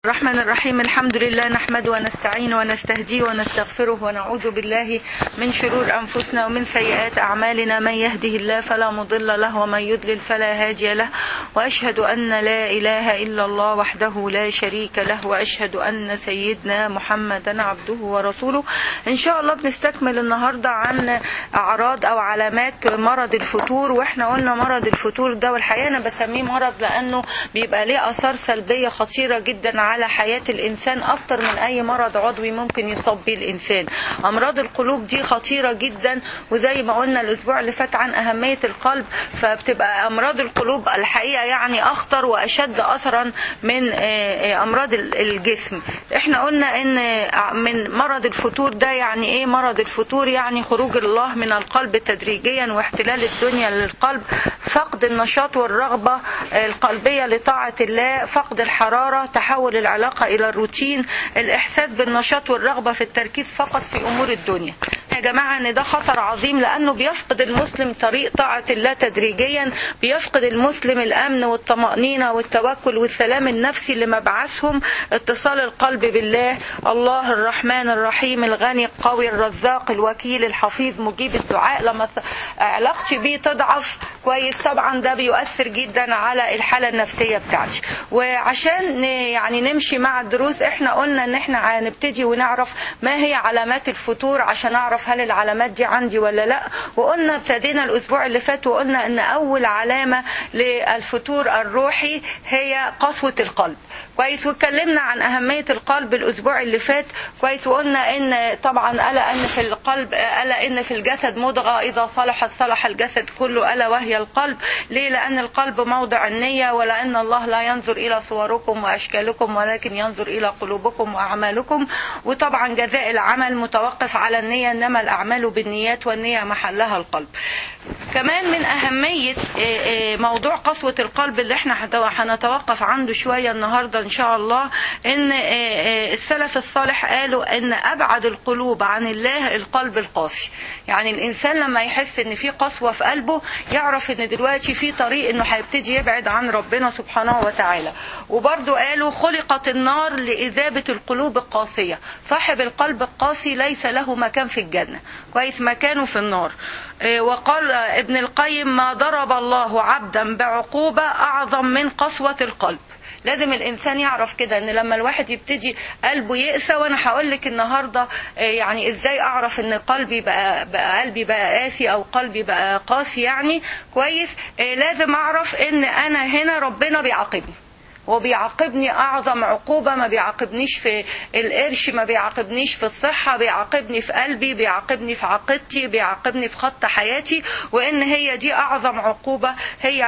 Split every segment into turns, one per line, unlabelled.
الرحمن الرحيم الحمد لله نحمد ونستعين ونستهديه ونستغفره ونعوذ بالله من شرور أنفسنا ومن سيئات أعمالنا من يهده الله فلا مضل له ومن يضلل فلا هادي له وأشهد أن لا إله إلا الله وحده لا شريك له وأشهد أن سيدنا محمدا عبده ورسوله إن شاء الله بنستكمل النهاردة عن أعراض أو علامات مرض الفتور وإحنا قلنا مرض الفتور ده والحقيقة أنا بسميه مرض لأنه بيبقى ليه آثار سلبية خطيرة جدا على حياة الإنسان أكتر من أي مرض عضوي ممكن يصاب به الإنسان أمراض القلوب دي خطيرة جدا وزي ما قلنا الأسبوع اللي فات عن أهمية القلب فبتبقى أمراض القلوب الحقيقة يعني أخطر وأشد أثرا من أمراض الجسم احنا قلنا ان من مرض الفتور ده يعني ايه مرض الفتور يعني خروج الله من القلب تدريجيا واحتلال الدنيا للقلب فقد النشاط والرغبة القلبية لطاعة الله فقد الحرارة تحول العلاقة إلى الروتين الإحساس بالنشاط والرغبة في التركيز فقط في أمور الدنيا يا جماعة ان ده خطر عظيم لانه بيفقد المسلم طريق طاعة الله تدريجيا بيفقد المسلم الامن والطمأنينة والتوكل والسلام النفسي اللي مبعثهم اتصال القلب بالله الله الرحمن الرحيم الغني القوي الرزاق الوكيل الحفيظ مجيب الدعاء لما علاقتي بيه تضعف كويس طبعا ده بيؤثر جدا على الحالة النفسية بتاعتي وعشان يعني نمشي مع الدروس احنا قلنا ان احنا هنبتدي ونعرف ما هي علامات الفتور عشان اعرف هل العلامات دي عندي ولا لا وقلنا ابتدينا الاسبوع اللي فات وقلنا ان اول علامة للفتور الروحي هي قسوة القلب كويس واتكلمنا عن أهمية القلب الأسبوع اللي فات كويس وقلنا إن طبعا ألا أن في القلب ألا إن في الجسد مضغة إذا صلحت صلح الجسد كله ألا وهي القلب ليه لأن القلب موضع النية ولأن الله لا ينظر إلى صوركم وأشكالكم ولكن ينظر إلى قلوبكم وأعمالكم وطبعا جزاء العمل متوقف على النية إنما الأعمال بالنيات والنية محلها القلب كمان من أهمية موضوع قسوة القلب اللي احنا هنتوقف عنده شوية النهاردة إن شاء الله إن السلف الصالح قالوا إن أبعد القلوب عن الله القلب القاسي يعني الإنسان لما يحس إن في قسوة في قلبه يعرف إن دلوقتي في طريق إنه هيبتدي يبعد عن ربنا سبحانه وتعالى وبرضو قالوا خلقت النار لإذابة القلوب القاسية صاحب القلب القاسي ليس له مكان في الجنة كويس مكانه في النار وقال ابن القيم ما ضرب الله عبدا بعقوبة أعظم من قسوة القلب لازم الانسان يعرف كده ان لما الواحد يبتدي قلبه يقسى وانا هقول لك النهارده يعني ازاي اعرف ان قلبي بقى, بقى قلبي بقى قاسي او قلبي بقى قاسي يعني كويس لازم اعرف ان انا هنا ربنا بيعاقبني وبيعاقبني اعظم عقوبة ما بيعاقبنيش في القرش ما بيعاقبنيش في الصحة بيعاقبني في قلبي بيعاقبني في عقيدتي بيعاقبني في خط حياتي وان هي دي اعظم عقوبة هي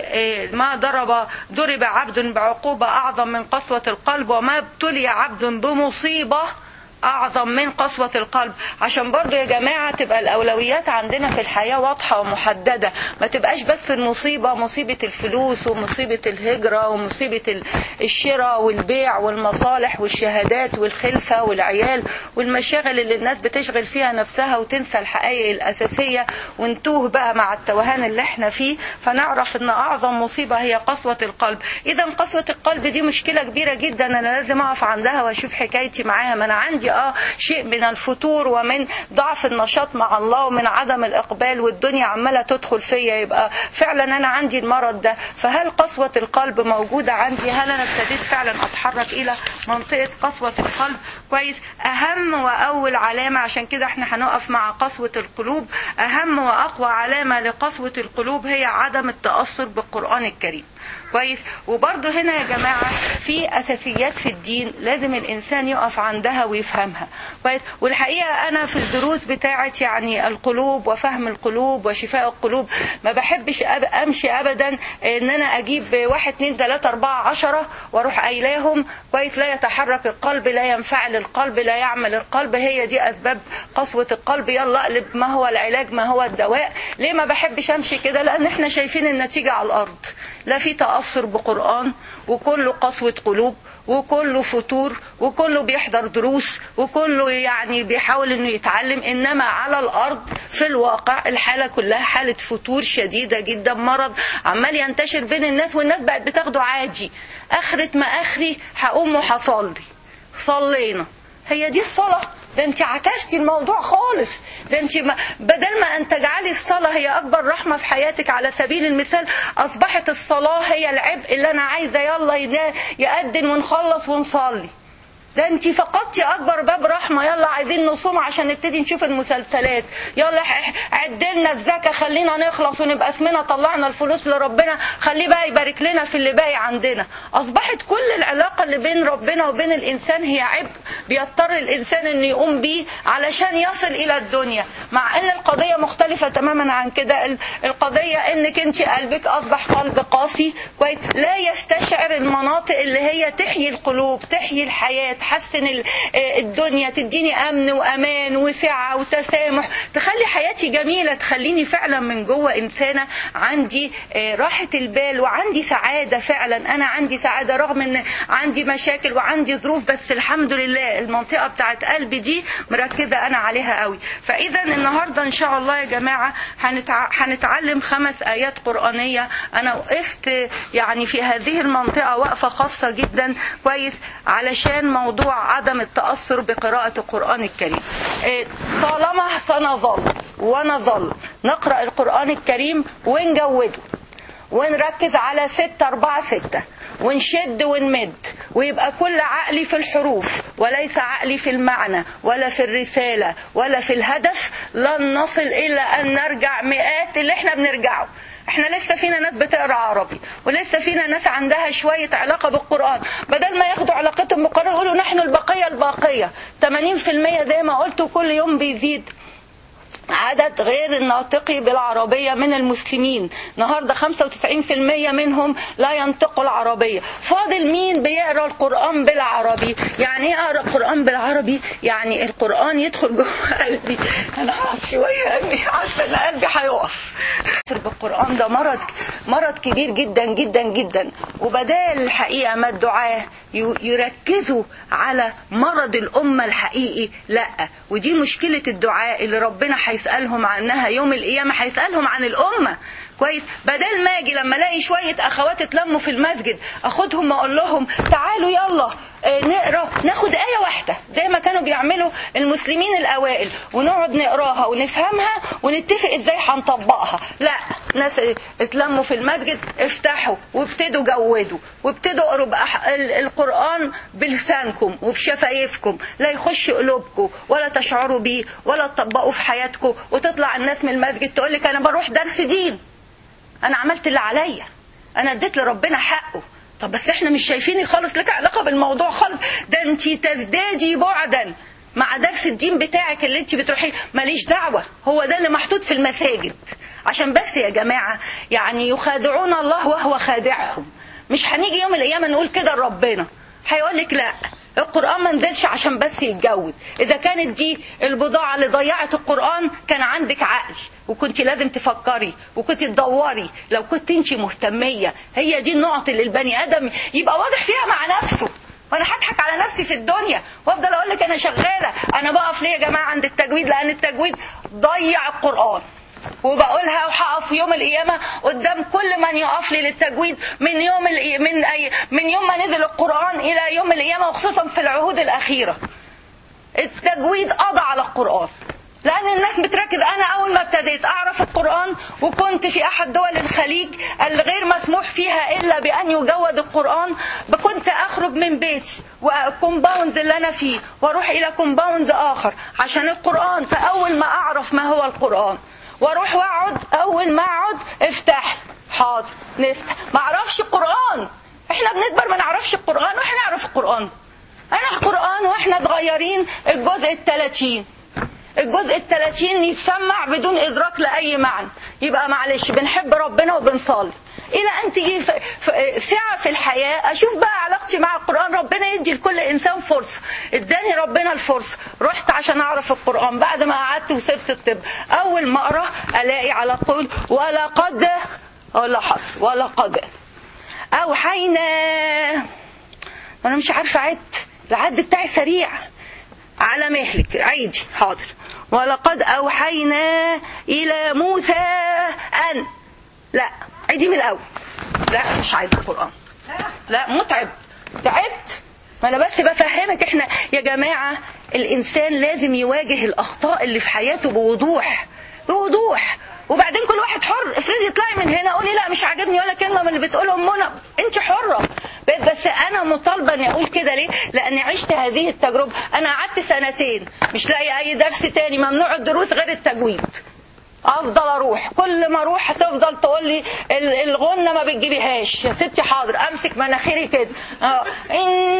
ما ضرب ضرب عبد بعقوبة اعظم من قسوة القلب وما ابتلي عبد بمصيبة اعظم من قسوة القلب عشان برضو يا جماعة تبقى الاولويات عندنا في الحياة واضحة ومحددة ما تبقاش بس المصيبة مصيبة الفلوس ومصيبة الهجرة ومصيبة الشراء والبيع والمصالح والشهادات والخلفة والعيال والمشاغل اللي الناس بتشغل فيها نفسها وتنسى الحقائق الاساسية ونتوه بقى مع التوهان اللي احنا فيه فنعرف ان اعظم مصيبة هي قسوة القلب اذا قسوة القلب دي مشكلة كبيرة جدا انا لازم اقف عندها واشوف حكايتي معاها ما انا عندي اه شيء من الفتور ومن ضعف النشاط مع الله ومن عدم الاقبال والدنيا عماله تدخل فيا يبقى فعلا انا عندي المرض ده فهل قسوه القلب موجوده عندي هل انا ابتديت فعلا اتحرك الى منطقه قسوه القلب كويس اهم واول علامه عشان كده احنا هنقف مع قسوه القلوب اهم واقوى علامه لقسوه القلوب هي عدم التاثر بالقران الكريم كويس وبرضه هنا يا جماعة في أساسيات في الدين لازم الإنسان يقف عندها ويفهمها كويس والحقيقة أنا في الدروس بتاعة يعني القلوب وفهم القلوب وشفاء القلوب ما بحبش أب أمشي أبدا إن أنا أجيب واحد اتنين تلاتة أربعة عشرة وأروح قايلاهم كويس لا يتحرك القلب لا ينفعل القلب لا يعمل القلب هي دي أسباب قسوة القلب يلا اقلب ما هو العلاج ما هو الدواء ليه ما بحبش أمشي كده لأن احنا شايفين النتيجة على الأرض لا في تأثر بقرآن وكله قسوة قلوب وكله فتور وكله بيحضر دروس وكله يعني بيحاول انه يتعلم انما على الارض في الواقع الحالة كلها حالة فتور شديدة جدا مرض عمال ينتشر بين الناس والناس بقت بتاخده عادي اخرة ما اخري هقوم وهصلي صلينا هي دي الصلاة ده انت عكستي الموضوع خالص ده انت ما بدل ما ان تجعلي الصلاة هي اكبر رحمة في حياتك على سبيل المثال اصبحت الصلاة هي العبء اللي انا عايزة يلا يأذن ونخلص ونصلي ده انت فقدتي اكبر باب رحمه يلا عايزين نصوم عشان نبتدي نشوف المسلسلات يلا عدلنا الزكاه خلينا نخلص ونبقى اسمنا طلعنا الفلوس لربنا خليه بقى يبارك لنا في اللي باقي عندنا اصبحت كل العلاقه اللي بين ربنا وبين الانسان هي عبء بيضطر الانسان انه يقوم بيه علشان يصل الى الدنيا مع ان القضيه مختلفه تماما عن كده القضيه انك انت قلبك اصبح قلب قاسي كويس لا يستشعر المناطق اللي هي تحيي القلوب تحيي الحياه تحسن الدنيا تديني امن وامان وسعه وتسامح تخلي حياتي جميله تخليني فعلا من جوه انسانه عندي راحه البال وعندي سعاده فعلا انا عندي سعاده رغم ان عندي مشاكل وعندي ظروف بس الحمد لله المنطقه بتاعت قلبي دي مركزه انا عليها قوي فاذا النهارده ان شاء الله يا جماعه هنتع... هنتعلم خمس ايات قرانيه انا وقفت يعني في هذه المنطقه وقفه خاصه جدا كويس علشان موضوع موضوع عدم التأثر بقراءة القرآن الكريم طالما سنظل ونظل نقرأ القرآن الكريم ونجوده ونركز على ستة أربعة ستة ونشد ونمد ويبقى كل عقلي في الحروف وليس عقلي في المعنى ولا في الرسالة ولا في الهدف لن نصل إلى أن نرجع مئات اللي احنا بنرجعه احنا لسه فينا ناس بتقرا عربي ولسه فينا ناس عندها شويه علاقه بالقران بدل ما ياخدوا علاقتهم بالقران يقولوا نحن البقيه الباقيه 80% زي ما قلت كل يوم بيزيد عدد غير الناطقي بالعربية من المسلمين النهاردة 95% منهم لا ينطقوا العربية فاضل مين بيقرأ القرآن بالعربي يعني ايه اقرأ القرآن بالعربي يعني القرآن يدخل جوه قلبي انا هقف شوية قلبي حاسة ان قلبي هيقف بالقرآن ده مرض مرض كبير جدا جدا جدا وبدال الحقيقة ما الدعاة يركزوا على مرض الأمة الحقيقي لا ودي مشكلة الدعاء اللي ربنا هيسألهم عنها يوم القيامة هيسألهم عن الأمة كويس بدل ما اجي لما الاقي شويه اخوات اتلموا في المسجد اخدهم واقول لهم تعالوا يلا نقرا ناخد ايه واحده زي ما كانوا بيعملوا المسلمين الاوائل ونقعد نقراها ونفهمها ونتفق ازاي هنطبقها لا ناس اتلموا في المسجد افتحوا وابتدوا جودوا وابتدوا اقروا القران بلسانكم وبشفايفكم لا يخش قلوبكم ولا تشعروا بيه ولا تطبقوا في حياتكم وتطلع الناس من المسجد تقول لك انا بروح درس دين انا عملت اللي عليا انا اديت لربنا حقه طب بس احنا مش شايفين خالص لك علاقه بالموضوع خالص ده انت تزدادي بعدا مع درس الدين بتاعك اللي انت بتروحيه ماليش دعوه هو ده اللي محطوط في المساجد عشان بس يا جماعه يعني يخادعون الله وهو خادعهم مش هنيجي يوم القيامه نقول كده لربنا هيقول لك لا القرآن ما نزلش عشان بس يتجوز إذا كانت دي البضاعة اللي ضيعت القرآن كان عندك عقل وكنت لازم تفكري وكنت تدوري لو كنت انت مهتمية هي دي النقط اللي البني آدم يبقى واضح فيها مع نفسه وانا هضحك على نفسي في الدنيا وافضل اقول لك انا شغاله انا بقف ليه يا جماعه عند التجويد لان التجويد ضيع القران وبقولها وهقف يوم القيامة قدام كل من يقف لي للتجويد من يوم من أي من يوم ما نزل القرآن إلى يوم القيامة وخصوصا في العهود الأخيرة. التجويد قضى على القرآن. لأن الناس بتركز أنا أول ما ابتديت أعرف القرآن وكنت في أحد دول الخليج الغير مسموح فيها إلا بأن يجود القرآن كنت أخرج من بيتي والكومباوند اللي أنا فيه وأروح إلى كومباوند آخر عشان القرآن فأول ما أعرف ما هو القرآن واروح واقعد اول ما اقعد افتح حاضر نفتح ما اعرفش القران احنا بنكبر ما نعرفش القران واحنا نعرف القران انا القران واحنا صغيرين الجزء الثلاثين الجزء الثلاثين يتسمع بدون ادراك لاي معنى يبقى معلش بنحب ربنا وبنصلي الى ان تيجي سعه في الحياه اشوف بقى علاقتي مع القران ربنا يدي لكل انسان فرصه اداني ربنا الفرصه رحت عشان اعرف القران بعد ما قعدت وسبت الطب اول ما اقرا الاقي على طول ولقد ولا حرف ولقد اوحينا انا مش عارفه اعد العد بتاعي سريع على مهلك عيدي حاضر ولقد اوحينا الى موسى ان لا عيدي من الاول لا مش عايزه القران لا متعب تعبت ما انا بس بفهمك احنا يا جماعه الانسان لازم يواجه الاخطاء اللي في حياته بوضوح بوضوح وبعدين كل واحد حر افرضي اطلعي من هنا قولي لا مش عاجبني ولا كلمه من اللي بتقولهم منى انت حره بس انا مطالبه اني اقول كده ليه لاني عشت هذه التجربه انا قعدت سنتين مش لاقي اي درس تاني ممنوع الدروس غير التجويد افضل اروح كل ما اروح تفضل تقول لي الغنه ما بتجيبيهاش يا ستي حاضر امسك مناخيري كده اه ان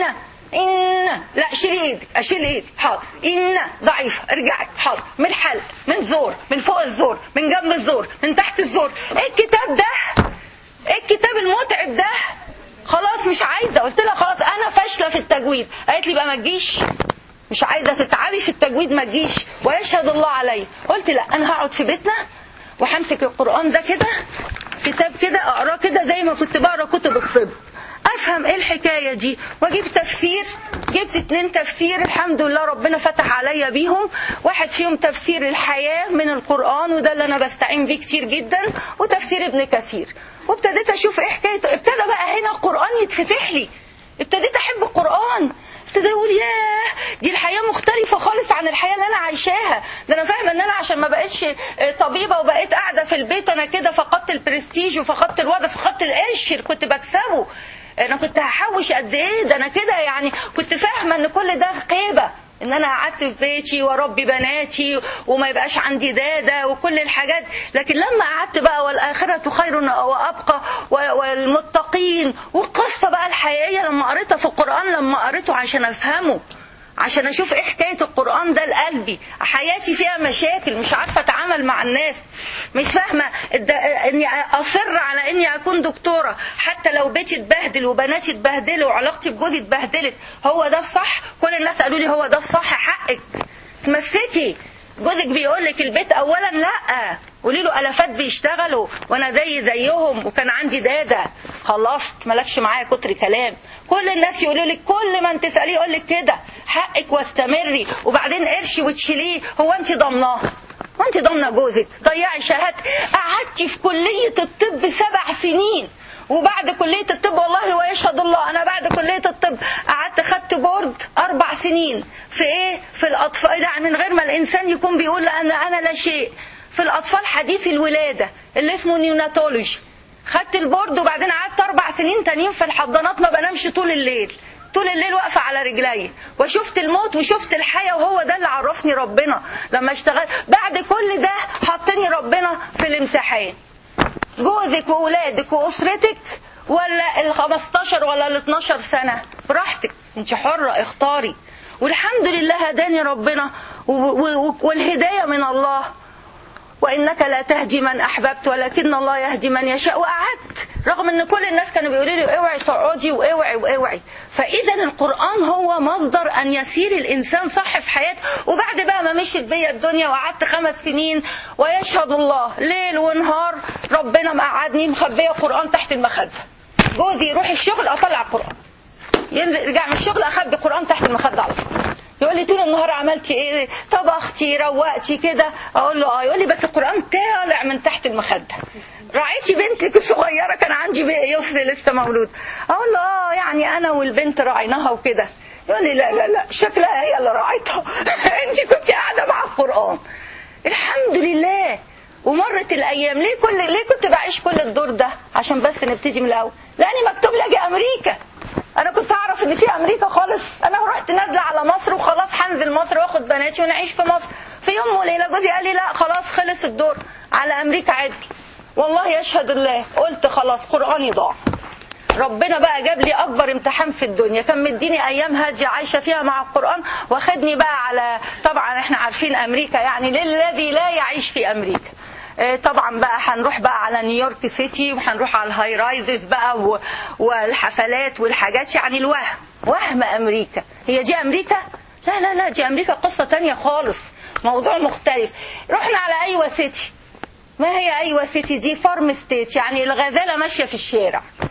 ان لا شيلي ايدك اشيل ايدي حاضر ان ضعيفه ارجعي حاضر من الحلق من زور من فوق الزور من جنب الزور من تحت الزور ايه الكتاب ده ايه الكتاب المتعب ده خلاص مش عايزه قلت لها خلاص انا فاشله في التجويد قالت لي بقى ما تجيش مش عايزه تتعبي في التجويد ما تجيش ويشهد الله علي قلت لا انا هقعد في بيتنا وهمسك القران ده كده كتاب كده اقراه كده زي ما كنت بقرا كتب الطب افهم ايه الحكايه دي واجيب تفسير جبت اتنين تفسير الحمد لله ربنا فتح عليا بيهم واحد فيهم تفسير الحياه من القران وده اللي انا بستعين بيه كتير جدا وتفسير ابن كثير وابتديت اشوف ايه حكايته ابتدى بقى هنا القران يتفتح لي ابتديت احب القران ابتدى اقول ياه دي الحياه مختلفه خالص عن الحياه اللي انا عايشاها ده انا فاهمه ان انا عشان ما بقتش طبيبه وبقيت قاعده في البيت انا كده فقدت البرستيج وفقدت الوضع فقدت القرش اللي كنت بكسبه انا كنت هحوش قد ايه ده انا كده يعني كنت فاهمه ان كل ده خيبه ان انا قعدت في بيتي واربي بناتي وما يبقاش عندي داده وكل الحاجات لكن لما قعدت بقى والاخره خير وابقى والمتقين والقصه بقى الحقيقيه لما قريتها في القران لما قريته عشان افهمه عشان اشوف ايه حكايه القران ده لقلبي حياتي فيها مشاكل مش عارفه اتعامل مع الناس مش فاهمه اني اصر على اني اكون دكتوره حتى لو بيتي اتبهدل وبناتي اتبهدلوا وعلاقتي بجوزي اتبهدلت هو ده الصح كل الناس قالوا لي هو ده الصح حقك تمسكي جوزك بيقول لك البيت اولا لا قولي له الافات بيشتغلوا وانا زي زيهم وكان عندي داده خلصت مالكش معايا كتر كلام كل الناس يقولوا لك كل ما انت تساليه يقول لك كده حقك واستمري وبعدين قرشي وتشيليه هو انت ضمناه وانت ضامنه جوزك ضيعي شهادتك قعدتي في كليه الطب سبع سنين وبعد كلية الطب والله ويشهد الله أنا بعد كلية الطب قعدت خدت بورد أربع سنين في إيه؟ في الأطفال يعني من غير ما الإنسان يكون بيقول أنا أنا لا شيء في الأطفال حديث الولادة اللي اسمه نيوناتولوجي خدت البورد وبعدين قعدت أربع سنين تانيين في الحضانات ما بنامش طول الليل طول الليل واقفه على رجلي وشفت الموت وشفت الحياه وهو ده اللي عرفني ربنا لما اشتغل بعد كل ده حطني ربنا في الامتحان جوزك واولادك واسرتك ولا ال 15 ولا ال 12 سنه براحتك انت حره اختاري والحمد لله هداني ربنا والهدايه من الله وانك لا تهدي من احببت ولكن الله يهدي من يشاء وقعدت رغم ان كل الناس كانوا بيقولوا لي اوعي تقعدي واوعي واوعي فاذا القران هو مصدر ان يسير الانسان صح في حياته وبعد بقى ما مشيت بيا الدنيا وقعدت خمس سنين ويشهد الله ليل ونهار ربنا مقعدني مخبيه قران تحت المخده جوزي يروح الشغل اطلع القران ينزل يرجع من الشغل اخبي قران تحت المخده على طول يقول لي طول النهار عملتي ايه طبختي روقتي كده اقول له اه يقول لي بس القران طالع من تحت المخده راعيتي بنتك الصغيره كان عندي يسري لسه مولود اقول له اه يعني انا والبنت راعيناها وكده يقول لي لا لا لا شكلها هي اللي راعيتها انت كنت قاعده مع القران الحمد لله ومرت الايام ليه كل ليه كنت بعيش كل الدور ده عشان بس نبتدي من الاول لاني مكتوب لي اجي امريكا انا كنت اعرف ان في امريكا خالص انا رحت نازله على مصر وخلاص هنزل مصر واخد بناتي ونعيش في مصر في يوم وليله جوزي قال لي لا خلاص خلص الدور على امريكا عدل والله يشهد الله قلت خلاص قراني ضاع ربنا بقى جاب لي اكبر امتحان في الدنيا كان مديني ايام هاديه عايشه فيها مع القران واخدني بقى على طبعا احنا عارفين امريكا يعني للذي لا يعيش في امريكا طبعا بقى هنروح بقى على نيويورك سيتي وهنروح على الهاي رايزز بقى و... والحفلات والحاجات يعني الوهم وهم امريكا هي دي امريكا لا لا لا دي امريكا قصه تانية خالص موضوع مختلف رحنا على ايوه سيتي ما هي ايوه سيتي دي فارم ستيت يعني الغزاله ماشيه في الشارع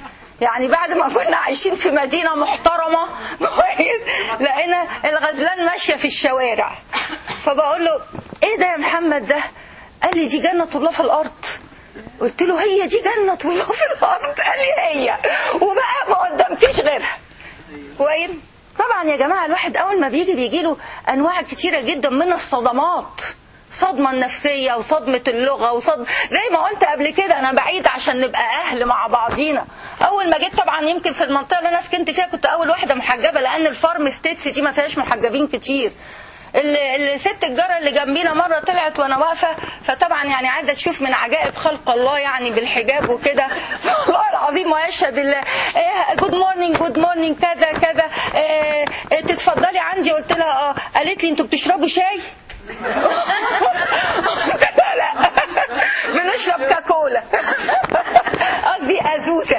يعني بعد ما كنا عايشين في مدينة محترمة كويس لقينا الغزلان ماشية في الشوارع فبقول له ايه ده يا محمد ده قال لي دي جنة الله في الأرض قلت له هي دي جنة الله في الأرض قال لي هي وبقى ما قدامكيش غيرها كويس طبعا يا جماعة الواحد أول ما بيجي بيجي له أنواع كتيرة جدا من الصدمات صدمة النفسية وصدمة اللغة وصدمة زي ما قلت قبل كده أنا بعيد عشان نبقى أهل مع بعضينا أول ما جيت طبعا يمكن في المنطقة اللي أنا سكنت فيها كنت أول واحدة محجبة لأن الفارم ستيتس دي ما فيهاش محجبين كتير الست الجارة اللي جنبينا مرة طلعت وانا واقفة فطبعا يعني عايزة تشوف من عجائب خلق الله يعني بالحجاب وكده والله العظيم ويشهد الله جود مورنينج جود مورنينج كذا كذا إيه تتفضلي عندي قلت لها اه قالت لي انتوا بتشربوا شاي لا لا بنشرب كاكولا قصدي ازوزه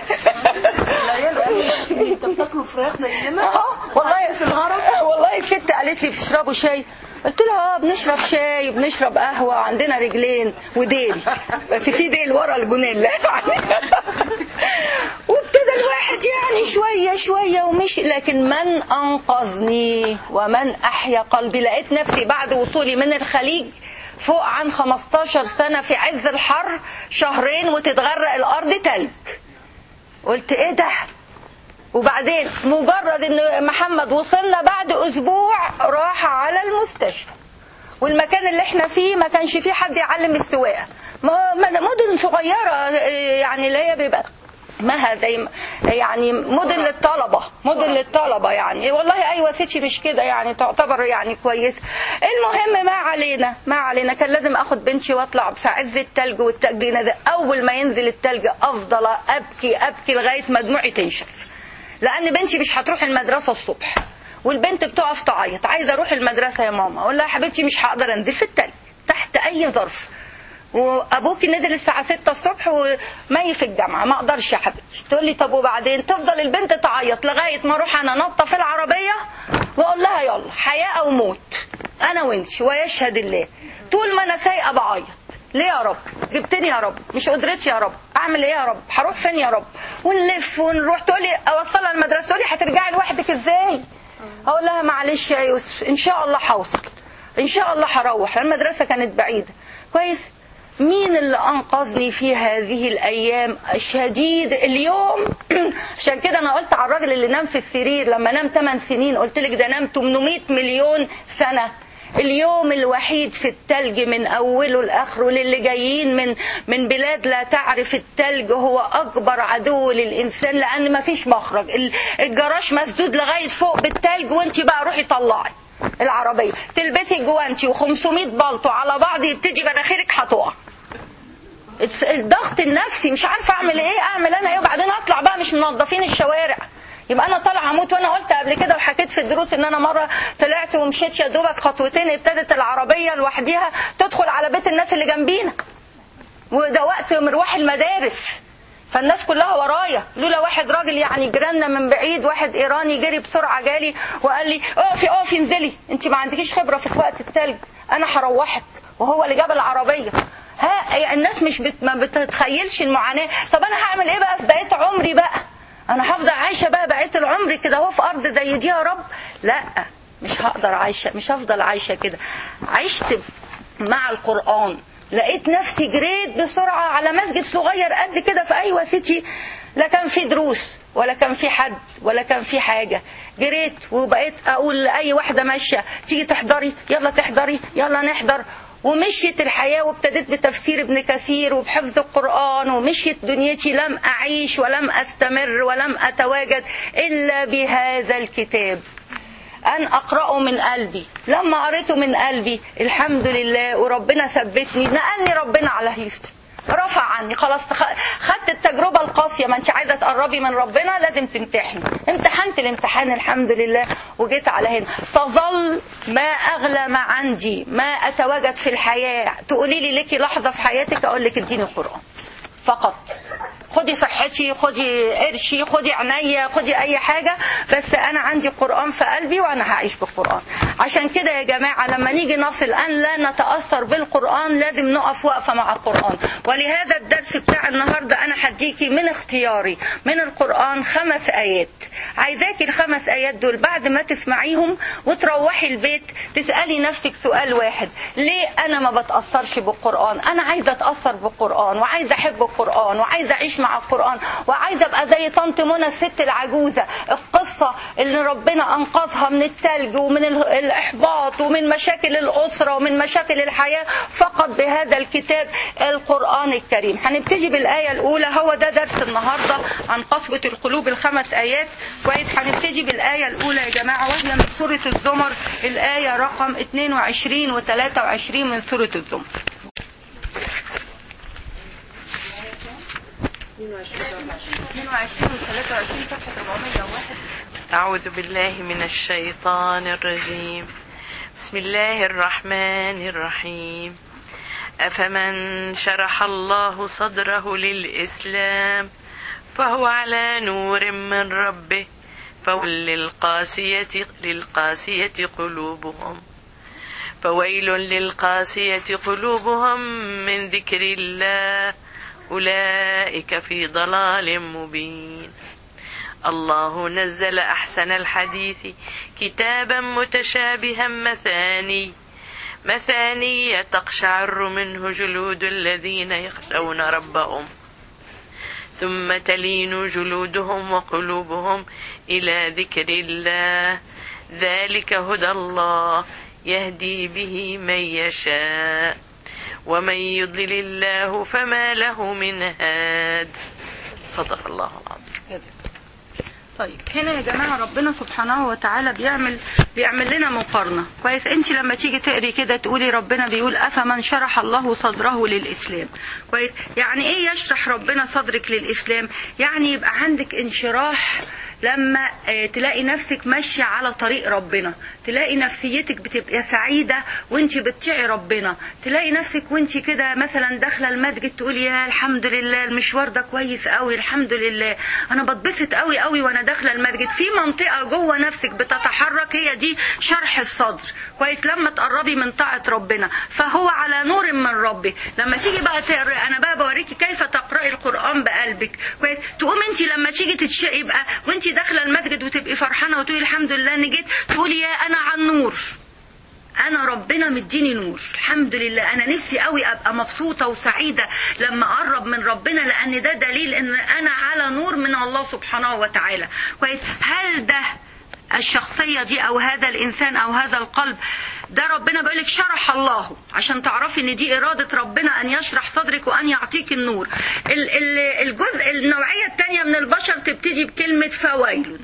انت بتاكلوا فراخ زينا
اه والله
في الهرم
والله الست قالت لي بتشربوا شاي قلت لها اه بنشرب شاي وبنشرب قهوه وعندنا رجلين وديل بس في ديل ورا الجونيلا وابتدى الواحد يعني شويه شويه ومشي لكن من انقذني ومن احيا قلبي لقيت نفسي بعد وصولي من الخليج فوق عن 15 سنه في عز الحر شهرين وتتغرق الارض تلج قلت ايه ده وبعدين مجرد ان محمد وصلنا بعد اسبوع راح على المستشفى والمكان اللي احنا فيه ما كانش فيه حد يعلم السواقه مدن صغيره يعني اللي هي بيبقى ما زي يعني مدن للطلبة مدن للطلبة يعني والله أيوة ستي مش كده يعني تعتبر يعني كويس المهم ما علينا ما علينا كان لازم أخد بنتي وأطلع في عز التلج والتلج بينزل أول ما ينزل التلج أفضل أبكي أبكي لغاية ما دموعي تنشف لأن بنتي مش هتروح المدرسة الصبح والبنت بتقف تعيط عايزة أروح المدرسة يا ماما أقول لها يا حبيبتي مش هقدر أنزل في التلج تحت أي ظرف وابوكي نزل الساعه 6 الصبح ومي في الجامعه ما اقدرش يا حبيبتي تقول لي طب وبعدين تفضل البنت تعيط لغايه ما اروح انا نطه في العربيه واقول لها يلا حياه او موت انا وانت ويشهد الله طول ما انا سايقه بعيط ليه يا رب جبتني يا رب مش قدرتي يا رب اعمل ايه يا رب هروح فين يا رب ونلف ونروح تقولي اوصلها المدرسه تقولي هترجعي لوحدك ازاي اقول لها معلش يا يوسف ان شاء الله هوصل ان شاء الله هروح المدرسه كانت بعيده كويس مين اللي انقذني في هذه الايام الشديد اليوم عشان كده انا قلت على الراجل اللي نام في السرير لما نام 8 سنين قلت لك ده نام 800 مليون سنه اليوم الوحيد في التلج من اوله لاخره للي جايين من من بلاد لا تعرف التلج هو اكبر عدو للانسان لان ما فيش مخرج الجراج مسدود لغايه فوق بالتلج وانت بقى روحي طلعي العربيه تلبسي جوانتي و500 بلطو على بعض يبتدي مناخيرك هتقع الضغط النفسي مش عارفه اعمل ايه اعمل انا ايه وبعدين اطلع بقى مش منظفين الشوارع يبقى انا طالعه اموت وانا قلت قبل كده وحكيت في الدروس ان انا مره طلعت ومشيت يا دوبك خطوتين ابتدت العربيه لوحديها تدخل على بيت الناس اللي جنبينا وده وقت مروح المدارس فالناس كلها ورايا لولا واحد راجل يعني جيراننا من بعيد واحد ايراني جري بسرعه جالي وقال لي اقفي اقفي انزلي انت ما عندكيش خبره في وقت التلج انا هروحك وهو اللي جاب العربيه ها الناس مش بت... ما بتتخيلش المعاناه طب انا هعمل ايه بقى في بقيه عمري بقى انا هفضل عايشه بقى بقيه العمر كده اهو في ارض زي دي يا رب لا مش هقدر عايشه مش هفضل عايشه كده عشت مع القران لقيت نفسي جريت بسرعه على مسجد صغير قد كده في اي سيتي لا كان في دروس ولا كان في حد ولا كان في حاجة جريت وبقيت أقول لأي واحدة ماشية تيجي تحضري يلا تحضري يلا نحضر ومشيت الحياة وابتديت بتفسير ابن كثير وبحفظ القرآن ومشيت دنيتي لم أعيش ولم أستمر ولم أتواجد إلا بهذا الكتاب أن أقرأه من قلبي لما قريته من قلبي الحمد لله وربنا ثبتني نقلني ربنا على يوسف رفع عني خلاص خدت التجربة القاسية ما انت عايزة تقربي من ربنا لازم تمتحني امتحنت الامتحان الحمد لله وجيت على هنا تظل ما أغلى ما عندي ما أتواجد في الحياة تقولي لي ليكي لحظة في حياتك أقول لك اديني القرآن فقط خد خدي صحتي خدي قرشي خدي عينيا خدي اي حاجه بس انا عندي قران في قلبي وانا هعيش بالقران عشان كده يا جماعه لما نيجي نصل ان لا نتاثر بالقران لازم نقف وقفه مع القران ولهذا الدرس بتاع النهارده انا هديكي من اختياري من القران خمس ايات عايزاكي الخمس ايات دول بعد ما تسمعيهم وتروحي البيت تسالي نفسك سؤال واحد ليه انا ما بتاثرش بالقران انا عايزه اتاثر بالقران وعايزه احب القران وعايزه اعيش مع القران وعايزه ابقى زي طنط منى الست العجوزه القصه اللي ربنا انقذها من التلج ومن ال- الاحباط ومن مشاكل الاسره ومن مشاكل الحياه فقط بهذا الكتاب القران الكريم هنبتدي بالايه الاولى هو ده درس النهارده عن قسوه القلوب الخمس ايات كويس هنبتدي بالايه الاولى يا جماعه وهي من سوره الزمر الايه رقم 22 و23 من سوره الزمر 22 و23 صفحه 401
أعوذ بالله من الشيطان الرجيم بسم الله الرحمن الرحيم أفمن شرح الله صدره للإسلام فهو على نور من ربه فويل للقاسية للقاسية قلوبهم فويل للقاسية قلوبهم من ذكر الله أولئك في ضلال مبين الله نزل أحسن الحديث كتابا متشابها مثاني مثاني تقشعر منه جلود الذين يخشون ربهم ثم تلين جلودهم وقلوبهم إلى ذكر الله ذلك هدى الله يهدي به من يشاء ومن يضلل الله فما له من هاد صدق الله العظيم
طيب هنا يا جماعه ربنا سبحانه وتعالى بيعمل بيعمل لنا مقارنه كويس انت لما تيجي تقري كده تقولي ربنا بيقول افمن شرح الله صدره للاسلام كويس يعني ايه يشرح ربنا صدرك للاسلام يعني يبقى عندك انشراح لما آه، تلاقي نفسك ماشية على طريق ربنا تلاقي نفسيتك بتبقى سعيدة وانت بتطيعي ربنا تلاقي نفسك وانت كده مثلا داخلة المسجد تقولي يا الحمد لله المشوار ده كويس قوي الحمد لله انا بتبسط قوي قوي وانا داخلة المسجد في منطقة جوه نفسك بتتحرك هي دي شرح الصدر كويس لما تقربي من طاعة ربنا فهو على نور من ربي لما تيجي بقى تقري انا بقى بوريكي كيف تقرأي القرآن بقلبك كويس تقوم انت لما تيجي تتشقي بقى وانت داخله المسجد وتبقي فرحانه وتقولي الحمد لله اني جيت تقولي يا انا على النور انا ربنا مديني نور الحمد لله انا نفسي قوي ابقى مبسوطه وسعيده لما اقرب من ربنا لان ده دليل ان انا على نور من الله سبحانه وتعالى كويس هل ده الشخصيه دي او هذا الانسان او هذا القلب ده ربنا بيقول لك شرح الله عشان تعرفي ان دي اراده ربنا ان يشرح صدرك وان يعطيك النور ال- ال- الجزء النوعيه الثانيه من البشر تبتدي بكلمه فويل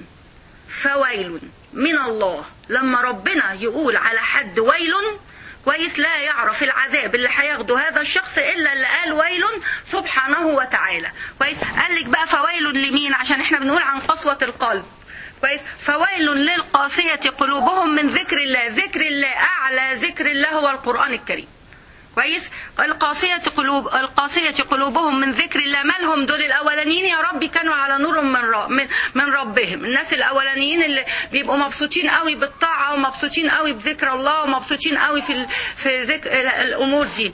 فويل من الله لما ربنا يقول على حد ويل كويس لا يعرف العذاب اللي هياخده هذا الشخص الا اللي قال ويل سبحانه وتعالى كويس قال لك بقى فويل لمين عشان احنا بنقول عن قسوه القلب كويس فويل للقاسيه قلوبهم من ذكر الله ذكر الله اعلى ذكر الله هو القران الكريم كويس القاسية قلوب القاسية قلوبهم من ذكر الله مالهم دول الأولانيين يا ربي كانوا على نور من ر- من, من ربهم الناس الأولانيين اللي بيبقوا مبسوطين قوي بالطاعة ومبسوطين قوي بذكر الله ومبسوطين قوي في ال- في ذكر الأمور دي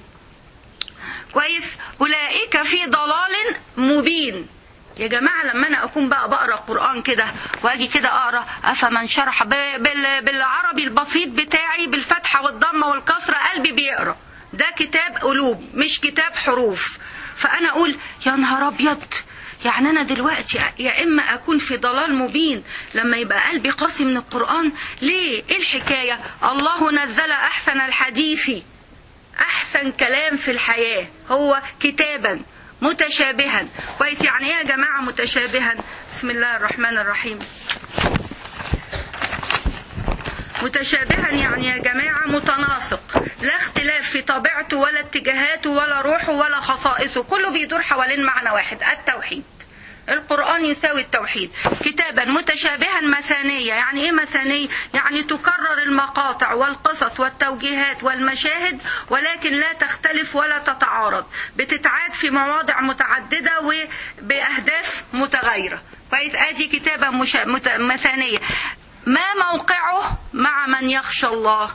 كويس أولئك في ضلال مبين يا جماعة لما أنا أكون بقى بقرأ قرآن كده وأجي كده أقرأ أفمن شرح ب- بال- بالعربي البسيط بتاعي بالفتحة والضمة والكسرة قلبي بيقرأ ده كتاب قلوب مش كتاب حروف فأنا أقول يا نهار أبيض يعني أنا دلوقتي يا إما أكون في ضلال مبين لما يبقى قلبي قاسي من القرآن ليه؟ إيه الحكاية؟ الله نزل أحسن الحديث احسن كلام في الحياه هو كتابا متشابها كويس يعني ايه يا جماعه متشابها بسم الله الرحمن الرحيم متشابها يعني يا جماعة متناسق لا اختلاف في طبيعته ولا اتجاهاته ولا روحه ولا خصائصه كله بيدور حوالين معنى واحد التوحيد القرآن يساوي التوحيد كتابا متشابها مثانية يعني ايه مثانية يعني تكرر المقاطع والقصص والتوجيهات والمشاهد ولكن لا تختلف ولا تتعارض بتتعاد في مواضع متعددة وبأهداف متغيرة كويس ادي كتابة مشا... مت... مثانية ما موقعه مع من يخشى الله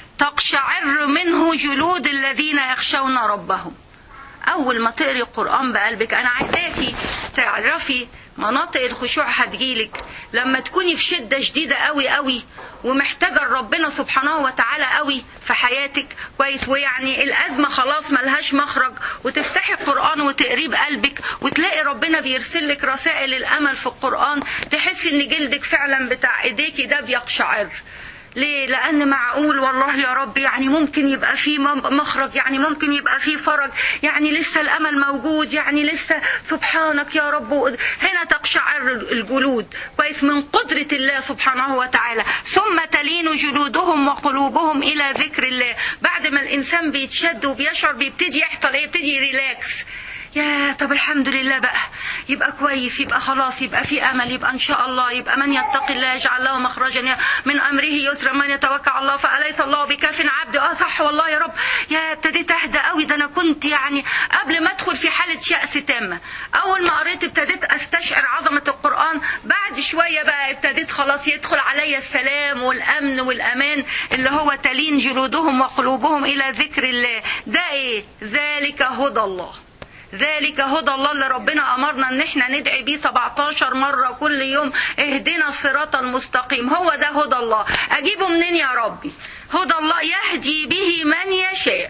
تقشعر منه جلود الذين يخشون ربهم اول ما تقري القران بقلبك انا عايزاكي تعرفي مناطق الخشوع هتجيلك لما تكوني في شده شديده قوي قوي ومحتاجه ربنا سبحانه وتعالى قوي في حياتك كويس ويعني الازمه خلاص ملهاش مخرج وتفتحي القران وتقريه بقلبك وتلاقي ربنا بيرسل لك رسائل الامل في القران تحسي ان جلدك فعلا بتاع ايديكي ده بيقشعر ليه؟ لأن معقول والله يا رب يعني ممكن يبقى في مخرج يعني ممكن يبقى في فرج يعني لسه الأمل موجود يعني لسه سبحانك يا رب هنا تقشعر الجلود كويس من قدرة الله سبحانه وتعالى ثم تلين جلودهم وقلوبهم إلى ذكر الله بعد ما الإنسان بيتشد وبيشعر بيبتدي يحصل إيه يبتدي ريلاكس يا طب الحمد لله بقى يبقى كويس يبقى خلاص يبقى في امل يبقى ان شاء الله يبقى من يتقي الله يجعل له مخرجا من امره يسرا من يتوكل على الله فاليس الله بكاف عبد اه صح والله يا رب يا ابتديت اهدى قوي ده انا كنت يعني قبل ما ادخل في حاله يأس تامه اول ما قريت ابتديت استشعر عظمه القران بعد شويه بقى ابتديت خلاص يدخل عليا السلام والامن والامان اللي هو تلين جلودهم وقلوبهم الى ذكر الله ده ايه ذلك هدى الله ذلك هدى الله اللي ربنا امرنا ان احنا ندعي بيه 17 مره كل يوم اهدنا الصراط المستقيم هو ده هدى الله اجيبه منين يا ربي هدى الله يهدي به من يشاء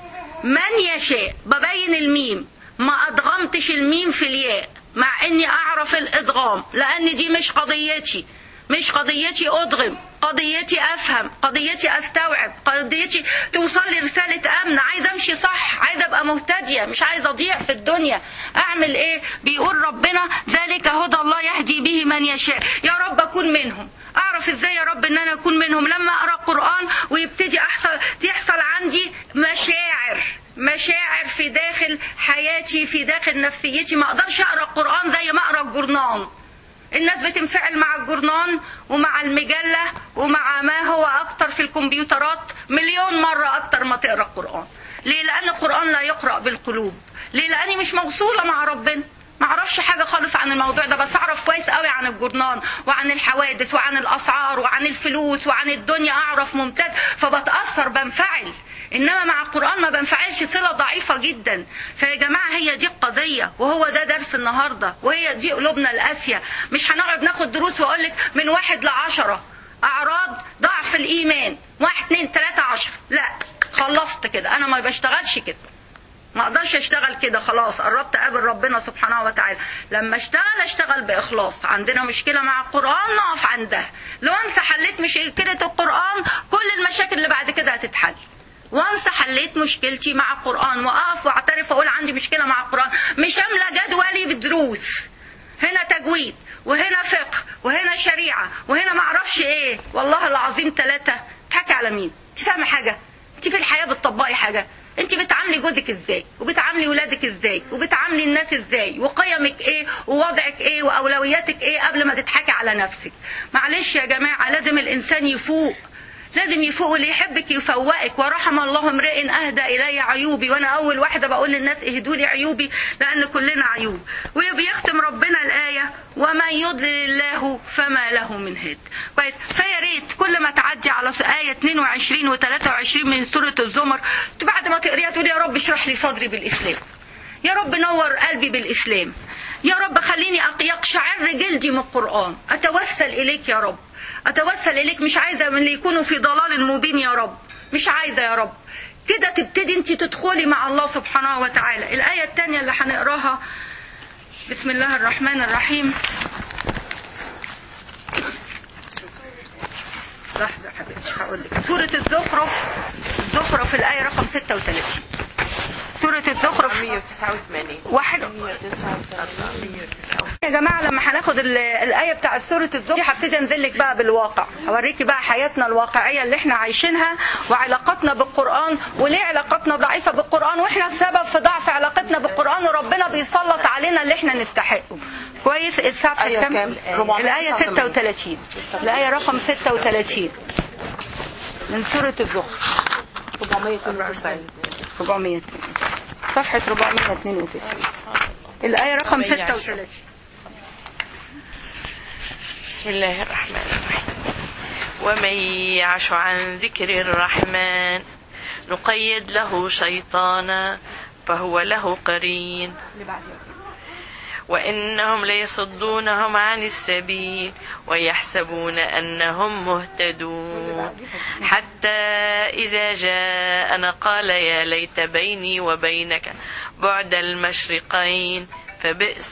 من يشاء ببين الميم ما ادغمتش الميم في الياء مع اني اعرف الادغام لان دي مش قضيتي مش قضيتي ادغم قضيتي افهم قضيتي استوعب قضيتي توصل لي رساله امن عايزه امشي صح عايزه ابقى مهتديه مش عايزه اضيع في الدنيا اعمل ايه بيقول ربنا ذلك هدى الله يهدي به من يشاء يا رب اكون منهم اعرف ازاي يا رب ان انا اكون منهم لما اقرا قران ويبتدي احصل يحصل عندي مشاعر مشاعر في داخل حياتي في داخل نفسيتي ما اقدرش اقرا القران زي ما اقرا الجورنان الناس بتنفعل مع الجورنان ومع المجلة ومع ما هو أكتر في الكمبيوترات مليون مرة أكتر ما تقرأ القرآن ليه لأن القرآن لا يقرأ بالقلوب ليه لأني مش موصولة مع ربنا ما اعرفش حاجه خالص عن الموضوع ده بس اعرف كويس قوي عن الجورنان وعن الحوادث وعن الاسعار وعن الفلوس وعن الدنيا اعرف ممتاز فبتاثر بنفعل انما مع القران ما بنفعلش صله ضعيفه جدا فيا جماعه هي دي القضيه وهو ده درس النهارده وهي دي قلوبنا القاسيه مش هنقعد ناخد دروس واقول لك من واحد لعشره اعراض ضعف الايمان واحد اتنين تلاته عشر لا خلصت كده انا ما بشتغلش كده ما اقدرش اشتغل كده خلاص قربت اقابل ربنا سبحانه وتعالى لما اشتغل اشتغل باخلاص عندنا مشكله مع القران نقف عندها لو انت حليت مشكله القران كل المشاكل اللي بعد كده هتتحل وانس حليت مشكلتي مع القران واقف واعترف واقول عندي مشكله مع القران مش املى جدولي بالدروس هنا تجويد وهنا فقه وهنا شريعه وهنا معرفش ايه والله العظيم ثلاثه تحكي على مين انت فاهمه حاجه انت في الحياه بتطبقي حاجه انت بتعاملي جوزك ازاي وبتعاملي ولادك ازاي وبتعاملي الناس ازاي وقيمك ايه ووضعك ايه واولوياتك ايه قبل ما تضحكي على نفسك معلش يا جماعه لازم الانسان يفوق لازم يفوق واللي يحبك يفوقك ورحم الله امرئ اهدى الي عيوبي وانا اول واحده بقول للناس اهدوا لي عيوبي لان كلنا عيوب وبيختم ربنا الايه ومن يضلل الله فما له من هاد كويس فيا ريت كل ما تعدي على ايه 22 و23 من سوره الزمر بعد ما تقريها تقول يا رب اشرح لي صدري بالاسلام يا رب نور قلبي بالاسلام يا رب خليني يقشعر جلدي من القران اتوسل اليك يا رب اتوسل اليك مش عايزه من اللي يكونوا في ضلال مبين يا رب مش عايزه يا رب كده تبتدي انت تدخلي مع الله سبحانه وتعالى الايه الثانيه اللي هنقراها بسم الله الرحمن الرحيم لحظه حبيبتي هقول لك سوره الزخرف الزخرف الايه رقم 36 سورة الزخرف
189
واحد يا جماعة لما هناخد الآية بتاع سورة الزخرف هبتدي انزل لك بقى بالواقع هوريكي بقى حياتنا الواقعية اللي احنا عايشينها وعلاقتنا بالقرآن وليه علاقتنا ضعيفة بالقرآن واحنا السبب في ضعف علاقتنا بالقرآن وربنا بيسلط علينا اللي احنا نستحقه كويس الصفحه
آية
كام
كام؟
الايه
486.
36 الايه رقم 36 من سوره الزخرف 400 صفحه 492 الايه رقم 36
بسم الله الرحمن الرحيم ومن يعش عن ذكر الرحمن نقيد له شيطانا فهو له قرين وإنهم ليصدونهم عن السبيل ويحسبون أنهم مهتدون حتى إذا جاءنا قال يا ليت بيني وبينك بعد المشرقين فبئس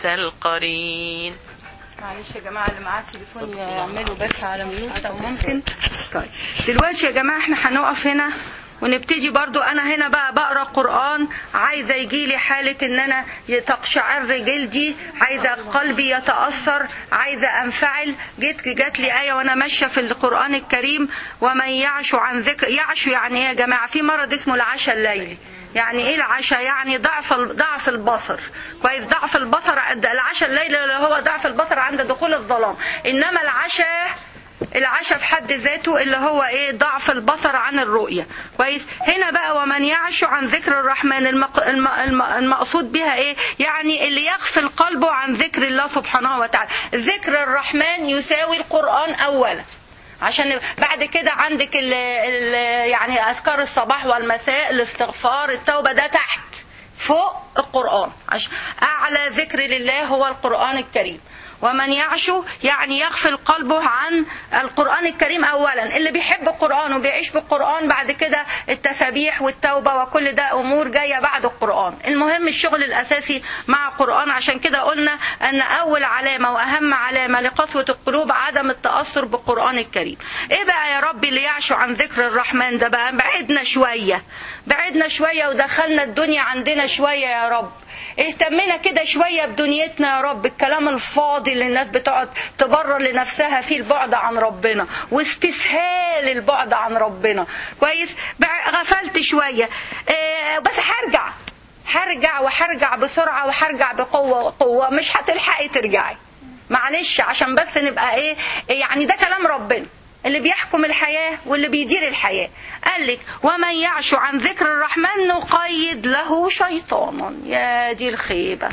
القرين
معلش يا جماعه اللي معاه تليفون يعملوا بس على ميوت او ممكن طيب دلوقتي يا جماعه احنا هنقف هنا ونبتدي برضو انا هنا بقى بقرا قران عايزه يجي لي حاله ان انا تقشعر جلدي عايزه قلبي يتاثر عايزه انفعل جيت جات لي ايه وانا ماشيه في القران الكريم ومن يعش عن ذكر يعش يعني ايه يا جماعه في مرض اسمه العشاء الليلي يعني ايه العشاء يعني ضعف ضعف البصر كويس ضعف البصر عند العشاء الليلي اللي هو ضعف البصر عند دخول الظلام انما العشاء العشاء في حد ذاته اللي هو ايه ضعف البصر عن الرؤية كويس هنا بقى ومن يعش عن ذكر الرحمن المق... الم... الم... المقصود بها ايه يعني اللي يغفل قلبه عن ذكر الله سبحانه وتعالى ذكر الرحمن يساوي القرآن اولا عشان بعد كده عندك ال ال يعني اذكار الصباح والمساء الاستغفار التوبه ده تحت فوق القران عشان اعلى ذكر لله هو القران الكريم ومن يعشو يعني يغفل قلبه عن القرآن الكريم أولا اللي بيحب القرآن وبيعيش بالقرآن بعد كده التسابيح والتوبة وكل ده أمور جاية بعد القرآن المهم الشغل الأساسي مع القرآن عشان كده قلنا أن أول علامة وأهم علامة لقسوة القلوب عدم التأثر بالقرآن الكريم إيه بقى يا ربي اللي يعشو عن ذكر الرحمن ده بقى بعدنا شوية بعدنا شوية ودخلنا الدنيا عندنا شوية يا رب اهتمنا كده شويه بدنيتنا يا رب الكلام الفاضي اللي الناس بتقعد تبرر لنفسها فيه البعد عن ربنا واستسهال البعد عن ربنا كويس غفلت شويه اه بس هرجع هرجع وهرجع بسرعه وهرجع بقوه قوه مش هتلحقي ترجعي معلش عشان بس نبقى ايه يعني ده كلام ربنا اللي بيحكم الحياة واللي بيدير الحياة قال لك ومن يعش عن ذكر الرحمن نقيد له شيطانا يا دي الخيبة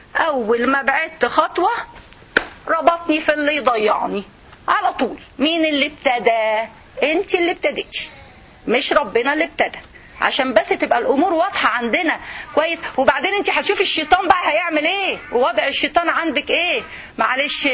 أول ما بعدت خطوة ربطني في اللي يضيعني على طول مين اللي ابتدى انت اللي ابتديتش مش ربنا اللي ابتدى عشان بس تبقى الامور واضحه عندنا كويس وبعدين انت هتشوفي الشيطان بقى هيعمل ايه ووضع الشيطان عندك ايه معلش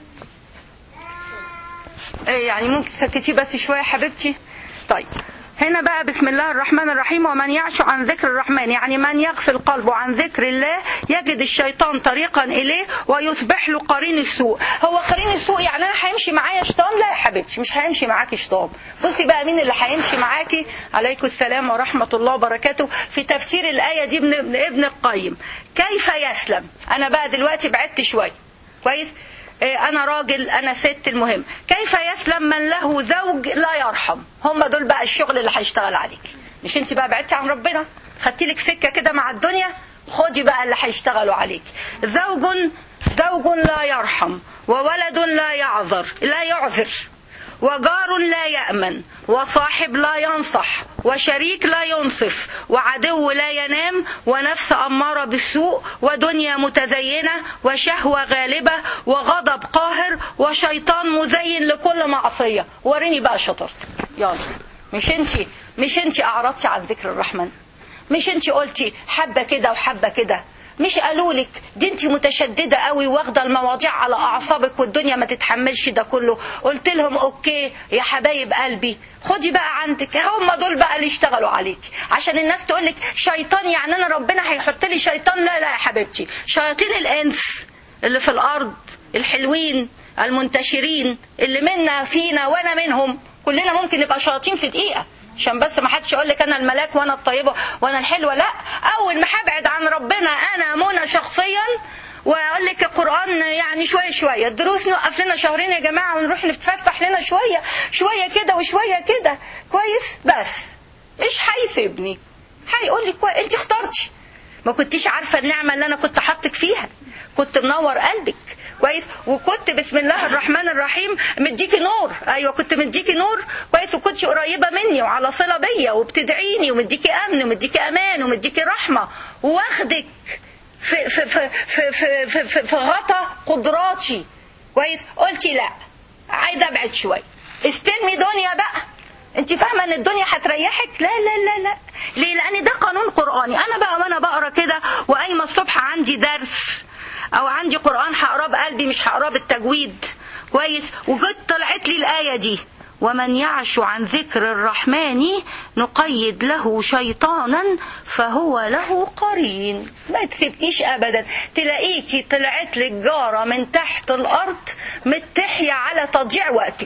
يعني ممكن تسكتيه بس شويه يا حبيبتي طيب هنا بقى بسم الله الرحمن الرحيم ومن يعش عن ذكر الرحمن يعني من يغفل قلبه عن ذكر الله يجد الشيطان طريقا اليه ويصبح له قرين السوء هو قرين السوء يعني انا هيمشي معايا شيطان لا يا حبيبتي مش هيمشي معاكي شيطان بصي بقى مين اللي هيمشي معاكي عليكم السلام ورحمه الله وبركاته في تفسير الايه دي ابن ابن القيم كيف يسلم انا بقى دلوقتي بعدت شويه كويس انا راجل انا ست المهم كيف يسلم من له زوج لا يرحم هم دول بقى الشغل اللي هيشتغل عليك مش انت بقى بعدتي عن ربنا خدتي لك سكه كده مع الدنيا خدي بقى اللي هيشتغلوا عليك زوج زوج لا يرحم وولد لا يعذر لا يعذر وجار لا يأمن وصاحب لا ينصح وشريك لا ينصف وعدو لا ينام ونفس أمارة بالسوء ودنيا متزينة وشهوة غالبة وغضب قاهر وشيطان مزين لكل معصية وريني بقى شطارتك يلا مش انتي مش انتي أعرضتي عن ذكر الرحمن مش انتي قلتي حبة كده وحبة كده مش قالوا لك دي انت متشدده قوي واخده المواضيع على اعصابك والدنيا ما تتحملش ده كله قلت لهم اوكي يا حبايب قلبي خدي بقى عندك هم دول بقى اللي يشتغلوا عليك عشان الناس تقول لك شيطان يعني انا ربنا هيحط لي شيطان لا لا يا حبيبتي شياطين الانس اللي في الارض الحلوين المنتشرين اللي منا فينا وانا منهم كلنا ممكن نبقى شياطين في دقيقه عشان بس ما حدش يقول لك انا الملاك وانا الطيبه وانا الحلوه لا اول ما هبعد عن ربنا انا منى شخصيا واقول لك القران يعني شويه شويه الدروس نوقف لنا شهرين يا جماعه ونروح نتفسح لنا شويه شويه كده وشويه كده كويس بس مش هيسيبني هيقول لي كويس انت اخترتي ما كنتيش عارفه النعمه اللي انا كنت حاطك فيها كنت منور قلبك كويس وكنت بسم الله الرحمن الرحيم مديكي نور ايوه كنت مديكي نور كويس وكنت قريبه مني وعلى صله بيا وبتدعيني ومديكي امن ومديكي امان ومديكي رحمه واخدك في في في في في, في, في, في غطا قدراتي كويس قلتي لا عايزه ابعد شويه استلمي دنيا بقى انت فاهمه ان الدنيا هتريحك لا لا لا لا ليه لان ده قانون قراني انا بقى وانا بقرا كده وقايمه الصبح عندي درس او عندي قران هقراه بقلبي مش هقراه بالتجويد كويس وجت طلعت لي الايه دي ومن يعش عن ذكر الرحمن نقيد له شيطانا فهو له قرين ما تسيبكيش ابدا تلاقيكي طلعت لك جاره من تحت الارض متحيه على تضييع وقتك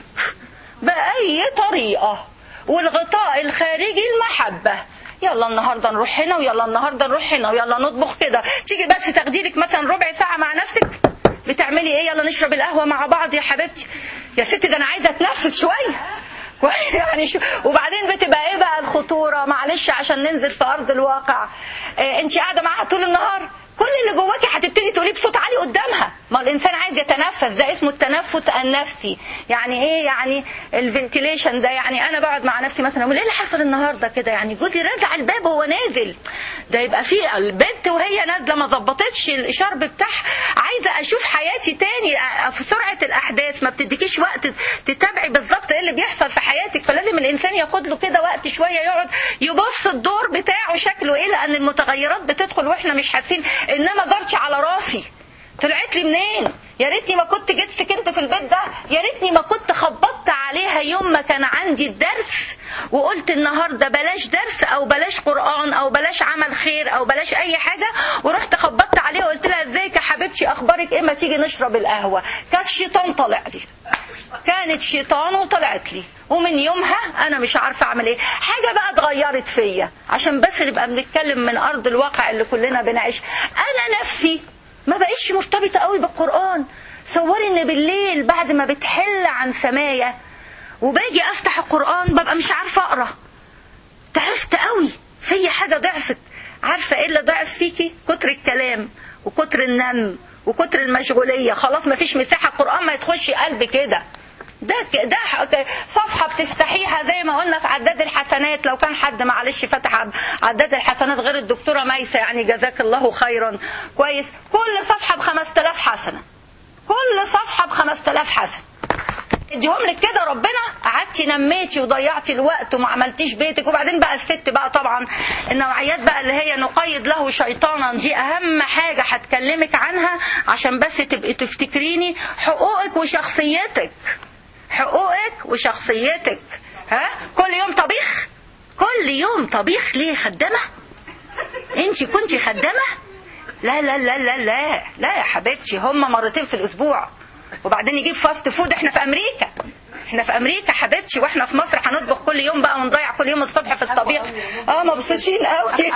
باي طريقه والغطاء الخارجي المحبه يلا النهارده نروح هنا ويلا النهارده نروح هنا ويلا نطبخ كده تيجي بس تاخدي مثلا ربع ساعه مع نفسك بتعملي ايه يلا نشرب القهوه مع بعض يا حبيبتي يا ستي ده انا عايزه اتنفس شويه يعني شو وبعدين بتبقى ايه بقى الخطوره معلش عشان ننزل في ارض الواقع إيه انت قاعده معاها طول النهار كل اللي جواكي هتبتدي تقوليه بصوت عالي قدامها ما الانسان عايز يتنفس ده اسمه التنفس النفسي يعني ايه يعني الفنتيليشن ده يعني انا بقعد مع نفسي مثلا اقول ايه اللي حصل النهارده كده يعني جوزي رزع الباب وهو نازل ده يبقى في البنت وهي نازله ما ظبطتش الشرب بتاعها عايزه اشوف حياتي تاني في سرعه الاحداث ما بتديكيش وقت تتابعي بالظبط ايه اللي بيحصل في حياتك فلازم الانسان ياخد له كده وقت شويه يقعد يبص الدور بتاعه شكله ايه لان المتغيرات بتدخل واحنا مش حاسين انما جارتي على راسي طلعت لي منين يا ريتني ما كنت جيت سكنت في البيت ده يا ريتني ما كنت خبطت عليها يوم ما كان عندي الدرس وقلت النهارده بلاش درس او بلاش قران او بلاش عمل خير او بلاش اي حاجه ورحت خبطت عليها وقلت لها ازيك يا حبيبتي اخبارك ايه ما تيجي نشرب القهوه كان الشيطان طلع لي كانت شيطان وطلعت لي ومن يومها انا مش عارفه اعمل ايه حاجه بقى اتغيرت فيا عشان بس نبقى بنتكلم من ارض الواقع اللي كلنا بنعيش انا نفسي ما بقيش مرتبطه قوي بالقران صوري ان بالليل بعد ما بتحل عن سمايا وباجي افتح القران ببقى مش عارفه اقرا تعبت قوي في حاجه ضعفت عارفه ايه اللي ضعف فيكي كتر الكلام وكتر النم وكتر المشغوليه خلاص ما فيش مساحه القران ما يدخلش قلب كده ده ده صفحه بتفتحيها زي ما قلنا في عداد الحسنات لو كان حد معلش فتح عداد الحسنات غير الدكتوره ميسه يعني جزاك الله خيرا كويس كل صفحه ب 5000 حسنه كل صفحه ب 5000 حسنه اديهم لك كده ربنا قعدتي نميتي وضيعتي الوقت وما عملتيش بيتك وبعدين بقى الست بقى طبعا النوعيات بقى اللي هي نقيد له شيطانا دي اهم حاجه هتكلمك عنها عشان بس تبقي تفتكريني حقوقك وشخصيتك حقوقك وشخصيتك ها كل يوم طبيخ كل يوم طبيخ ليه خدامه انت كنتي خدامه لا لا لا لا لا لا يا حبيبتي هم مرتين في الاسبوع وبعدين يجيب فاست فود احنا في امريكا احنا في امريكا حبيبتي واحنا في مصر هنطبخ كل يوم بقى ونضيع كل يوم الصبح في الطبيخ اه مبسوطين قوي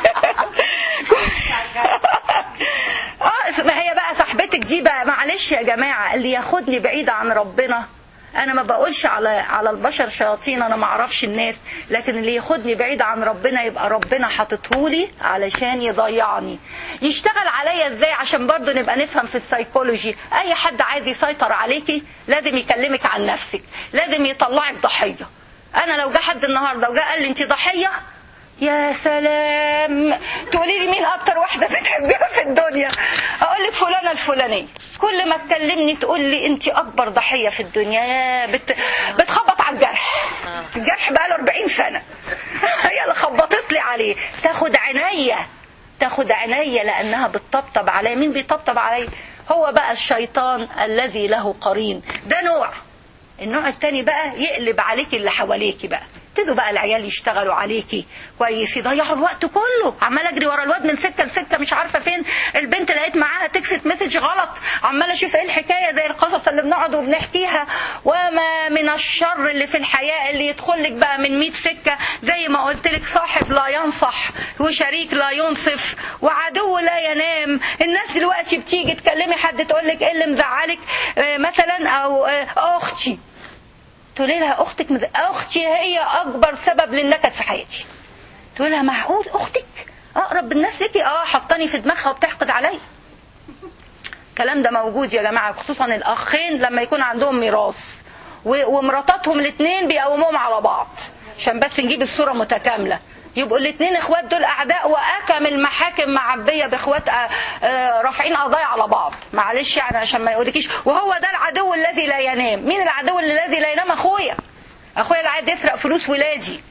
اه ما هي بقى صاحبتك دي بقى معلش يا جماعه اللي ياخدني بعيد عن ربنا انا ما بقولش على على البشر شياطين انا ما اعرفش الناس لكن اللي ياخدني بعيد عن ربنا يبقى ربنا حاططهولي علشان يضيعني يشتغل عليا ازاي عشان برضه نبقى نفهم في السيكولوجي اي حد عايز يسيطر عليكي لازم يكلمك عن نفسك لازم يطلعك ضحيه انا لو جه حد النهارده وجا قال لي انت ضحيه يا سلام تقولي لي مين اكتر واحده بتحبيها في الدنيا اقول لك فلانه الفلانيه كل ما تكلمني تقول لي انت اكبر ضحيه في الدنيا يا بت... بتخبط على الجرح الجرح بقى له 40 سنه هي اللي خبطت لي عليه تاخد عينيا تاخد عينيا لانها بتطبطب عليا مين بيطبطب عليا هو بقى الشيطان الذي له قرين ده نوع النوع التاني بقى يقلب عليك اللي حواليكي بقى ابتدوا بقى العيال يشتغلوا عليكي كويس يضيعوا الوقت كله عمال اجري ورا الواد من سكه لسكه مش عارفه فين البنت لقيت معاها تكست مسج غلط عمال اشوف ايه الحكايه زي القصص اللي بنقعد وبنحكيها وما من الشر اللي في الحياه اللي يدخل لك بقى من 100 سكه زي ما قلت لك صاحب لا ينصح وشريك لا ينصف وعدو لا ينام الناس دلوقتي بتيجي تكلمي حد تقول لك ايه اللي مزعلك مثلا او اختي تقولي لها اختك مز... اختي هي اكبر سبب للنكد في حياتي تقول لها معقول اختك اقرب الناس ليكي اه حطاني في دماغها وبتحقد عليا الكلام ده موجود يا جماعه خصوصا الاخين لما يكون عندهم ميراث و- ومراتاتهم الاثنين بيقوموهم على بعض عشان بس نجيب الصوره متكامله يبقوا الاثنين اخوات دول اعداء واكم المحاكم معبيه باخوات آه، آه، رافعين قضايا على بعض معلش يعني عشان ما يقولكيش وهو ده العدو الذي لا ينام مين العدو الذي لا ينام اخويا اخويا اللي عايز يسرق فلوس ولادي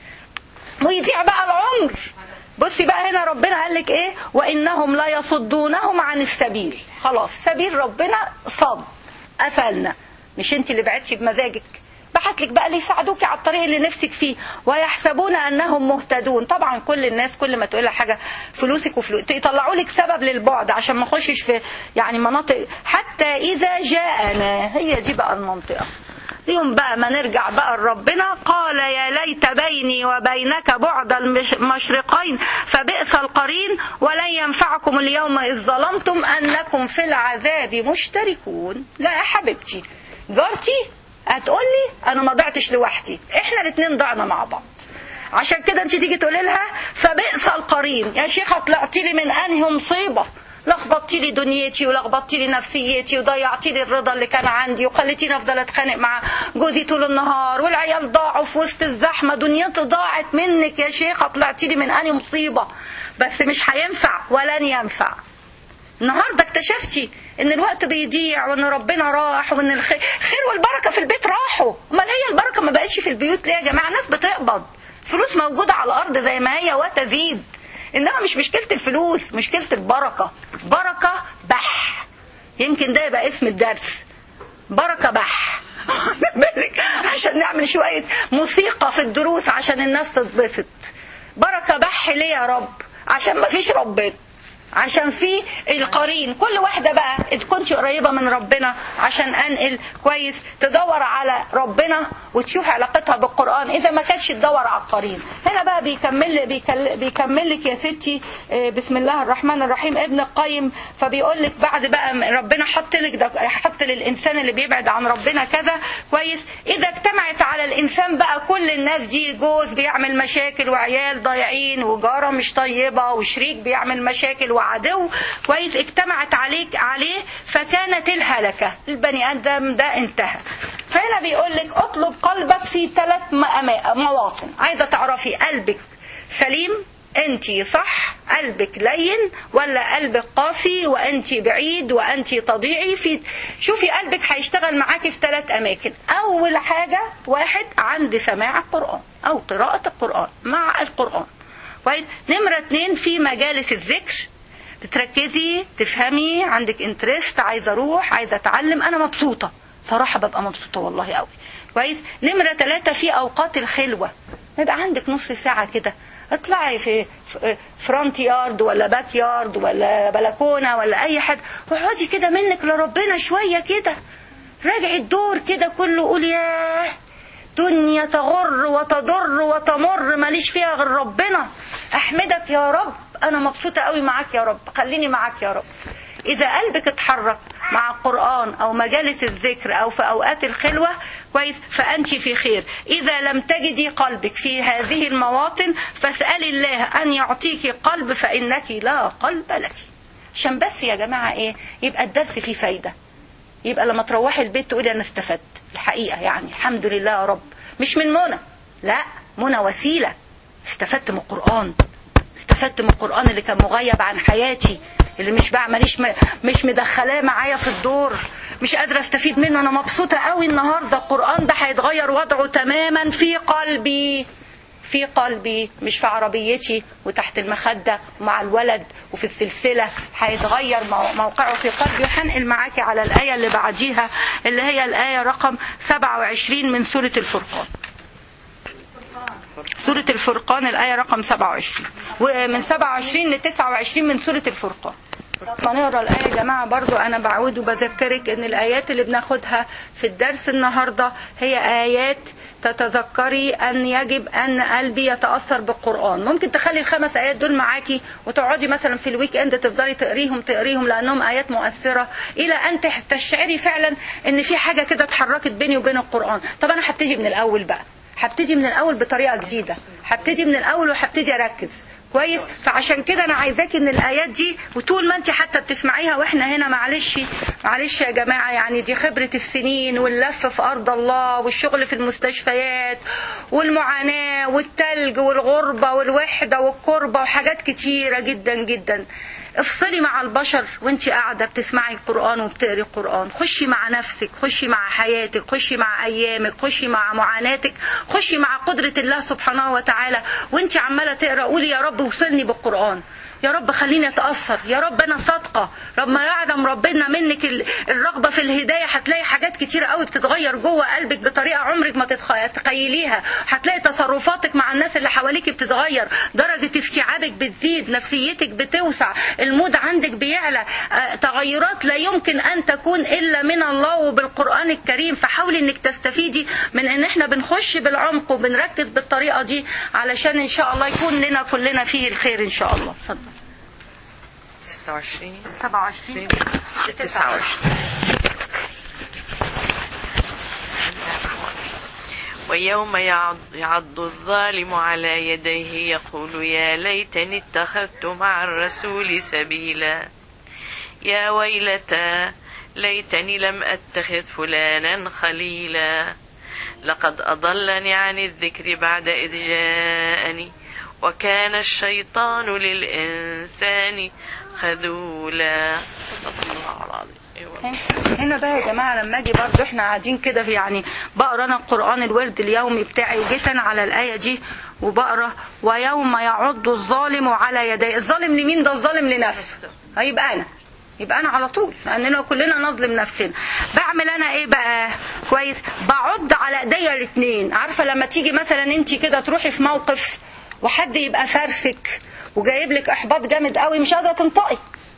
ويضيع بقى العمر بصي بقى هنا ربنا قال لك ايه وانهم لا يصدونهم عن السبيل خلاص سبيل ربنا صد قفلنا مش انت اللي بعتش بمزاجك بعت لك بقى اللي يساعدوكي على الطريق اللي نفسك فيه ويحسبون انهم مهتدون طبعا كل الناس كل ما تقول لها حاجه فلوسك وفلوس يطلعوا لك سبب للبعد عشان ما نخشش في يعني مناطق حتى اذا جاءنا هي دي بقى المنطقه يوم بقى ما نرجع بقى لربنا قال يا ليت بيني وبينك بعد المشرقين فبئس القرين ولن ينفعكم اليوم إذ ظلمتم أنكم في العذاب مشتركون لا يا حبيبتي جارتي هتقولي أنا ما ضعتش لوحدي إحنا الاتنين ضعنا مع بعض عشان كده انت تيجي تقولي لها فبئس القرين يا شيخه طلعتي لي من انهي مصيبه لخبطتي لي دنيتي ولخبطتي لي نفسيتي وضيعتي لي الرضا اللي كان عندي وخليتيني افضل اتخانق مع جوزي طول النهار والعيال ضاعوا في وسط الزحمه دنيتي ضاعت منك يا شيخه طلعتي لي من انهي مصيبه بس مش هينفع ولن ينفع النهارده اكتشفتي ان الوقت بيضيع وان ربنا راح وان الخير خير والبركه في البيت راحوا امال هي البركه ما بقتش في البيوت ليه يا جماعه الناس بتقبض فلوس موجوده على الارض زي ما هي وتزيد انما مش مشكله الفلوس مشكله البركه بركه بح يمكن ده يبقى اسم الدرس بركه بح بالك عشان نعمل شويه موسيقى في الدروس عشان الناس تتبسط بركه بح ليه يا رب عشان ما فيش ربنا عشان في القرين كل واحدة بقى إذ كنت قريبة من ربنا عشان أنقل كويس تدور على ربنا وتشوف علاقتها بالقرآن إذا ما كانتش تدور على القرين هنا بقى بيكمل بيكل بيكمل لك يا ستي آه، بسم الله الرحمن الرحيم ابن القيم فبيقول لك بعد بقى ربنا حط لك ده حط للإنسان اللي بيبعد عن ربنا كذا كويس إذا اجتمعت على الإنسان بقى كل الناس دي جوز بيعمل مشاكل وعيال ضايعين وجارة مش طيبة وشريك بيعمل مشاكل وعدو كويس اجتمعت عليك عليه فكانت الهلكة البني آدم ده انتهى فهنا بيقول لك اطلب قلبك في ثلاث مواطن عايزة تعرفي قلبك سليم انت صح قلبك لين ولا قلبك قاسي وانت بعيد وانت تضيعي في شوفي قلبك هيشتغل معاكي في ثلاث اماكن اول حاجة واحد عند سماع القرآن او قراءة القرآن مع القرآن كويس نمرة اتنين في مجالس الذكر تتركزي تفهمي عندك انترست عايزه اروح عايزه اتعلم انا مبسوطه صراحه ببقى مبسوطه والله قوي كويس نمره ثلاثة في اوقات الخلوه يبقى عندك نص ساعه كده اطلعي في فرونت يارد ولا باك يارد ولا بلكونه ولا اي حد واقعدي كده منك لربنا شويه كده راجعي الدور كده كله قولي ياه دنيا تغر وتضر وتمر ماليش فيها غير ربنا احمدك يا رب انا مبسوطه قوي معاك يا رب خليني معاك يا رب اذا قلبك اتحرك مع القران او مجالس الذكر او في اوقات الخلوه كويس فانت في خير اذا لم تجدي قلبك في هذه المواطن فاسالي الله ان يعطيك قلب فانك لا قلب لك عشان بس يا جماعه ايه يبقى الدرس فيه فايده يبقى لما تروحي البيت تقولي انا استفدت الحقيقه يعني الحمد لله يا رب مش من منى لا منى وسيله استفدت من القران استفدت من القرآن اللي كان مغيب عن حياتي اللي مش بقى ماليش مش مدخلاه معايا في الدور مش قادرة استفيد منه انا مبسوطة قوي النهاردة القرآن ده هيتغير وضعه تماما في قلبي في قلبي مش في عربيتي وتحت المخدة ومع الولد وفي السلسلة هيتغير موقعه في قلبي وهنقل معاكي على الآية اللي بعديها اللي هي الآية رقم 27 من سورة الفرقان سورة الفرقان الآية رقم 27 ومن 27 ل 29 من سورة الفرقان فنقرا الآية يا جماعة برضو أنا بعود وبذكرك إن الآيات اللي بناخدها في الدرس النهاردة هي آيات تتذكري أن يجب أن قلبي يتأثر بالقرآن ممكن تخلي الخمس آيات دول معاكي وتقعدي مثلا في الويك إند تفضلي تقريهم تقريهم لأنهم آيات مؤثرة إلى أن تشعري فعلا إن في حاجة كده اتحركت بيني وبين القرآن طب أنا هبتدي من الأول بقى هبتدي من الاول بطريقه جديده هبتدي من الاول وهبتدي اركز كويس فعشان كده انا عايزاكي ان الايات دي وطول ما انت حتى بتسمعيها واحنا هنا معلش معلش يا جماعه يعني دي خبره السنين واللف في ارض الله والشغل في المستشفيات والمعاناه والتلج والغربه والوحده والكربه وحاجات كتيره جدا جدا افصلي مع البشر وانت قاعده بتسمعي القران وبتقري القران خشي مع نفسك خشي مع حياتك خشي مع ايامك خشي مع معاناتك خشي مع قدره الله سبحانه وتعالى وانت عماله تقرا قولي يا رب وصلني بالقران يا رب خليني اتاثر يا رب انا صادقه رب ما يعلم ربنا منك ال- الرغبه في الهدايه هتلاقي حاجات كتير قوي بتتغير جوه قلبك بطريقه عمرك ما تتخ- تتخيليها هتلاقي تصرفاتك مع الناس اللي حواليك بتتغير درجه استيعابك بتزيد نفسيتك بتوسع المود عندك بيعلى آه، تغيرات لا يمكن ان تكون الا من الله وبالقران الكريم فحاولي انك تستفيدي من ان احنا بنخش بالعمق وبنركز بالطريقه دي علشان ان شاء الله يكون لنا كلنا فيه الخير ان شاء الله اتفضل
26
27
29 ويوم يعض, يعض الظالم على يديه يقول يا ليتني اتخذت مع الرسول سبيلا يا ويلتى ليتني لم اتخذ فلانا خليلا لقد اضلني عن الذكر بعد اذ جاءني وكان الشيطان للانسان خذولا صدق الله العظيم أيوة.
هنا بقى يا جماعه لما اجي برضه احنا قاعدين كده في يعني بقرا انا القران الورد اليومي بتاعي وجيت انا على الايه دي وبقرا ويوم يعض الظالم على يديه الظالم لمين ده الظالم لنفسه هيبقى انا يبقى انا على طول لاننا كلنا نظلم نفسنا بعمل انا ايه بقى كويس بعض على ايديا الاثنين عارفه لما تيجي مثلا انت كده تروحي في موقف وحد يبقى فارسك وجايب لك احباط جامد قوي مش قادره تنطقي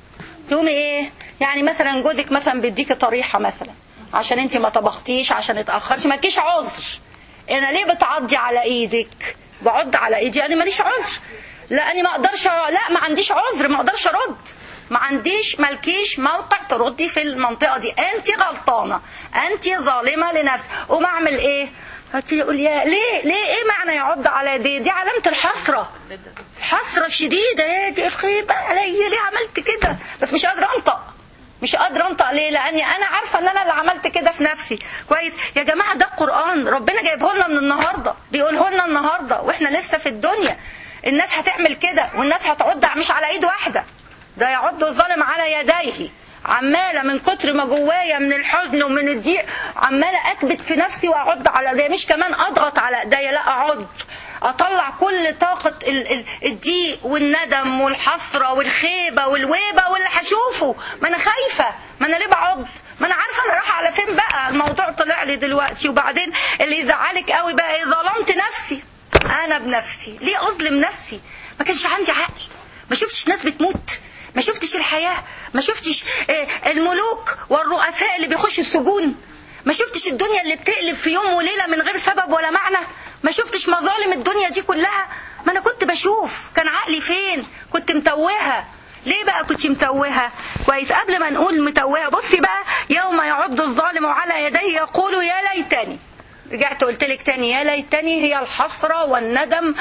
تقومي ايه يعني مثلا جوزك مثلا بيديكي طريحه مثلا عشان انت ما طبختيش عشان اتاخرتي مالكيش عذر انا ليه بتعضي على ايدك بعض على ايدي انا ماليش عذر لاني ما اقدرش لا ما عنديش عذر ما اقدرش ارد ما عنديش مالكيش موقع تردي في المنطقه دي انت غلطانه انت ظالمه لنفسك قوم اعمل ايه هتقولي يقول يا ليه ليه ايه معنى يعض على دي دي علامه الحسره الحسره الشديده يا دي خيبه عليا ليه عملت كده بس مش قادره انطق مش قادره انطق ليه لاني انا عارفه ان انا اللي عملت كده في نفسي كويس يا جماعه ده القران ربنا جايبه لنا من النهارده بيقوله لنا النهارده واحنا لسه في الدنيا الناس هتعمل كده والناس هتعض مش على ايد واحده ده يعض الظالم على يديه عمالة من كتر ما جوايا من الحزن ومن الضيق عمالة أكبت في نفسي وأعض على ايديا مش كمان أضغط على ايديا لا أعض أطلع كل طاقة ال- ال- الضيق والندم والحسرة والخيبة والويبة واللي هشوفه ما أنا خايفة ما أنا ليه بعض ما أنا عارفة أنا رايحة على فين بقى الموضوع طلع لي دلوقتي وبعدين اللي يزعلك قوي بقى إيه ظلمت نفسي أنا بنفسي ليه أظلم نفسي ما كانش عندي عقل ما شفتش ناس بتموت ما شفتش الحياة ما شفتش آه، الملوك والرؤساء اللي بيخشوا السجون ما شفتش الدنيا اللي بتقلب في يوم وليلة من غير سبب ولا معنى ما شفتش مظالم الدنيا دي كلها ما انا كنت بشوف كان عقلي فين كنت متوهة ليه بقى كنت متوهة كويس قبل ما نقول متوهة بصي بقى يوم يعض الظالم على يديه يقول يا ليتني رجعت قلت لك تاني يا ليتني هي الحسرة والندم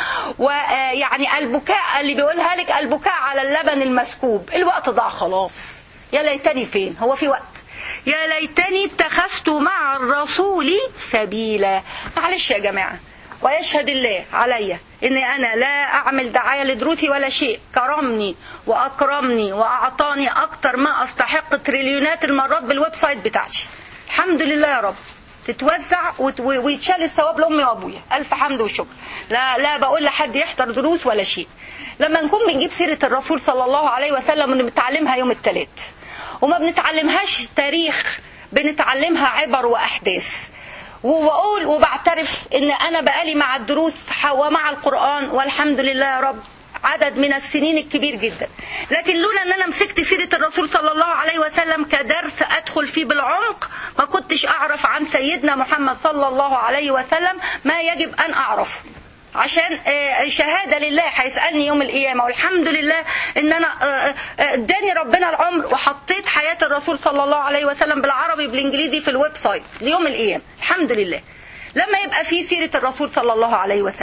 ويعني البكاء اللي بيقولها لك البكاء على اللبن المسكوب الوقت ضاع خلاص يا ليتني فين هو في وقت يا ليتني اتخذت مع الرسول سبيلا معلش يا جماعة ويشهد الله علي اني انا لا اعمل دعايه لدروسي ولا شيء كرمني واكرمني واعطاني اكتر ما استحق تريليونات المرات بالويب سايت بتاعتي الحمد لله يا رب تتوزع وت- ويتشال الثواب لامي وابويا الف حمد وشكر لا لا بقول لحد يحضر دروس ولا شيء لما نكون بنجيب سيره الرسول صلى الله عليه وسلم بنتعلمها يوم الثلاث وما بنتعلمهاش تاريخ بنتعلمها عبر واحداث وبقول وبعترف ان انا بقالي مع الدروس ومع القران والحمد لله يا رب عدد من السنين الكبير جدا لكن لولا ان انا مسكت سيره الرسول صلى الله عليه وسلم كدرس ادخل فيه بالعمق ما كنتش اعرف عن سيدنا محمد صلى الله عليه وسلم ما يجب ان اعرفه عشان آه، شهاده لله هيسالني يوم القيامه والحمد لله ان انا آه، آه، اداني ربنا العمر وحطيت حياه الرسول صلى الله عليه وسلم بالعربي بالانجليزي في الويب سايت ليوم القيامه الحمد لله لما يبقى في سيرة الرسول صلى الله عليه وسلم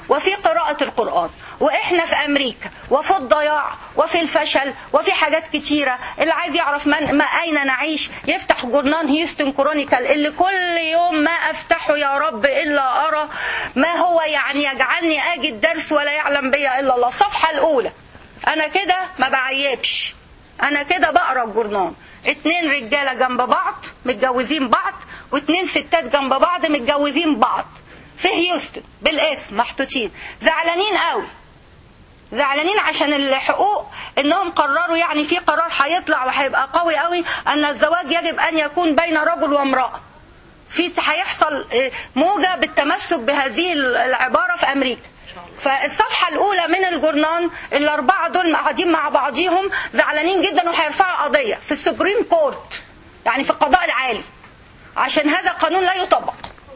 وفي قراءة القرآن واحنا في امريكا وفي الضياع وفي الفشل وفي حاجات كتيرة اللي عايز يعرف من ما اين نعيش يفتح جورنان هيوستن كرونيكال اللي كل يوم ما افتحه يا رب الا ارى ما هو يعني يجعلني اجي الدرس ولا يعلم بي الا الله الصفحة الاولى انا كده ما بعيبش انا كده بقرا الجورنان اتنين رجالة جنب بعض متجوزين بعض واتنين ستات جنب بعض متجوزين بعض في هيوستن بالاسم محطوطين زعلانين قوي زعلانين عشان الحقوق انهم قرروا يعني في قرار هيطلع وهيبقى قوي قوي ان الزواج يجب ان يكون بين رجل وامراه في هيحصل موجه بالتمسك بهذه العباره في امريكا فالصفحة الأولى من الجورنان الأربعة دول قاعدين مع بعضيهم زعلانين جدا وهيرفعوا قضية في السوبريم كورت يعني في القضاء العالي عشان هذا قانون لا يطبق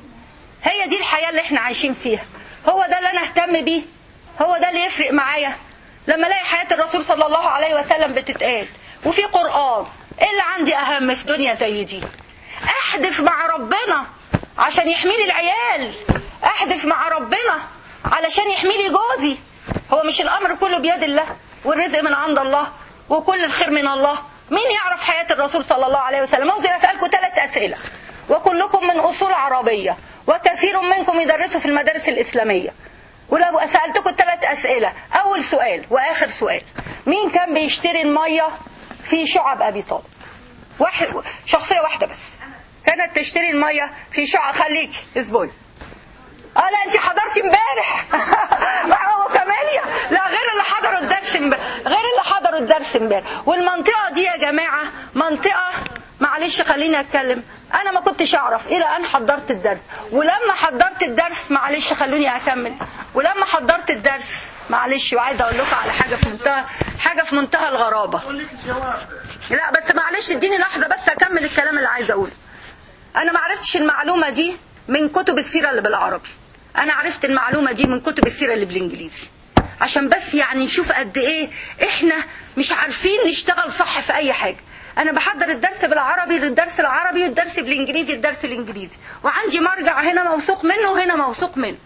هي دي الحياة اللي احنا عايشين فيها هو ده اللي أنا أهتم بيه هو ده اللي يفرق معايا لما الاقي حياة الرسول صلى الله عليه وسلم بتتقال وفي قرآن ايه اللي عندي أهم في دنيا زي دي أحدث مع ربنا عشان يحمي لي العيال أحدث مع ربنا علشان يحمي لي جوزي هو مش الامر كله بيد الله والرزق من عند الله وكل الخير من الله مين يعرف حياة الرسول صلى الله عليه وسلم ممكن اسألكم ثلاث اسئلة وكلكم من اصول عربية وكثير منكم يدرسوا في المدارس الاسلامية ولو سألتكم ثلاث اسئلة اول سؤال واخر سؤال مين كان بيشتري المية في شعب ابي طالب واحد شخصية واحدة بس كانت تشتري المية في شعب خليك اسبوعي اه لا انت حضرتي امبارح هو كماليا لا غير اللي حضروا الدرس امبارح غير اللي حضروا الدرس امبارح والمنطقه دي يا جماعه منطقه معلش خليني اتكلم انا ما كنتش اعرف الى ان حضرت الدرس ولما حضرت الدرس معلش خلوني اكمل ولما حضرت الدرس معلش وعايزه اقول لكم على حاجه في منتهى حاجه في منتهى الغرابه لا بس معلش اديني لحظه بس اكمل الكلام اللي عايزه اقوله انا ما عرفتش المعلومه دي من كتب السيره اللي بالعربي انا عرفت المعلومه دي من كتب السيره اللي بالانجليزي عشان بس يعني نشوف قد ايه احنا مش عارفين نشتغل صح في اي حاجه انا بحضر الدرس بالعربي للدرس العربي والدرس بالانجليزي الدرس الانجليزي وعندي مرجع هنا موثوق منه وهنا موثوق منه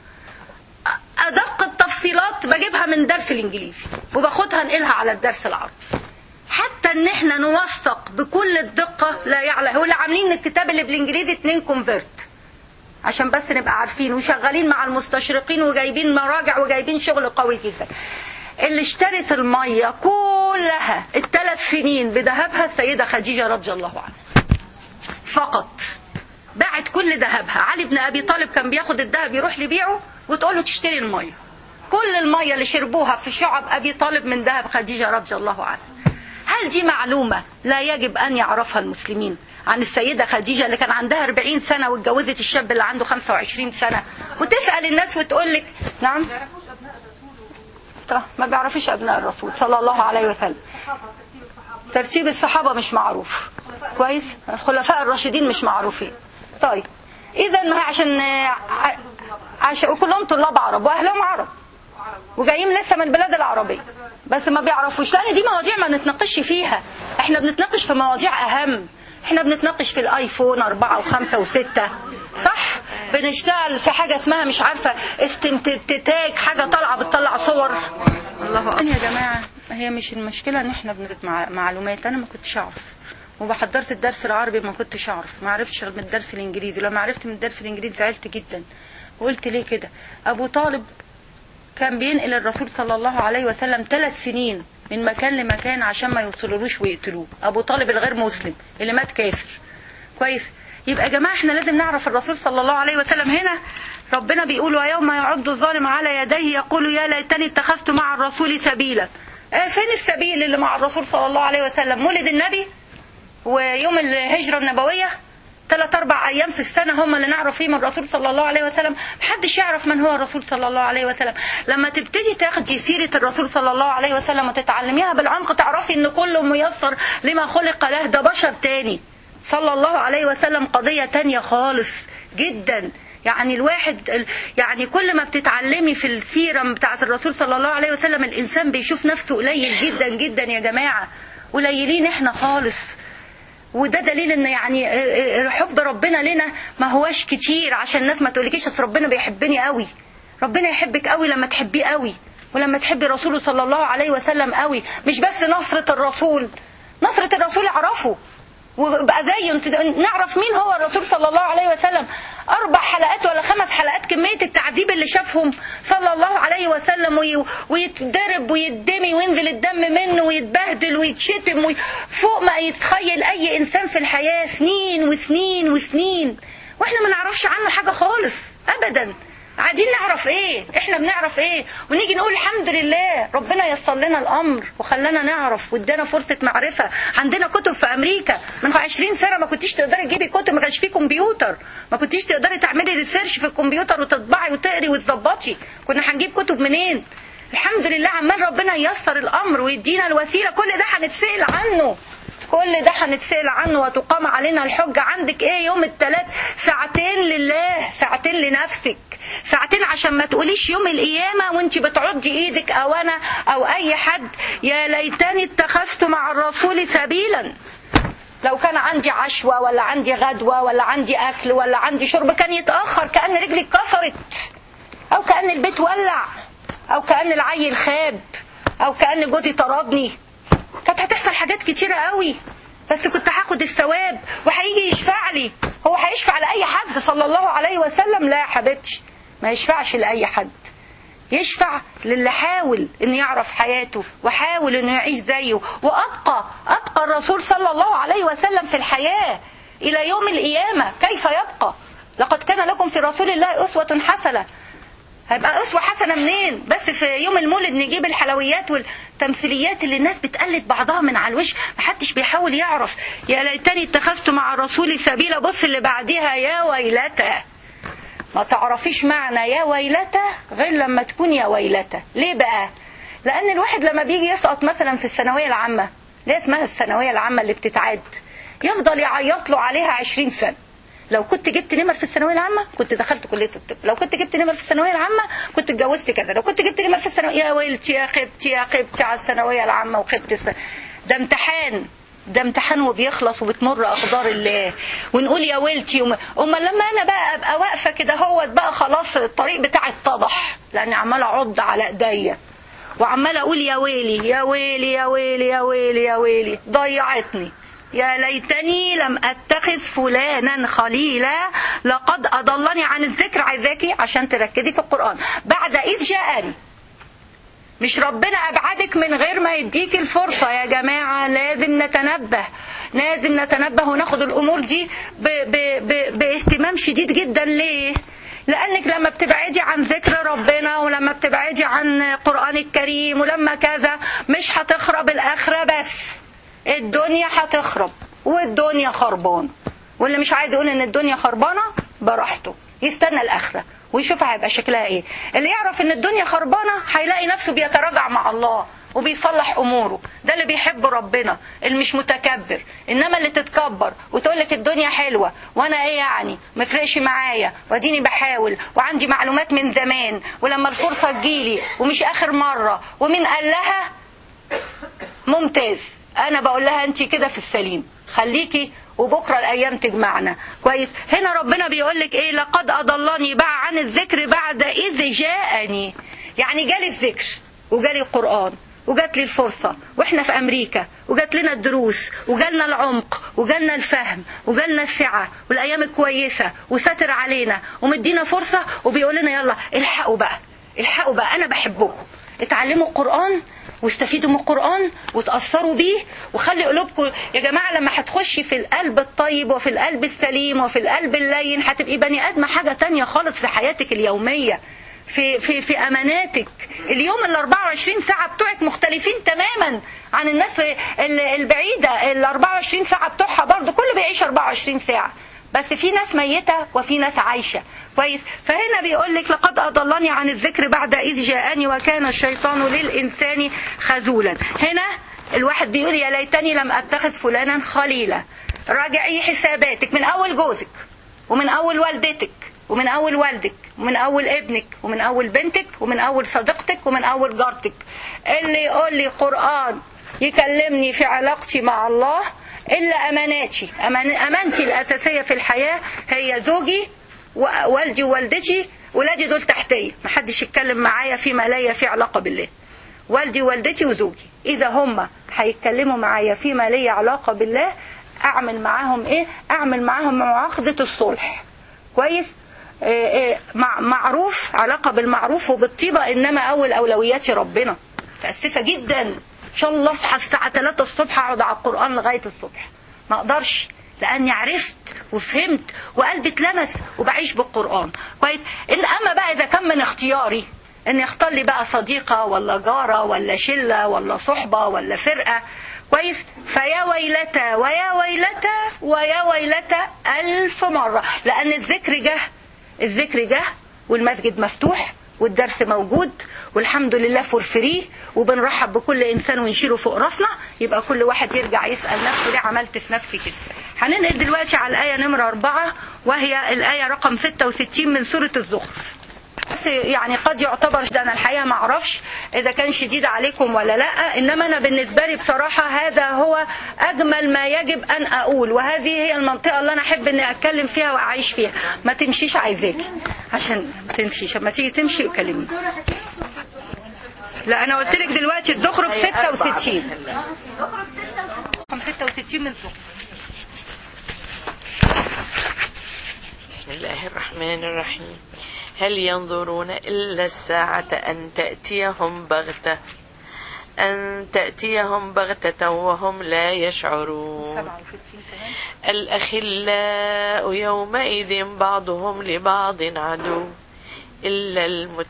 ادق التفصيلات بجيبها من درس الانجليزي وباخدها انقلها على الدرس العربي حتى ان احنا نوثق بكل الدقه لا يعلى هو اللي عاملين الكتاب اللي بالانجليزي اتنين كونفرت عشان بس نبقى عارفين وشغالين مع المستشرقين وجايبين مراجع وجايبين شغل قوي جدا اللي اشترت المية كلها الثلاث سنين بذهبها السيدة خديجة رضي الله عنها فقط باعت كل ذهبها علي بن أبي طالب كان بياخد الذهب يروح لبيعه وتقول له تشتري المية كل المية اللي شربوها في شعب أبي طالب من ذهب خديجة رضي الله عنها هل دي معلومة لا يجب أن يعرفها المسلمين عن السيدة خديجة اللي كان عندها 40 سنة واتجوزت الشاب اللي عنده 25 سنة وتسأل الناس وتقول لك نعم طب ما بيعرفش أبناء الرسول صلى الله عليه وسلم ترتيب الصحابة مش معروف كويس الخلفاء الراشدين مش معروفين طيب إذا ما عشان عشان وكلهم طلاب عرب وأهلهم عرب وجايين لسه من البلاد العربية بس ما بيعرفوش لأن دي مواضيع ما نتناقش فيها احنا بنتناقش في مواضيع أهم احنا بنتناقش في الايفون أربعة وخمسة وستة صح بنشتغل في حاجة اسمها مش عارفة استمتتاج حاجة طالعة بتطلع صور الله أكبر يا جماعة هي مش المشكلة ان احنا بندرس معلومات انا ما كنتش اعرف وبحضرت الدرس العربي ما كنتش اعرف ما عرفتش من الدرس الانجليزي لما عرفت من الدرس الانجليزي زعلت جدا وقلت ليه كده ابو طالب كان بينقل الرسول صلى الله عليه وسلم ثلاث سنين من مكان لمكان عشان ما يوصلولوش ويقتلوه ابو طالب الغير مسلم اللي مات كافر كويس يبقى يا جماعه احنا لازم نعرف الرسول صلى الله عليه وسلم هنا ربنا بيقول ويوم يعض الظالم على يديه يقول يا ليتني اتخذت مع الرسول سبيلا اه فين السبيل اللي مع الرسول صلى الله عليه وسلم مولد النبي ويوم الهجرة النبوية ثلاث أربع أيام في السنة هم اللي نعرف فيهم الرسول صلى الله عليه وسلم محدش يعرف من هو الرسول صلى الله عليه وسلم لما تبتدي تاخدي سيرة الرسول صلى الله عليه وسلم وتتعلميها بالعمق تعرفي ان كله ميسر لما خلق له ده بشر تاني صلى الله عليه وسلم قضية تانية خالص جدا يعني الواحد يعني كل ما بتتعلمي في السيرة بتاعة الرسول صلى الله عليه وسلم الإنسان بيشوف نفسه قليل جدا جدا يا جماعة قليلين احنا خالص وده دليل ان يعني حب ربنا لنا ما هواش كتير عشان الناس ما تقولكيش اصل ربنا بيحبني قوي ربنا يحبك قوي لما تحبيه قوي ولما تحبي رسوله صلى الله عليه وسلم قوي مش بس نصرة الرسول نصرة الرسول اعرفه وبقى زيه انت نعرف مين هو الرسول صلى الله عليه وسلم اربع حلقات ولا خمس حلقات كميه التعذيب اللي شافهم صلى الله عليه وسلم وي... ويتضرب ويدمي وينزل الدم منه ويتبهدل ويتشتم وي... فوق ما يتخيل اي انسان في الحياه سنين وسنين وسنين واحنا ما نعرفش عنه حاجه خالص ابدا قاعدين نعرف ايه احنا بنعرف ايه ونيجي نقول الحمد لله ربنا يسر لنا الامر وخلانا نعرف وادانا فرصه معرفه عندنا كتب في امريكا من 20 سنه ما كنتيش تقدري تجيبي كتب ما كانش فيه كمبيوتر ما كنتيش تقدري تعملي ريسيرش في الكمبيوتر وتطبعي وتقري وتظبطي كنا هنجيب كتب منين الحمد لله عمال ربنا ييسر الامر ويدينا الوسيله كل ده هنتسال عنه كل ده هنتسال عنه وتقام علينا الحجة عندك ايه يوم الثلاث ساعتين لله ساعتين لنفسك ساعتين عشان ما تقوليش يوم القيامة وانت بتعضي ايدك او انا او اي حد يا ليتني اتخذت مع الرسول سبيلا لو كان عندي عشوة ولا عندي غدوة ولا عندي اكل ولا عندي شرب كان يتأخر كأن رجلي اتكسرت او كأن البيت ولع او كأن العيل خاب او كأن جوزي طردني كانت هتحصل حاجات كتيرة قوي بس كنت هاخد الثواب وهيجي يشفع لي هو هيشفع لأي حد صلى الله عليه وسلم لا يا حبيبتي ما يشفعش لأي حد يشفع للي حاول انه يعرف حياته وحاول انه يعيش زيه وابقى ابقى الرسول صلى الله عليه وسلم في الحياة الى يوم القيامة كيف يبقى لقد كان لكم في رسول الله اسوة حسنة هيبقى اسوة حسنة منين بس في يوم المولد نجيب الحلويات والتمثيليات اللي الناس بتقلد بعضها من على الوش محدش بيحاول يعرف يا ليتني اتخذت مع الرسول سبيلا بص اللي بعديها يا ويلته ما تعرفيش معنى يا ويلته غير لما تكون يا ويلته ليه بقى لان الواحد لما بيجي يسقط مثلا في الثانويه العامه ليه اسمها الثانويه العامه اللي بتتعاد يفضل يعيط له عليها 20 سنه لو كنت جبت نمر في الثانويه العامه كنت دخلت كليه الطب لو كنت جبت نمر في الثانويه العامه كنت اتجوزت كذا لو كنت جبت نمر في الثانويه يا ويلتي يا خبتي يا خبتي على الثانويه العامه وخبت الس... ده امتحان ده امتحان وبيخلص وبتمر اقدار الله ونقول يا ويلتي وم... اما لما انا بقى ابقى واقفه كده هوت بقى خلاص الطريق بتاعي اتضح لاني عماله اعض على ايديا وعماله اقول يا ويلي يا ويلي يا ويلي يا ويلي يا ويلي ضيعتني يا ليتني لم اتخذ فلانا خليلا لقد اضلني عن الذكر عايزاكي عشان تركزي في القران بعد اذ جاءني مش ربنا ابعدك من غير ما يديك الفرصه يا جماعه لازم نتنبه لازم نتنبه وناخد الامور دي ب ب ب باهتمام شديد جدا ليه لانك لما بتبعدي عن ذكر ربنا ولما بتبعدي عن القران الكريم ولما كذا مش هتخرب الاخره بس الدنيا هتخرب والدنيا خربان واللي مش عايز يقول ان الدنيا خربانه براحته يستنى الاخره ويشوف هيبقى شكلها ايه اللي يعرف ان الدنيا خربانه هيلاقي نفسه بيتراجع مع الله وبيصلح اموره ده اللي بيحب ربنا اللي مش متكبر انما اللي تتكبر وتقول لك الدنيا حلوه وانا ايه يعني مفرقش معايا واديني بحاول وعندي معلومات من زمان ولما الفرصه تجيلي ومش اخر مره ومين قال لها ممتاز انا بقول لها انت كده في السليم خليكي وبكره الايام تجمعنا كويس هنا ربنا بيقول لك ايه لقد اضلني بقى عن الذكر بعد اذ جاءني يعني جالي الذكر وجالي القران وجات لي الفرصة واحنا في امريكا وجات لنا الدروس وجالنا العمق وجالنا الفهم وجالنا السعة والايام الكويسة وساتر علينا ومدينا فرصة وبيقول لنا يلا الحقوا بقى الحقوا بقى انا بحبكم اتعلموا القرآن واستفيدوا من القرآن وتأثروا بيه وخلي قلوبكم يا جماعة لما هتخشي في القلب الطيب وفي القلب السليم وفي القلب اللين هتبقي بني آدمة حاجة تانية خالص في حياتك اليومية في في في اماناتك اليوم ال 24 ساعه بتوعك مختلفين تماما عن الناس البعيده ال 24 ساعه بتوعها برضه كله بيعيش 24 ساعه بس في ناس ميته وفي ناس عايشه كويس فهنا بيقول لك لقد اضلني عن الذكر بعد اذ جاءني وكان الشيطان للانسان خذولا هنا الواحد بيقول يا ليتني لم اتخذ فلانا خليلا راجعي حساباتك من اول جوزك ومن اول والدتك ومن اول والدك ومن اول ابنك ومن اول بنتك ومن اول صديقتك ومن اول جارتك اللي يقول لي قران يكلمني في علاقتي مع الله الا اماناتي أمان امانتي الاساسيه في الحياه هي زوجي ووالدي ووالدتي ولادي دول تحتيه محدش يتكلم معايا فيما ليا في علاقه بالله والدي ووالدتي وزوجي اذا هم هيتكلموا معايا فيما ليا علاقه بالله اعمل معاهم ايه اعمل معاهم معاقده الصلح كويس إيه إيه مع معروف علاقه بالمعروف وبالطيبه انما اول اولوياتي ربنا متاسفه جدا ان شاء الله اصحى الساعه 3 الصبح اقعد على القران لغايه الصبح ما اقدرش لاني عرفت وفهمت وقلبي اتلمس وبعيش بالقران كويس ان اما بقى اذا كان من اختياري ان يختار لي بقى صديقه ولا جاره ولا شله ولا صحبه ولا فرقه كويس فيا ويلتا ويا ويلتا ويا ويلتا ألف مرة لأن الذكر جه الذكر جه والمسجد مفتوح والدرس موجود والحمد لله فور فري وبنرحب بكل انسان ونشيله فوق راسنا يبقى كل واحد يرجع يسال نفسه ليه عملت في نفسي كده هننقل دلوقتي على الايه نمره أربعة وهي الايه رقم 66 من سوره الزخرف بس يعني قد يعتبر ده انا الحقيقه ما اعرفش اذا كان شديد عليكم ولا لا انما انا بالنسبه لي بصراحه هذا هو اجمل ما يجب ان اقول وهذه هي المنطقه اللي انا احب اني اتكلم فيها واعيش فيها ما تمشيش عايزاكي عشان ما تمشيش لما تيجي تمشي كلمني لا انا قلت لك دلوقتي الدخرف 66 رقم 66 من فوق
بسم الله الرحمن الرحيم هل ينظرون إلا الساعة أن تأتيهم بغتة أن تأتيهم بغتة وهم لا يشعرون
67 كمان
الأخلاء يومئذ بعضهم لبعض عدو إلا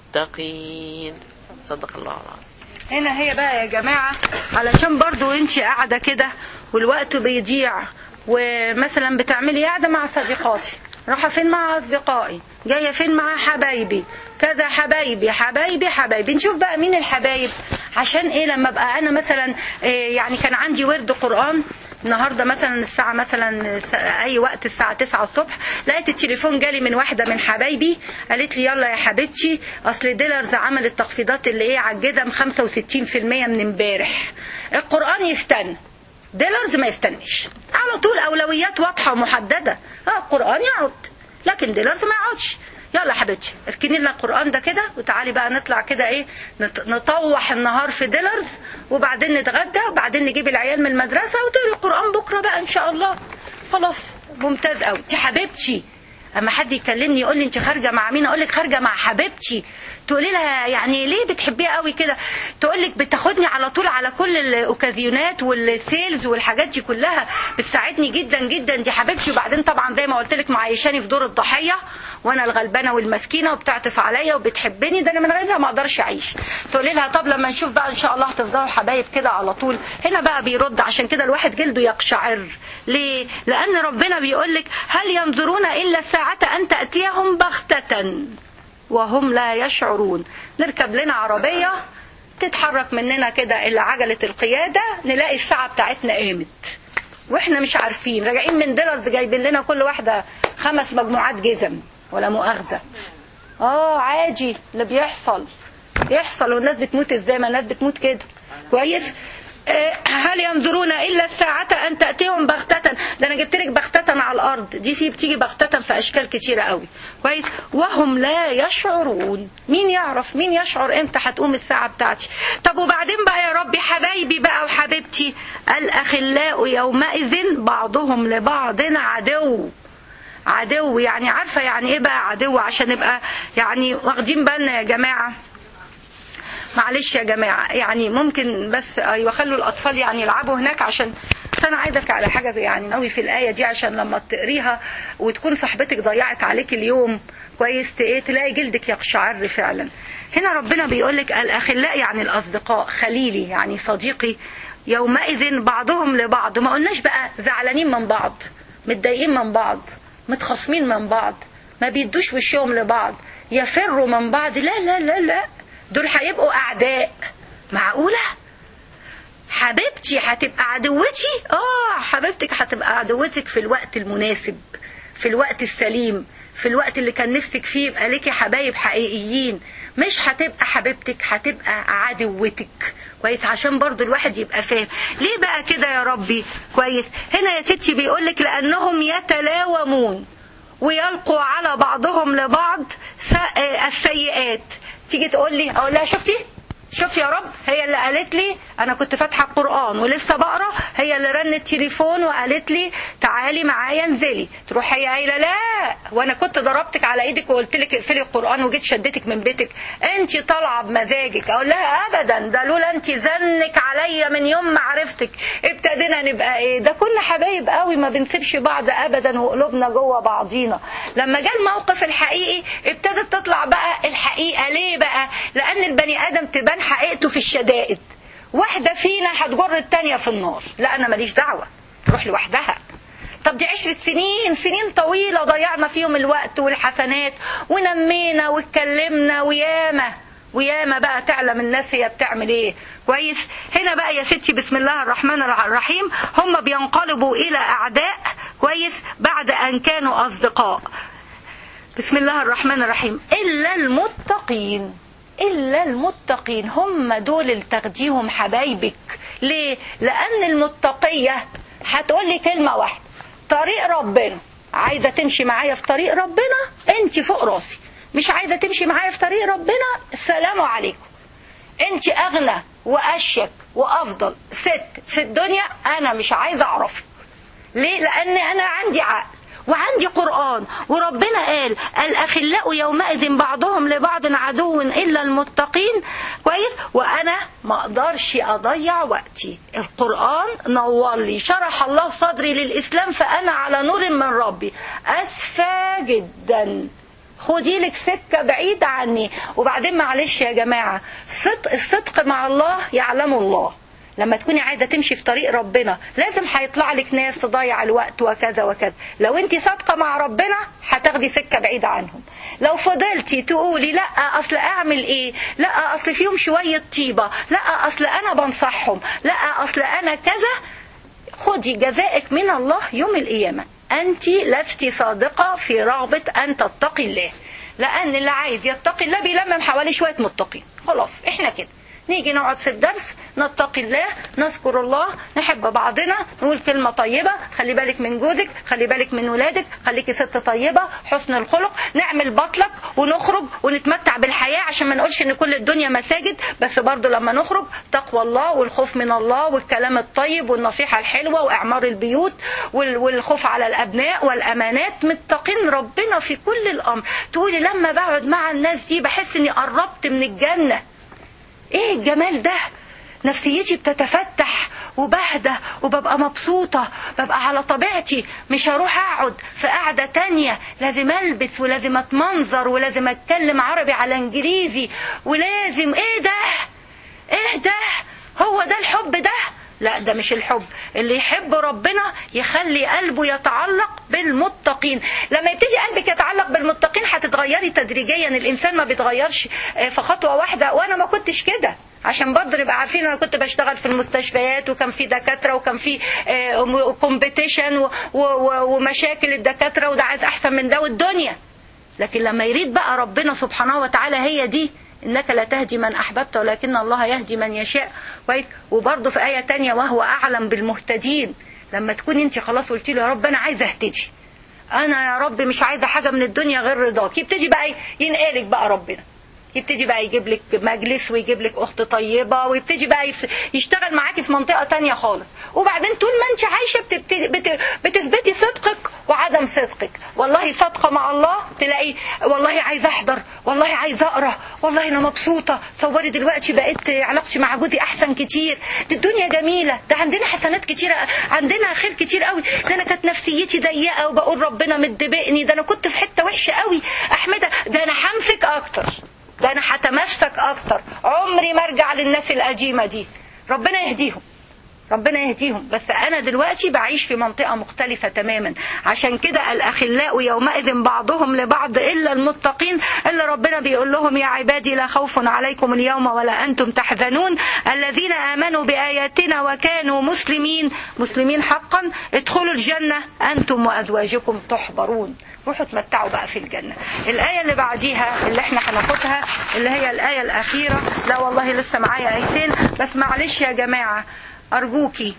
المتقين صدق الله العظيم
هنا هي بقى يا جماعة علشان برضو انت قاعدة كده والوقت بيضيع ومثلا بتعملي قاعدة مع صديقاتي رايحة فين مع أصدقائي جاية فين مع حبايبي كذا حبايبي حبايبي حبايبي نشوف بقى مين الحبايب عشان ايه لما ابقى انا مثلا إيه يعني كان عندي ورد قرآن النهارده مثلا الساعه مثلا س- اي وقت الساعه 9 الصبح لقيت التليفون جالي من واحده من حبايبي قالت لي يلا يا حبيبتي اصل ديلرز عمل التخفيضات اللي ايه على الجزم 65% من امبارح القران يستنى ديلرز ما يستنيش على طول اولويات واضحه ومحدده اه القران يقعد لكن ديلرز ما يقعدش يلا حبيبتي اركني لنا القران ده كده وتعالي بقى نطلع كده ايه نط- نطوح النهار في ديلرز وبعدين نتغدى وبعدين نجيب العيال من المدرسه وتقري القران بكره بقى ان شاء الله خلاص ممتاز قوي انت حبيبتي اما حد يكلمني يقول لي انت خارجه مع مين اقول لك خارجه مع حبيبتي تقولي لها يعني ليه بتحبيها قوي كده تقول لك بتاخدني على طول على كل الاوكازيونات والسيلز والحاجات دي كلها بتساعدني جدا جدا دي حبيبتي وبعدين طبعا زي ما قلت لك معيشاني في دور الضحيه وانا الغلبانه والمسكينه وبتعطف عليا وبتحبني ده انا من غيرها ما اقدرش اعيش تقولي لها طب لما نشوف بقى ان شاء الله هتفضلوا حبايب كده على طول هنا بقى بيرد عشان كده الواحد جلده يقشعر ليه لان ربنا بيقول لك هل ينظرون الا الساعه ان تاتيهم بغته وهم لا يشعرون نركب لنا عربيه تتحرك مننا كده اللي عجله القياده نلاقي الساعه بتاعتنا قامت واحنا مش عارفين راجعين من ديلرز جايبين لنا كل واحده خمس مجموعات جزم ولا مؤاخذه اه عادي اللي بيحصل يحصل والناس بتموت ازاي ما الناس بتموت كده كويس آه، هل ينظرون الا الساعة ان تأتيهم بغتة ده انا جبت لك بغتة على الارض دي في بتيجي بغتة في اشكال كتيرة قوي كويس وهم لا يشعرون مين يعرف مين يشعر امتى هتقوم الساعة بتاعتي طب وبعدين بقى يا ربي حبايبي بقى وحبيبتي الاخلاء يومئذ بعضهم لبعض عدو عدو يعني عارفة يعني ايه بقى عدو عشان نبقى يعني واخدين بالنا يا جماعة معلش يا جماعة يعني ممكن بس ايوه خلوا الاطفال يعني يلعبوا هناك عشان بس انا عايزك على حاجة يعني قوي في الآية دي عشان لما تقريها وتكون صاحبتك ضيعت عليك اليوم كويس ت- ايه تلاقي جلدك يقشعر فعلا هنا ربنا بيقول لك الاخلاء يعني الاصدقاء خليلي يعني صديقي يومئذ بعضهم لبعض ما قلناش بقى زعلانين من بعض متضايقين من بعض متخاصمين من بعض ما بيدوش وشهم لبعض يفروا من بعض لا لا لا لا دول هيبقوا اعداء معقوله حبيبتي هتبقى عدوتي اه حبيبتك هتبقى عدوتك في الوقت المناسب في الوقت السليم في الوقت اللي كان نفسك فيه يبقى ليكي حبايب حقيقيين مش هتبقى حبيبتك هتبقى عدوتك كويس عشان برضو الواحد يبقى فاهم ليه بقى كده يا ربي كويس هنا يا ستي بيقولك لانهم يتلاومون ويلقوا على بعضهم لبعض س- آه، السيئات تيجي تقول لي اقول لها شفتي شوف يا رب هي اللي قالت لي انا كنت فاتحه القران ولسه بقرا هي اللي رنت تليفون وقالت لي تعالي معايا انزلي تروح هي قايله لا وانا كنت ضربتك على ايدك وقلت لك اقفلي القران وجيت شدتك من بيتك انت طالعه بمزاجك اقول لها ابدا ده لولا انت زنك عليا من يوم ما عرفتك ابتدينا نبقى ايه ده كنا حبايب قوي ما بنسيبش بعض ابدا وقلوبنا جوه بعضينا لما جه الموقف الحقيقي ابتدت تطلع بقى الحقيقه ليه بقى لان البني ادم تبان حقيقته في الشدائد واحده فينا هتجر التانيه في النار لا انا ماليش دعوه روح لوحدها طب دي عشرة سنين سنين طويلة ضيعنا فيهم الوقت والحسنات ونمينا واتكلمنا وياما وياما بقى تعلم الناس هي بتعمل ايه كويس هنا بقى يا ستي بسم الله الرحمن الرحيم هم بينقلبوا الى اعداء كويس بعد ان كانوا اصدقاء بسم الله الرحمن الرحيم الا المتقين الا المتقين هم دول اللي تاخديهم حبايبك ليه لان المتقيه هتقول لي كلمه واحده طريق ربنا عايزه تمشي معايا في طريق ربنا انت فوق راسي مش عايزه تمشي معايا في طريق ربنا السلام عليكم انت اغنى واشيك وافضل ست في الدنيا انا مش عايزه اعرفك ليه لان انا عندي عقل وعندي قرآن وربنا قال الأخلاء يومئذ بعضهم لبعض عدو إلا المتقين كويس وأنا ما أقدرش أضيع وقتي القرآن نور لي شرح الله صدري للإسلام فأنا على نور من ربي أسفى جدا خدي لك سكة بعيدة عني وبعدين معلش يا جماعة صدق الصدق مع الله يعلمه الله لما تكوني عايزه تمشي في طريق ربنا لازم هيطلع لك ناس تضيع الوقت وكذا وكذا لو انت صادقه مع ربنا هتاخدي سكه بعيده عنهم لو فضلتي تقولي لا اصل اعمل ايه لا اصل فيهم شويه طيبه لا اصل انا بنصحهم لا اصل انا كذا خدي جزائك من الله يوم القيامه انت لست صادقه في رغبه ان تتقي الله لان اللي عايز يتقي الله بيلمم حوالي شويه متقين خلاص احنا كده نيجي نقعد في الدرس نتقي الله نذكر الله نحب بعضنا نقول كلمة طيبة خلي بالك من جوزك خلي بالك من ولادك خليكي ست طيبة حسن الخلق نعمل بطلك ونخرج ونتمتع بالحياة عشان ما نقولش ان كل الدنيا مساجد بس برضه لما نخرج تقوى الله والخوف من الله والكلام الطيب والنصيحة الحلوة واعمار البيوت وال- والخوف على الابناء والامانات متقين ربنا في كل الامر تقولي لما بقعد مع الناس دي بحس اني قربت من الجنة ايه الجمال ده نفسيتي بتتفتح وبهدى وببقى مبسوطة ببقى على طبيعتي مش هروح اقعد في قعدة تانية لازم البس ولازم اتمنظر ولازم اتكلم عربي على انجليزي ولازم ايه ده ايه ده هو ده الحب ده لا ده مش الحب اللي يحب ربنا يخلي قلبه يتعلق بالمتقين لما يبتدي قلبك يتعلق بالمتقين هتتغيري تدريجيا الانسان ما بيتغيرش آه، في خطوه واحده وانا ما كنتش كده عشان برضه نبقى عارفين انا كنت بشتغل في المستشفيات وكان في دكاتره وكان في كومبيتيشن ومشاكل الدكاتره وده عايز احسن من ده والدنيا لكن لما يريد بقى ربنا سبحانه وتعالى هي دي انك لا تهدي من احببت ولكن الله يهدي من يشاء كويس وبرضه في ايه تانية وهو اعلم بالمهتدين لما تكوني انت خلاص قلتي له يا رب انا عايزه اهتدي انا يا رب مش عايزه حاجه من الدنيا غير رضاك يبتدي بقى ينقلك بقى ربنا يبتدي بقى يجيب لك مجلس ويجيب لك اخت طيبه ويبتدي بقى يف- يشتغل معاكي في منطقه تانية خالص وبعدين طول ما انت عايشه بتبتدي بت- بتثبتي صدقك وعدم صدقك والله صادقه مع الله تلاقي والله عايزه احضر والله عايزه اقرا والله انا مبسوطه صوري دلوقتي بقيت علاقتي مع جوزي احسن كتير دي الدنيا جميله ده عندنا حسنات كتيره عندنا خير كتير قوي ده انا كانت نفسيتي ضيقه وبقول ربنا مدبقني ده انا كنت في حته وحشه قوي احمدها ده انا همسك اكتر ده انا هتمسك اكتر عمري ما ارجع للناس القديمه دي ربنا يهديهم ربنا يهديهم بس انا دلوقتي بعيش في منطقه مختلفه تماما عشان كده الاخلاء يومئذ بعضهم لبعض الا المتقين اللي ربنا بيقول لهم يا عبادي لا خوف عليكم اليوم ولا انتم تحزنون الذين امنوا باياتنا وكانوا مسلمين مسلمين حقا ادخلوا الجنه انتم وازواجكم تحبرون روحوا اتمتعوا بقى في الجنة الآية اللي بعديها اللي احنا هناخدها اللي هي الآية الأخيرة لا والله لسه معايا آيتين بس معلش يا جماعة أرجوكي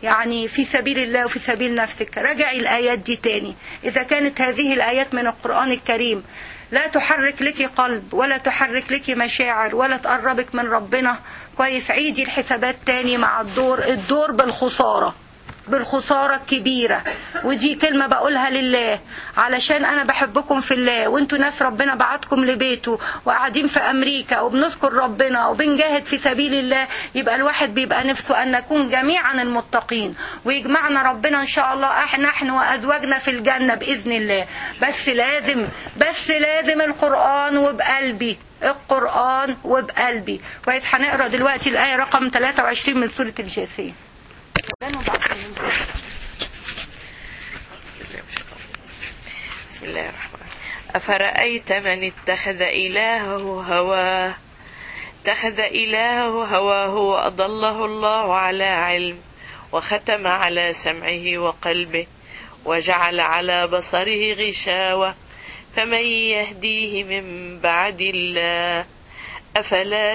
يعني في سبيل الله وفي سبيل نفسك راجعي الآيات دي تاني إذا كانت هذه الآيات من القرآن الكريم لا تحرك لك قلب ولا تحرك لك مشاعر ولا تقربك من ربنا كويس عيدي الحسابات تاني مع الدور الدور بالخسارة بالخسارة الكبيرة ودي كلمة بقولها لله علشان أنا بحبكم في الله وانتوا ناس ربنا بعتكم لبيته وقاعدين في أمريكا وبنذكر ربنا وبنجاهد في سبيل الله يبقى الواحد بيبقى نفسه أن نكون جميعا المتقين ويجمعنا ربنا إن شاء الله احنا نحن وأزواجنا في الجنة بإذن الله بس لازم بس لازم القرآن وبقلبي القرآن وبقلبي كويس هنقرا دلوقتي الآية رقم 23 من سورة الجاثية
بسم الله الرحمن أفرأيت من اتخذ إلهه هواه اتخذ إلهه هواه وأضله الله على علم وختم على سمعه وقلبه وجعل على بصره غشاوة فمن يهديه من بعد الله أفلا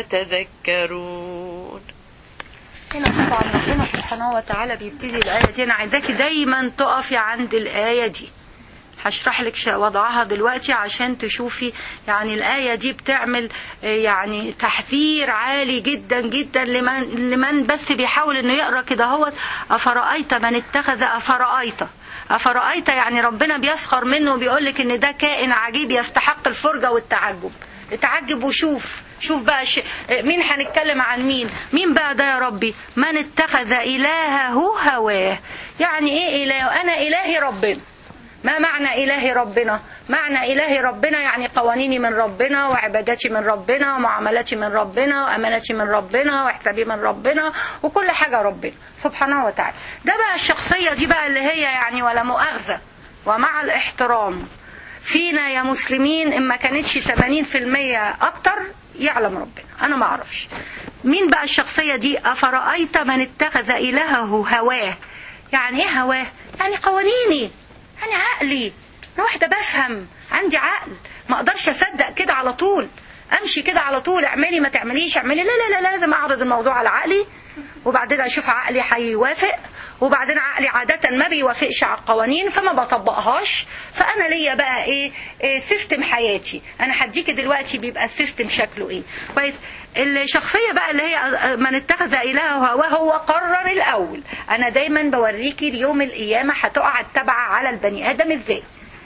تذكرون
هنا طبعا ربنا سبحانه وتعالى بيبتدي الآية دي أنا عايزاكي دايما تقفي عند الآية دي هشرح لك وضعها دلوقتي عشان تشوفي يعني الآية دي بتعمل يعني تحذير عالي جدا جدا لمن لمن بس بيحاول انه يقرا كده هو أفرأيت من اتخذ أفرأيت أفرأيت يعني ربنا بيسخر منه وبيقول لك ان ده كائن عجيب يستحق الفرجة والتعجب اتعجب وشوف شوف بقى ش... مين هنتكلم عن مين مين بقى ده يا ربي من اتخذ إلهه هواه يعني ايه إله أنا إلهي ربنا ما معنى إله ربنا معنى إله ربنا يعني قوانيني من ربنا وعباداتي من ربنا ومعاملاتي من ربنا وأماناتي من ربنا وحسابي من ربنا وكل حاجة ربنا سبحانه وتعالى ده بقى الشخصية دي بقى اللي هي يعني ولا مؤاخذة ومع الاحترام فينا يا مسلمين إن ما كانتش 80% أكتر يعلم ربنا أنا ما أعرفش مين بقى الشخصية دي أفرأيت من اتخذ إلهه هواه يعني إيه هواه يعني قوانيني يعني عقلي انا واحده بفهم عندي عقل ما اقدرش اصدق كده على طول امشي كده على طول اعملي ما تعمليش اعملي لا لا لا لازم اعرض الموضوع على عقلي وبعدين اشوف عقلي هيوافق وبعدين عقلي عادة ما بيوافقش على القوانين فما بطبقهاش فأنا ليا بقى إيه, إيه سيستم حياتي أنا هديكي دلوقتي بيبقى السيستم شكله إيه كويس الشخصية بقى اللي هي من اتخذ إلهه هواه هو قرر الأول أنا دايما بوريكي اليوم القيامة هتقع التبعة على البني آدم إزاي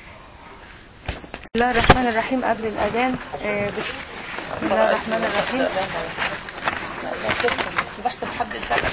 بسم الله الرحمن الرحيم قبل الأذان بسم الله الرحمن الرحيم
بحسب حد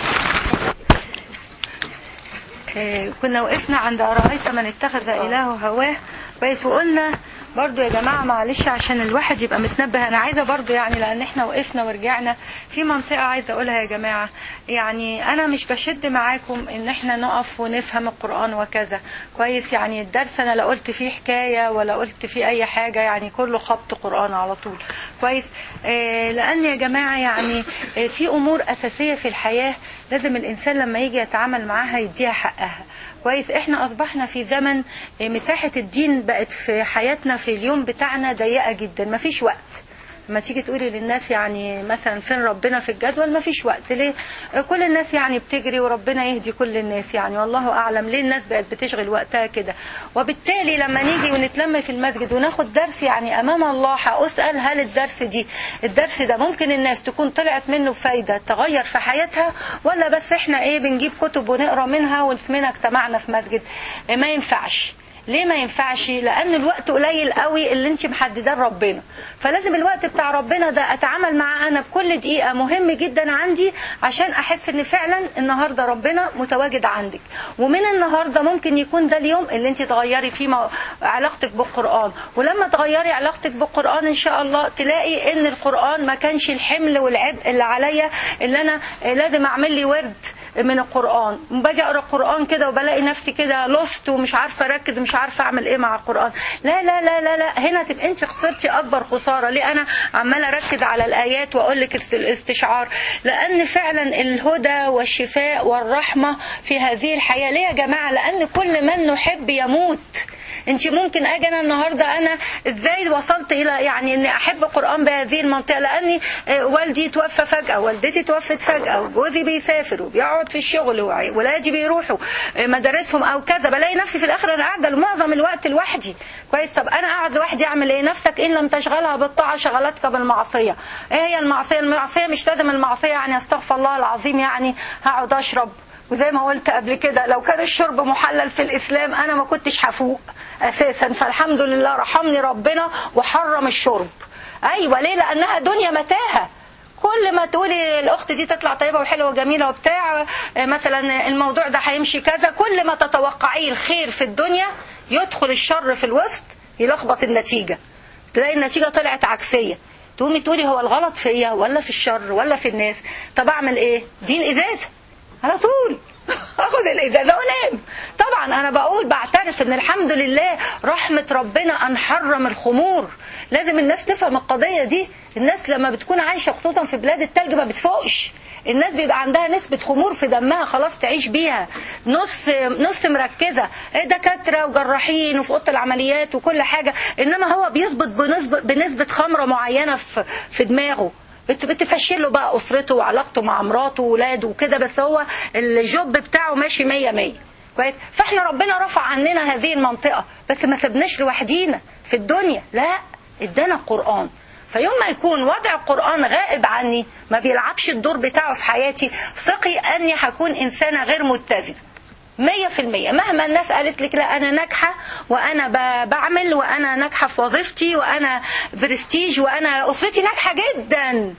كنا وقفنا عند أرأيت من اتخذ إلهه هواه كويس وقلنا برضو يا جماعة معلش عشان الواحد يبقى متنبه أنا عايزة برضو يعني لأن احنا وقفنا ورجعنا في منطقة عايزة أقولها يا جماعة يعني أنا مش بشد معاكم إن احنا نقف ونفهم القرآن وكذا كويس يعني الدرس أنا لا قلت فيه حكاية ولا قلت فيه أي حاجة يعني كله خبط قرآن على طول كويس آه لأن يا جماعة يعني آه في أمور أساسية في الحياة لازم الإنسان لما يجي يتعامل معاها يديها حقها كويس احنا اصبحنا في زمن مساحة الدين بقت في حياتنا في اليوم بتاعنا ضيقة جدا مفيش وقت لما تيجي تقولي للناس يعني مثلا فين ربنا في الجدول ما فيش وقت ليه كل الناس يعني بتجري وربنا يهدي كل الناس يعني والله اعلم ليه الناس بقت بتشغل وقتها كده وبالتالي لما نيجي ونتلم في المسجد وناخد درس يعني امام الله هاسال هل الدرس دي الدرس ده ممكن الناس تكون طلعت منه فايده تغير في حياتها ولا بس احنا ايه بنجيب كتب ونقرا منها واسمنا اجتمعنا في مسجد ما ينفعش ليه ما ينفعش لان الوقت قليل قوي اللي انت محدده لربنا فلازم الوقت بتاع ربنا ده اتعامل معاه انا بكل دقيقه مهم جدا عندي عشان احس ان فعلا النهارده ربنا متواجد عندك ومن النهارده ممكن يكون ده اليوم اللي انت تغيري فيه علاقتك بالقران ولما تغيري علاقتك بالقران ان شاء الله تلاقي ان القران ما كانش الحمل والعبء اللي عليا اللي انا لازم اعمل لي ورد من القرآن باجي اقرا القرآن كده وبلاقي نفسي كده لوست ومش عارفه اركز ومش عارفه اعمل ايه مع القرآن لا لا لا لا لا هنا تبقى انت خسرتي اكبر خساره ليه انا عماله اركز على الايات واقول لك الاستشعار لان فعلا الهدى والشفاء والرحمه في هذه الحياه ليه يا جماعه لان كل من نحب يموت انت ممكن اجي انا النهارده انا ازاي وصلت الى يعني اني احب القران بهذه المنطقه لاني آه، والدي توفى فجاه والدتي توفت فجاه وجوزي بيسافر وبيقعد في الشغل وولادي بيروحوا آه، مدارسهم او كذا بلاقي نفسي في الاخر انا قاعده معظم الوقت لوحدي كويس طب انا قاعد لوحدي اعمل ايه نفسك ان لم تشغلها بالطاعه شغلتك بالمعصيه ايه هي المعصيه المعصيه مش لازم المعصيه يعني استغفر الله العظيم يعني هقعد اشرب وزي ما قلت قبل كده لو كان الشرب محلل في الاسلام انا ما كنتش هفوق اساسا فالحمد لله رحمني ربنا وحرم الشرب ايوه ليه لانها دنيا متاهه كل ما تقولي الاخت دي تطلع طيبه وحلوه وجميله وبتاع آه، مثلا الموضوع ده هيمشي كذا كل ما تتوقعيه الخير في الدنيا يدخل الشر في الوسط يلخبط النتيجه تلاقي النتيجه طلعت عكسيه تقومي تقولي هو الغلط فيا ولا في الشر ولا في الناس طب اعمل ايه دي الازازه على طول اخد الازازه وانام طبعا انا بقول بعترف ان الحمد لله رحمه ربنا ان حرم الخمور لازم الناس تفهم القضيه دي الناس لما بتكون عايشه خصوصا في بلاد التلج ما بتفوقش الناس بيبقى عندها نسبة خمور في دمها خلاص تعيش بيها نص نص مركزة دكاترة وجراحين وفي أوضة العمليات وكل حاجة إنما هو بيظبط بنسبة بنسبة خمرة معينة في في دماغه بت- بتفشل له بقى اسرته وعلاقته مع مراته وولاده وكده بس هو الجوب بتاعه ماشي مية مية كويس فاحنا ربنا رفع عننا هذه المنطقة بس ما سبناش لوحدينا في الدنيا لا ادانا القرآن فيوم ما يكون وضع القرآن غائب عني ما بيلعبش الدور بتاعه في حياتي ثقي أني هكون إنسانة غير متزنة مية في المية مهما الناس قالت لك لا أنا ناجحة وأنا ب- بعمل وأنا ناجحة في وظيفتي وأنا برستيج وأنا أسرتي ناجحة جدا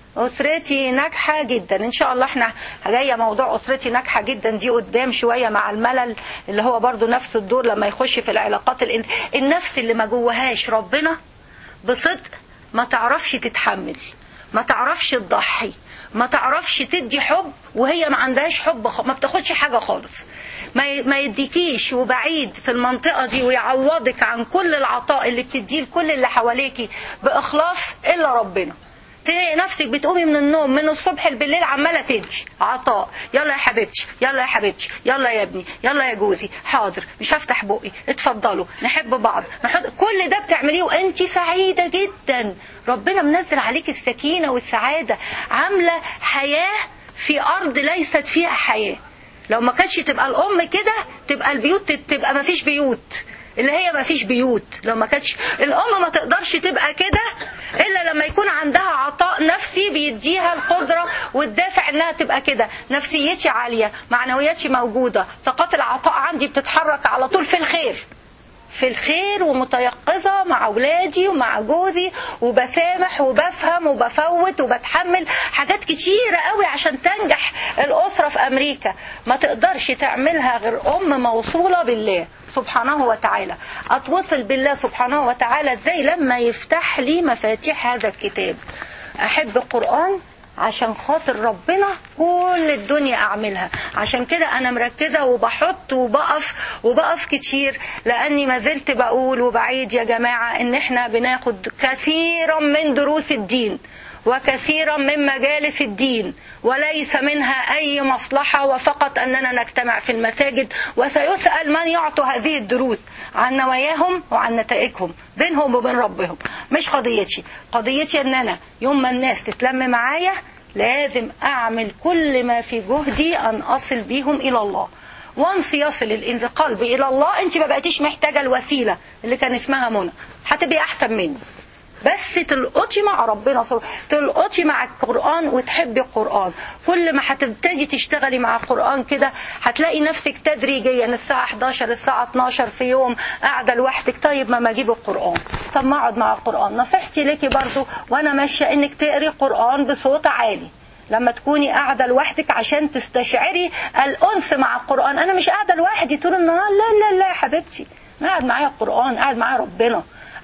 أسرتي ناجحة جدا إن شاء الله احنا جاية موضوع أسرتي ناجحة جدا دي قدام شوية مع الملل اللي هو برضو نفس الدور لما يخش في العلاقات الإن... النفس اللي ما جواهاش ربنا بصدق ما تعرفش تتحمل ما تعرفش تضحي ما تعرفش تدي حب وهي ما عندهاش حب خ... ما بتاخدش حاجة خالص ما ي- ما يديكيش وبعيد في المنطقة دي ويعوضك عن كل العطاء اللي بتديه لكل اللي حواليكي بإخلاص إلا ربنا تلاقي نفسك بتقومي من النوم من الصبح بالليل عماله تدي عطاء يلا يا حبيبتي يلا يا حبيبتي يلا يا ابني يلا يا جوزي حاضر مش هفتح بقي اتفضلوا نحب بعض نحط كل ده بتعمليه وانت سعيده جدا ربنا منزل عليك السكينه والسعاده عامله حياه في ارض ليست فيها حياه لو ما كانتش تبقى الام كده تبقى البيوت تبقى ما فيش بيوت اللي هي ما فيش بيوت لو ما كانتش الام ما تقدرش تبقى كده الا لما يكون عندها عطاء نفسي بيديها القدره والدافع انها تبقى كده نفسيتي عاليه معنوياتي موجوده طاقات العطاء عندي بتتحرك على طول في الخير في الخير ومتيقظة مع أولادي ومع جوزي وبسامح وبفهم وبفوت وبتحمل حاجات كتيرة قوي عشان تنجح الأسرة في أمريكا ما تقدرش تعملها غير أم موصولة بالله سبحانه وتعالى أتوصل بالله سبحانه وتعالى إزاي لما يفتح لي مفاتيح هذا الكتاب أحب القرآن عشان خاطر ربنا كل الدنيا اعملها عشان كده انا مركزه وبحط وبقف وبقف كتير لاني ما زلت بقول وبعيد يا جماعه ان احنا بناخد كثيرا من دروس الدين وكثيرا من مجالس الدين وليس منها أي مصلحة وفقط أننا نجتمع في المساجد وسيسأل من يعطوا هذه الدروس عن نواياهم وعن نتائجهم بينهم وبين ربهم مش قضيتي قضيتي أن أنا يوم ما الناس تتلم معايا لازم أعمل كل ما في جهدي أن أصل بيهم إلى الله وانس يصل الانز قلبي الى الله انت ما بقيتيش محتاجه الوسيله اللي كان اسمها منى هتبقي احسن مني بس تلقطي مع ربنا صل- تلقطي مع القرآن وتحبي القرآن كل ما هتبتدي تشتغلي مع القرآن كده هتلاقي نفسك تدريجيا الساعة 11 الساعة 12 في يوم قاعدة لوحدك طيب ما ما اجيب القرآن طب ما اقعد مع القرآن نصيحتي ليكي برضو وانا ماشية انك تقري قرآن بصوت عالي لما تكوني قاعدة لوحدك عشان تستشعري الأنس مع القرآن أنا مش قاعدة لوحدي طول النهار لا لا لا يا حبيبتي أنا قاعد معايا القرآن قاعد معايا ربنا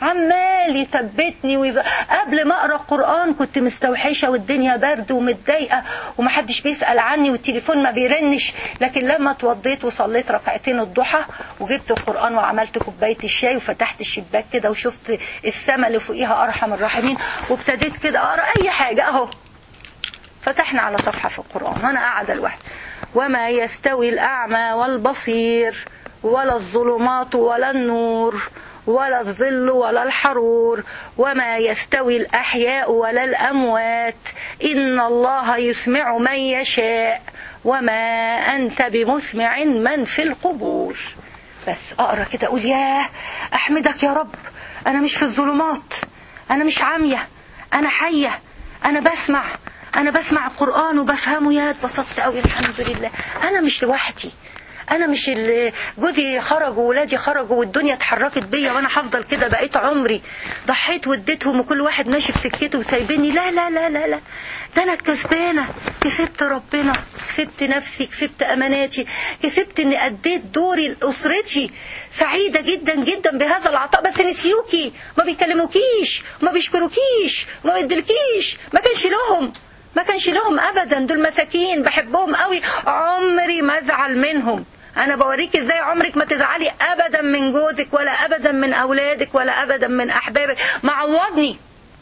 عمال يثبتني ويز... قبل ما اقرا القران كنت مستوحشه والدنيا برد ومتضايقه ومحدش بيسال عني والتليفون ما بيرنش لكن لما اتوضيت وصليت ركعتين الضحى وجبت القران وعملت كوبايه الشاي وفتحت الشباك كده وشفت السما اللي فوقيها ارحم الراحمين وابتديت كده اقرا اي حاجه اهو فتحنا على صفحة في القرآن وأنا قاعدة لوحدي وما يستوي الأعمى والبصير ولا الظلمات ولا النور ولا الظل ولا الحرور وما يستوي الأحياء ولا الأموات إن الله يسمع من يشاء وما أنت بمسمع من في القبور بس أقرأ كده أقول ياه أحمدك يا رب أنا مش في الظلمات أنا مش عامية أنا حية أنا بسمع أنا بسمع القرآن وبفهمه يا اتبسطت قوي الحمد لله أنا مش لوحدي انا مش اللي جوزي خرج وولادي خرجوا والدنيا اتحركت بيا وانا هفضل كده بقيت عمري ضحيت واديتهم وكل واحد ماشي في سكته وسايبني لا لا لا لا لا ده انا الكسبانه كسبت ربنا كسبت نفسي كسبت اماناتي كسبت اني اديت دوري لاسرتي سعيده جدا جدا بهذا العطاء بس نسيوكي ما بيكلموكيش ما بيشكروكيش ما بيدلكيش ما كانش لهم ما كانش لهم ابدا دول مساكين بحبهم قوي عمري ما ازعل منهم انا بوريك ازاي عمرك ما تزعلي ابدا من جوزك ولا ابدا من اولادك ولا ابدا من احبابك معوضني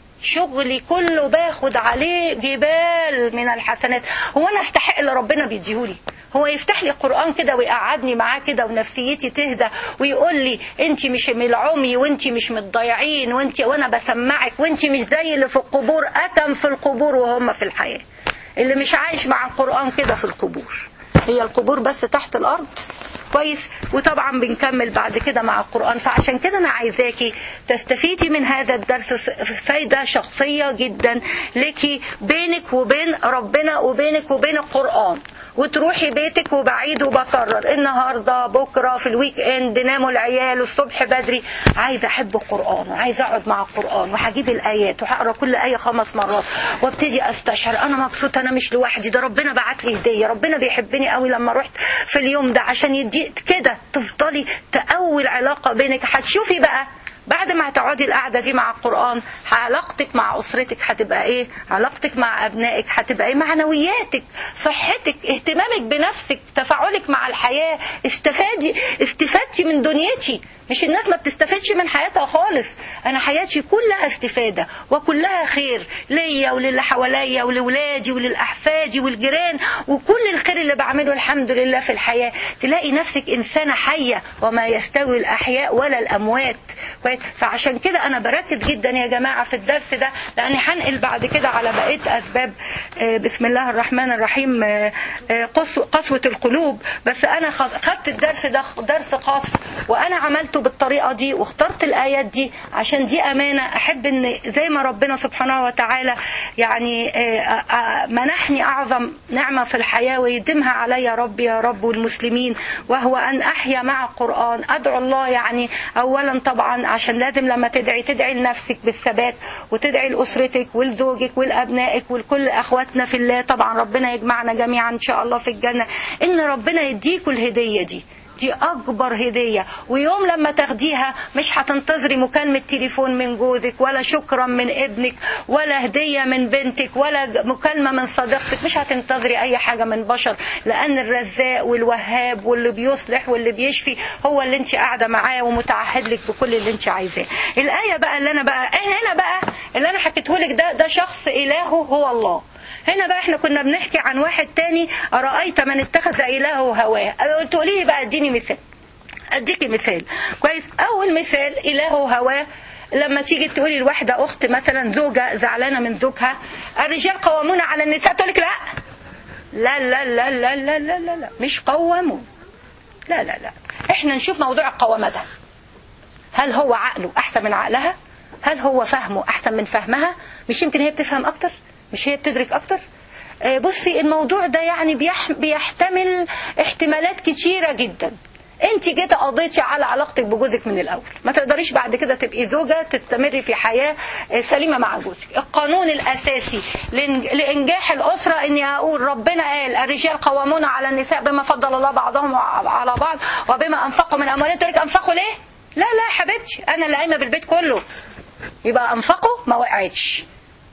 شغلي كله باخد عليه جبال من الحسنات هو انا استحق اللي ربنا بيديهولي هو يفتح لي قرآن كده ويقعدني معاه كده ونفسيتي تهدى ويقول لي انت مش من العمي وانت مش متضيعين وانت وانا بسمعك وانت مش زي اللي في القبور اتم في القبور وهم في الحياة اللي مش عايش مع القرآن كده في القبور هي القبور بس تحت الارض كويس وطبعا بنكمل بعد كده مع القرآن فعشان كده أنا عايزاكي تستفيدي من هذا الدرس فايدة شخصية جدا لك بينك وبين ربنا وبينك وبين القرآن وتروحي بيتك وبعيد وبكرر النهارده بكره في الويك اند ناموا العيال الصبح بدري عايزه احب القران وعايزه اقعد مع القران وهجيب الايات وهقرا كل ايه خمس مرات وابتدي استشعر انا مبسوطه انا مش لوحدي ده ربنا بعت لي هديه ربنا بيحبني قوي لما رحت في اليوم ده عشان يدي كده تفضلي تقوي العلاقه بينك هتشوفي بقى بعد ما هتقعدي القعدة دي مع القرآن علاقتك مع أسرتك هتبقى إيه علاقتك مع أبنائك هتبقى إيه معنوياتك صحتك اهتمامك بنفسك تفاعلك مع الحياة استفادي استفادتي من دنيتي مش الناس ما بتستفادش من حياتها خالص انا حياتي كلها استفادة وكلها خير ليا وللي حواليا ولولادي وللاحفادي والجيران وكل الخير اللي بعمله الحمد لله في الحياة تلاقي نفسك انسانة حية وما يستوي الاحياء ولا الاموات فعشان كده انا بركز جدا يا جماعة في الدرس ده لاني هنقل بعد كده على بقية اسباب بسم الله الرحمن الرحيم قسوة القلوب بس انا خدت الدرس ده درس خاص وانا عملته بالطريقة دي واخترت الآيات دي عشان دي أمانة أحب أن زي ما ربنا سبحانه وتعالى يعني منحني أعظم نعمة في الحياة ويدمها علي ربي يا رب والمسلمين وهو أن أحيا مع القرآن أدعو الله يعني أولا طبعا عشان لازم لما تدعي تدعي لنفسك بالثبات وتدعي لأسرتك ولزوجك ولأبنائك ولكل أخواتنا في الله طبعا ربنا يجمعنا جميعا إن شاء الله في الجنة إن ربنا يديكوا الهدية دي دي اكبر هدية ويوم لما تاخديها مش هتنتظري مكالمة تليفون من جوزك ولا شكرا من ابنك ولا هدية من بنتك ولا مكالمة من صديقتك مش هتنتظري اي حاجة من بشر لان الرزاق والوهاب واللي بيصلح واللي بيشفي هو اللي انت قاعدة معاه ومتعهد لك بكل اللي انت عايزاه الاية بقى اللي انا بقى هنا بقى اللي انا حكيته لك ده ده شخص الهه هو الله هنا بقى احنا كنا بنحكي عن واحد تاني أرأيت من اتخذ إلهه هواه تقولي لي بقى اديني مثال اديكي مثال كويس أول مثال إلهه هواه لما تيجي تقولي لواحدة أخت مثلا زوجة زعلانة من زوجها الرجال قوامون على النساء تقول لك لا لا لا لا لا لا لا لا, لا. مش قوامون لا لا لا احنا نشوف موضوع القوامة ده هل هو عقله أحسن من عقلها هل هو فهمه أحسن من فهمها مش يمكن هي بتفهم أكتر مش هي بتدرك اكتر بصي الموضوع ده يعني بيحتمل احتمالات كتيرة جدا انت كده قضيتي على علاقتك بجوزك من الاول ما تقدريش بعد كده تبقي زوجة تستمري في حياة سليمة مع جوزك القانون الاساسي لانجاح الاسرة اني اقول ربنا قال الرجال قوامون على النساء بما فضل الله بعضهم على بعض وبما انفقوا من اموالهم تقول انفقوا ليه لا لا يا حبيبتي انا اللي قايمه بالبيت كله يبقى انفقوا ما وقعتش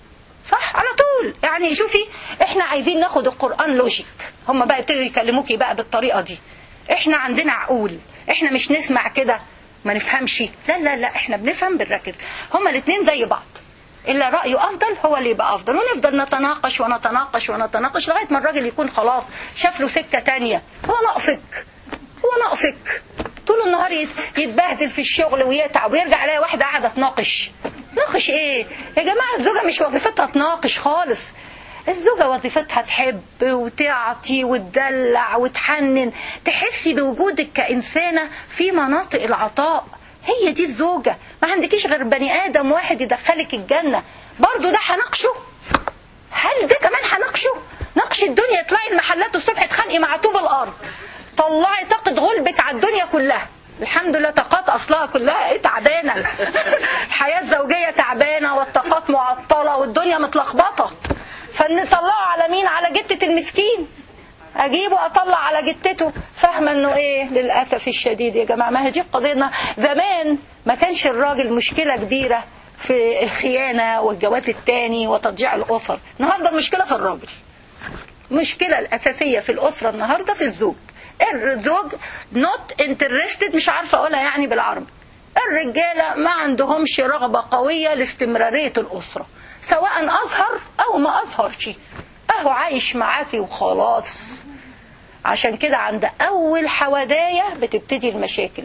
صح على طول يعني شوفي احنا عايزين ناخد القرآن لوجيك هم بقى يبتدوا يكلموكي بقى بالطريقة دي احنا عندنا عقول احنا مش نسمع كده ما نفهمش لا لا لا احنا بنفهم بنركز هما الاثنين زي بعض إلا رأيه أفضل هو اللي يبقى أفضل ونفضل نتناقش ونتناقش ونتناقش لغاية ما الراجل يكون خلاص شاف له سكة تانية هو ناقصك هو ناقصك طول النهار يت- يتبهدل في الشغل ويتعب ويرجع يلاقي واحده قاعده تناقش تناقش ايه يا جماعه الزوجه مش وظيفتها تناقش خالص الزوجة وظيفتها تحب وتعطي وتدلع وتحنن تحسي بوجودك كإنسانة في مناطق العطاء هي دي الزوجة ما عندكيش غير بني آدم واحد يدخلك الجنة برضو ده هناقشه هل ده كمان هناقشه ناقش الدنيا اطلعي المحلات الصبح اتخانقي مع طوب الارض طلعي طاقة غلبك على الدنيا كلها الحمد لله طاقات اصلها كلها ايه تعبانه الحياه الزوجيه تعبانه والطاقات معطله والدنيا متلخبطه فنطلعه على مين على جتة المسكين اجيبه اطلع على جتته فاهمه انه ايه للاسف الشديد يا جماعه ما هي دي قضيتنا زمان ما كانش الراجل مشكله كبيره في الخيانه والجواز التاني وتضييع الاسر النهارده المشكله في الراجل المشكله الاساسيه في الاسره النهارده في الزوج الزوج not interested مش عارفه اقولها يعني بالعربي الرجاله ما عندهمش رغبه قويه لاستمراريه الاسره سواء اظهر او ما اظهرش اهو عايش معاكي وخلاص عشان كده عند اول حوادايه بتبتدي المشاكل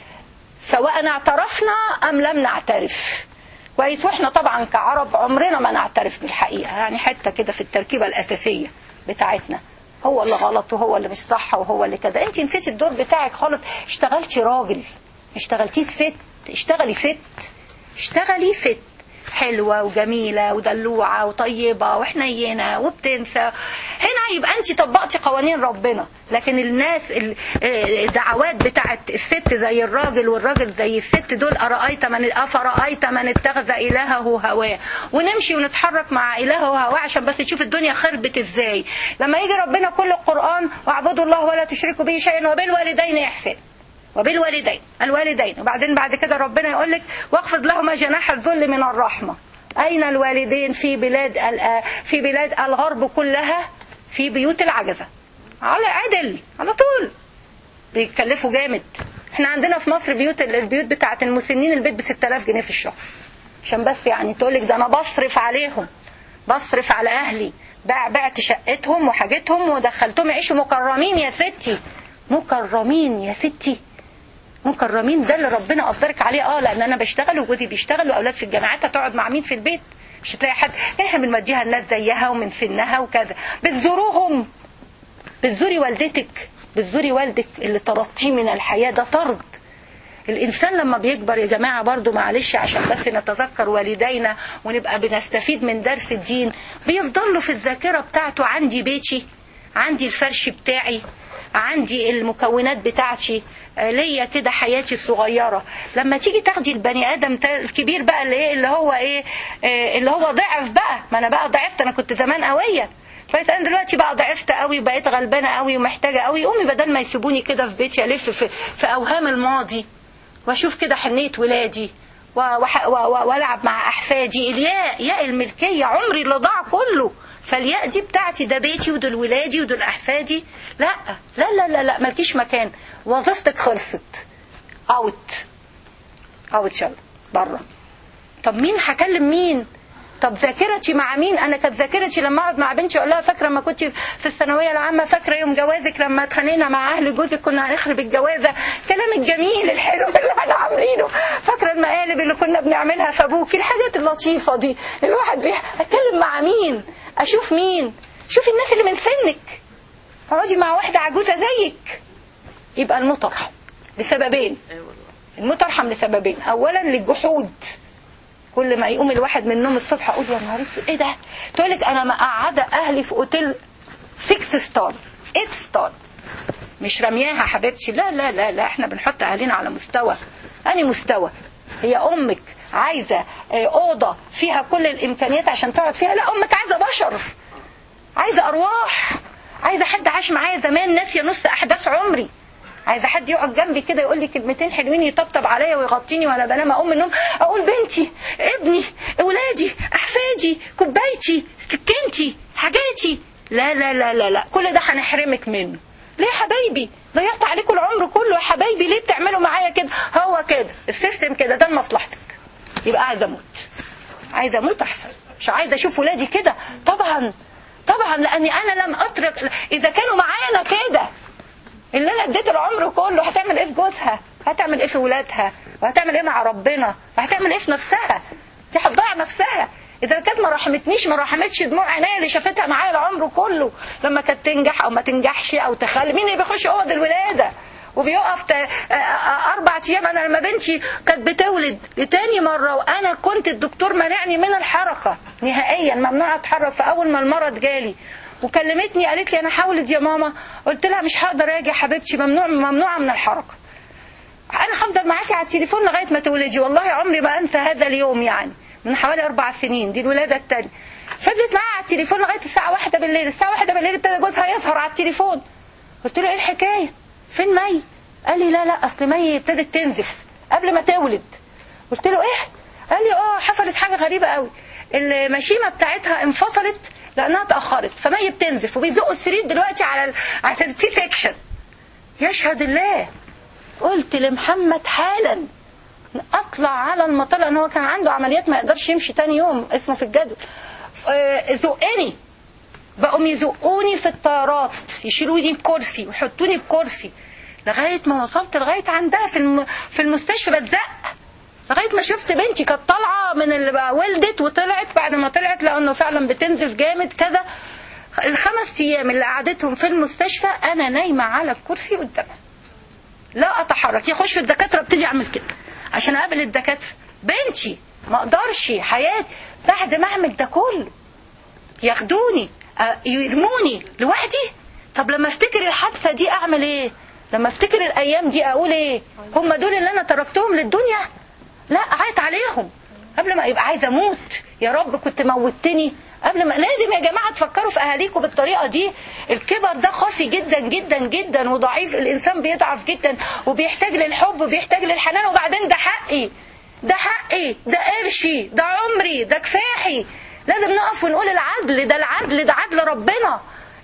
سواء اعترفنا ام لم نعترف كويس واحنا طبعا كعرب عمرنا ما نعترف بالحقيقه يعني حته كده في التركيبه الاساسيه بتاعتنا هو اللي غلط وهو اللي مش صح وهو اللي كده انت نسيتي الدور بتاعك خالص اشتغلتي راجل اشتغلتي ست اشتغلي ست اشتغلي ست حلوة وجميلة ودلوعة وطيبة وحنينة وبتنسى هنا يبقى انت طبقتي قوانين ربنا لكن الناس ال- آه، الدعوات بتاعت الست زي الراجل والراجل زي الست دول أرأيت من أفرأيت من اتخذ إلهه هواه ونمشي ونتحرك مع إلهه هواه عشان بس تشوف الدنيا خربت ازاي لما يجي ربنا كل القرآن واعبدوا الله ولا تشركوا به شيئا وبالوالدين إحسان وبالوالدين الوالدين وبعدين بعد كده ربنا يقول لك واخفض لهما جناح الذل من الرحمة أين الوالدين في بلاد ال- في بلاد الغرب كلها في بيوت العجزة على عدل على طول بيتكلفوا جامد احنا عندنا في مصر بيوت البيوت بتاعت المسنين البيت ب 6000 جنيه في الشهر عشان بس يعني تقول لك ده انا بصرف عليهم بصرف على اهلي بع- بعت شقتهم وحاجتهم ودخلتهم يعيشوا مكرمين يا ستي مكرمين يا ستي مكرمين ده اللي ربنا قدرك عليه اه لان انا بشتغل وجوزي بيشتغل واولاد في الجامعات هتقعد مع مين في البيت مش هتلاقي حد احنا بنوديها الناس زيها ومن سنها وكذا بتزوروهم بتزوري والدتك بتزوري والدك اللي طردتيه من الحياة ده طرد الإنسان لما بيكبر يا جماعة برضو معلش عشان بس نتذكر والدينا ونبقى بنستفيد من درس الدين بيفضل له في الذاكرة بتاعته عندي بيتي عندي الفرش بتاعي عندي المكونات بتاعتي آه، ليا كده حياتي الصغيرة لما تيجي تاخدي البني آدم تا- الكبير بقى اللي, إيه اللي هو ايه آه، اللي هو ضعف بقى ما انا بقى ضعفت انا كنت زمان قوية كويس انا دلوقتي بقى ضعفت قوي وبقيت غلبانه قوي ومحتاجه قوي قومي بدل ما يسيبوني كده في بيتي الف في, في اوهام الماضي واشوف كده حنيه ولادي و- وح- و- و- والعب مع احفادي الياء ياء الملكيه عمري اللي ضاع كله فالياء دي بتاعتي ده بيتي ودول ولادي ودول احفادي لا لا لا لا, لا مالكيش مكان وظيفتك خلصت اوت اوت شل بره طب مين هكلم مين طب ذاكرتي مع مين انا كانت ذاكرتي لما اقعد مع بنتي اقول لها فاكره لما كنت في الثانويه العامه فاكره يوم جوازك لما اتخانقنا مع اهل جوزك كنا هنخرب الجوازه كلام الجميل الحلو اللي احنا عاملينه فاكره المقالب اللي كنا بنعملها في ابوكي الحاجات اللطيفه دي الواحد بيح... اتكلم مع مين اشوف مين شوفي الناس اللي من سنك اقعدي مع واحده عجوزه زيك يبقى المطرح لسببين
اي والله
المترحم لسببين اولا للجحود كل ما يقوم الواحد من النوم الصبح اقول يا نهار اسود ايه ده تقول لك انا مقعده اهلي في اوتيل 6 ستار 8 ستار مش رمياها حبيبتي لا لا لا لا احنا بنحط اهالينا على مستوى اني مستوى هي امك عايزه آه، اوضه فيها كل الامكانيات عشان تقعد فيها لا امك عايزه بشر عايزه ارواح عايزه حد عاش معايا زمان ناسيه نص احداث عمري عايزه حد يقعد جنبي كده يقول لي كلمتين حلوين يطبطب عليا ويغطيني وانا بنام اقوم من النوم اقول بنتي ابني اولادي احفادي كوبايتي سكينتي حاجاتي لا لا لا لا لا كل ده هنحرمك منه ليه يا حبايبي ضيعت عليكم العمر كله يا حبايبي ليه بتعملوا معايا كده هو كده السيستم كده ده لمصلحتك يبقى عايزه اموت عايزه اموت احسن مش عايزه اشوف ولادي كده طبعا طبعا لاني انا لم اترك اذا كانوا معايا انا كده اللي انا اديت العمر كله هتعمل ايه في جوزها هتعمل ايه في ولادها وهتعمل ايه مع ربنا وهتعمل ايه في نفسها دي هتضيع نفسها اذا كانت ما رحمتنيش ما رحمتش دموع عينيا اللي شافتها معايا العمر كله لما كانت تنجح او ما تنجحش او تخلي مين اللي بيخش اوض الولاده وبيقف ت... اربع ايام انا لما بنتي كانت بتولد لتاني مره وانا كنت الدكتور منعني من الحركه نهائيا ممنوع اتحرك فاول ما المرض جالي وكلمتني قالت لي انا حاولت يا ماما قلت لها مش هقدر اجي يا حبيبتي ممنوع ممنوعه من الحركه انا هفضل معاكي على التليفون لغايه ما تولدي والله عمري ما انسى هذا اليوم يعني من حوالي اربع سنين دي الولاده الثانيه فضلت معايا على التليفون لغايه الساعه واحدة بالليل الساعه واحدة بالليل ابتدى جوزها يظهر على التليفون قلت له ايه الحكايه فين مي قال لي لا لا اصل مي ابتدت تنزف قبل ما تولد قلت له ايه قال لي اه حصلت حاجه غريبه قوي المشيمه بتاعتها انفصلت لانها اتاخرت فمي بتنزف وبيزقوا السرير دلوقتي على ال... على السي سيكشن يشهد الله قلت لمحمد حالا اطلع على المطار لان هو كان عنده عمليات ما يقدرش يمشي تاني يوم اسمه في الجدول آه، زقني بقوا يزقوني في الطيارات يشيلوني بكرسي ويحطوني بكرسي لغايه ما وصلت لغايه عندها في الم... في المستشفى بتزق لغايه ما شفت بنتي كانت طالعه من اللي ولدت وطلعت بعد ما طلعت لانه فعلا بتنزف جامد كذا الخمس ايام اللي قعدتهم في المستشفى انا نايمه على الكرسي قدامها لا اتحرك يخشوا الدكاتره ابتدي اعمل كده عشان اقابل الدكاتره بنتي ما اقدرش حياتي بعد ما اعمل ده كله ياخدوني آه، يرموني لوحدي طب لما افتكر الحادثه دي اعمل ايه لما افتكر الايام دي اقول ايه هم دول اللي انا تركتهم للدنيا لا عيط عليهم قبل ما يبقى عايزه اموت يا رب كنت موتني قبل ما لازم يا جماعه تفكروا في اهاليكم بالطريقه دي الكبر ده قاسي جدا جدا جدا وضعيف الانسان بيضعف جدا وبيحتاج للحب وبيحتاج للحنان وبعدين ده حقي ده حقي ده قرشي ده عمري ده كفاحي لازم نقف ونقول العدل ده العدل ده عدل ربنا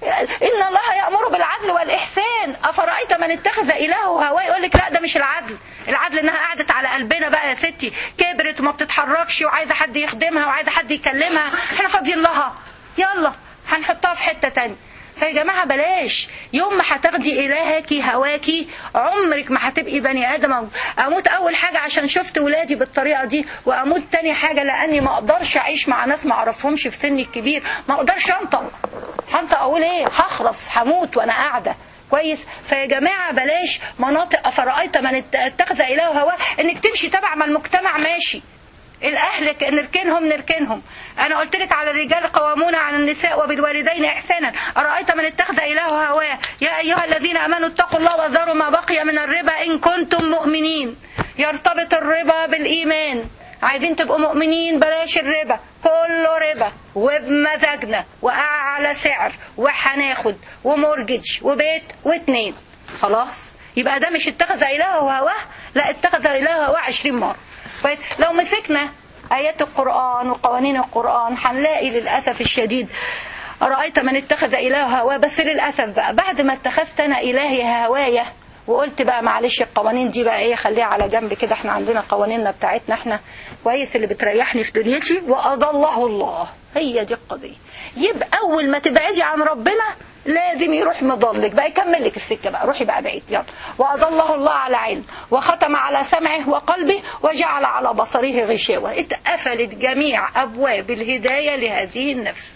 إن الله يأمر بالعدل والإحسان أفرأيت من اتخذ إلهه هواه يقول لك لا ده مش العدل العدل إنها قعدت على قلبنا بقى يا ستي كبرت وما بتتحركش وعايزة حد يخدمها وعايزة حد يكلمها احنا فاضيين لها يلا هنحطها في حتة تانية فيا جماعة بلاش يوم ما هتاخدي إلهك هواكي عمرك ما هتبقي بني آدم أموت أول حاجة عشان شفت ولادي بالطريقة دي وأموت تاني حاجة لأني ما أقدرش أعيش مع ناس ما أعرفهمش في سني الكبير ما أقدرش أنطق هنطق أقول إيه هخرس هموت وأنا قاعدة كويس فيا جماعة بلاش مناطق أفرأيت من اتخذ إله هواه إنك تمشي تبع ما المجتمع ماشي الاهل نركنهم نركنهم انا قلت لك على الرجال قوامون على النساء وبالوالدين احسانا ارايت من اتخذ الهه هواه يا ايها الذين امنوا اتقوا الله وذروا ما بقي من الربا ان كنتم مؤمنين يرتبط الربا بالايمان عايزين تبقوا مؤمنين بلاش الربا كله ربا وبمزاجنا واعلى سعر وهناخد ومورجج وبيت واتنين خلاص يبقى ده مش اتخذ الهه هواه لا اتخذ الهه هواه 20 مره كويس لو مسكنا آيات القرآن وقوانين القرآن هنلاقي للأسف الشديد أرأيت من اتخذ إله هواه بس للأسف بقى بعد ما اتخذت أنا إلهي هواية وقلت بقى معلش القوانين دي بقى ايه خليها على جنب كده احنا عندنا قوانيننا بتاعتنا احنا كويس اللي بتريحني في دنيتي واضله الله هي دي القضيه يبقى اول ما تبعدي عن ربنا لازم يروح مضلك بقى يكمل لك السكه بقى روحي بقى بعيد يلا واضله الله على علم وختم على سمعه وقلبه وجعل على بصره غشاوه اتقفلت جميع ابواب الهدايه لهذه النفس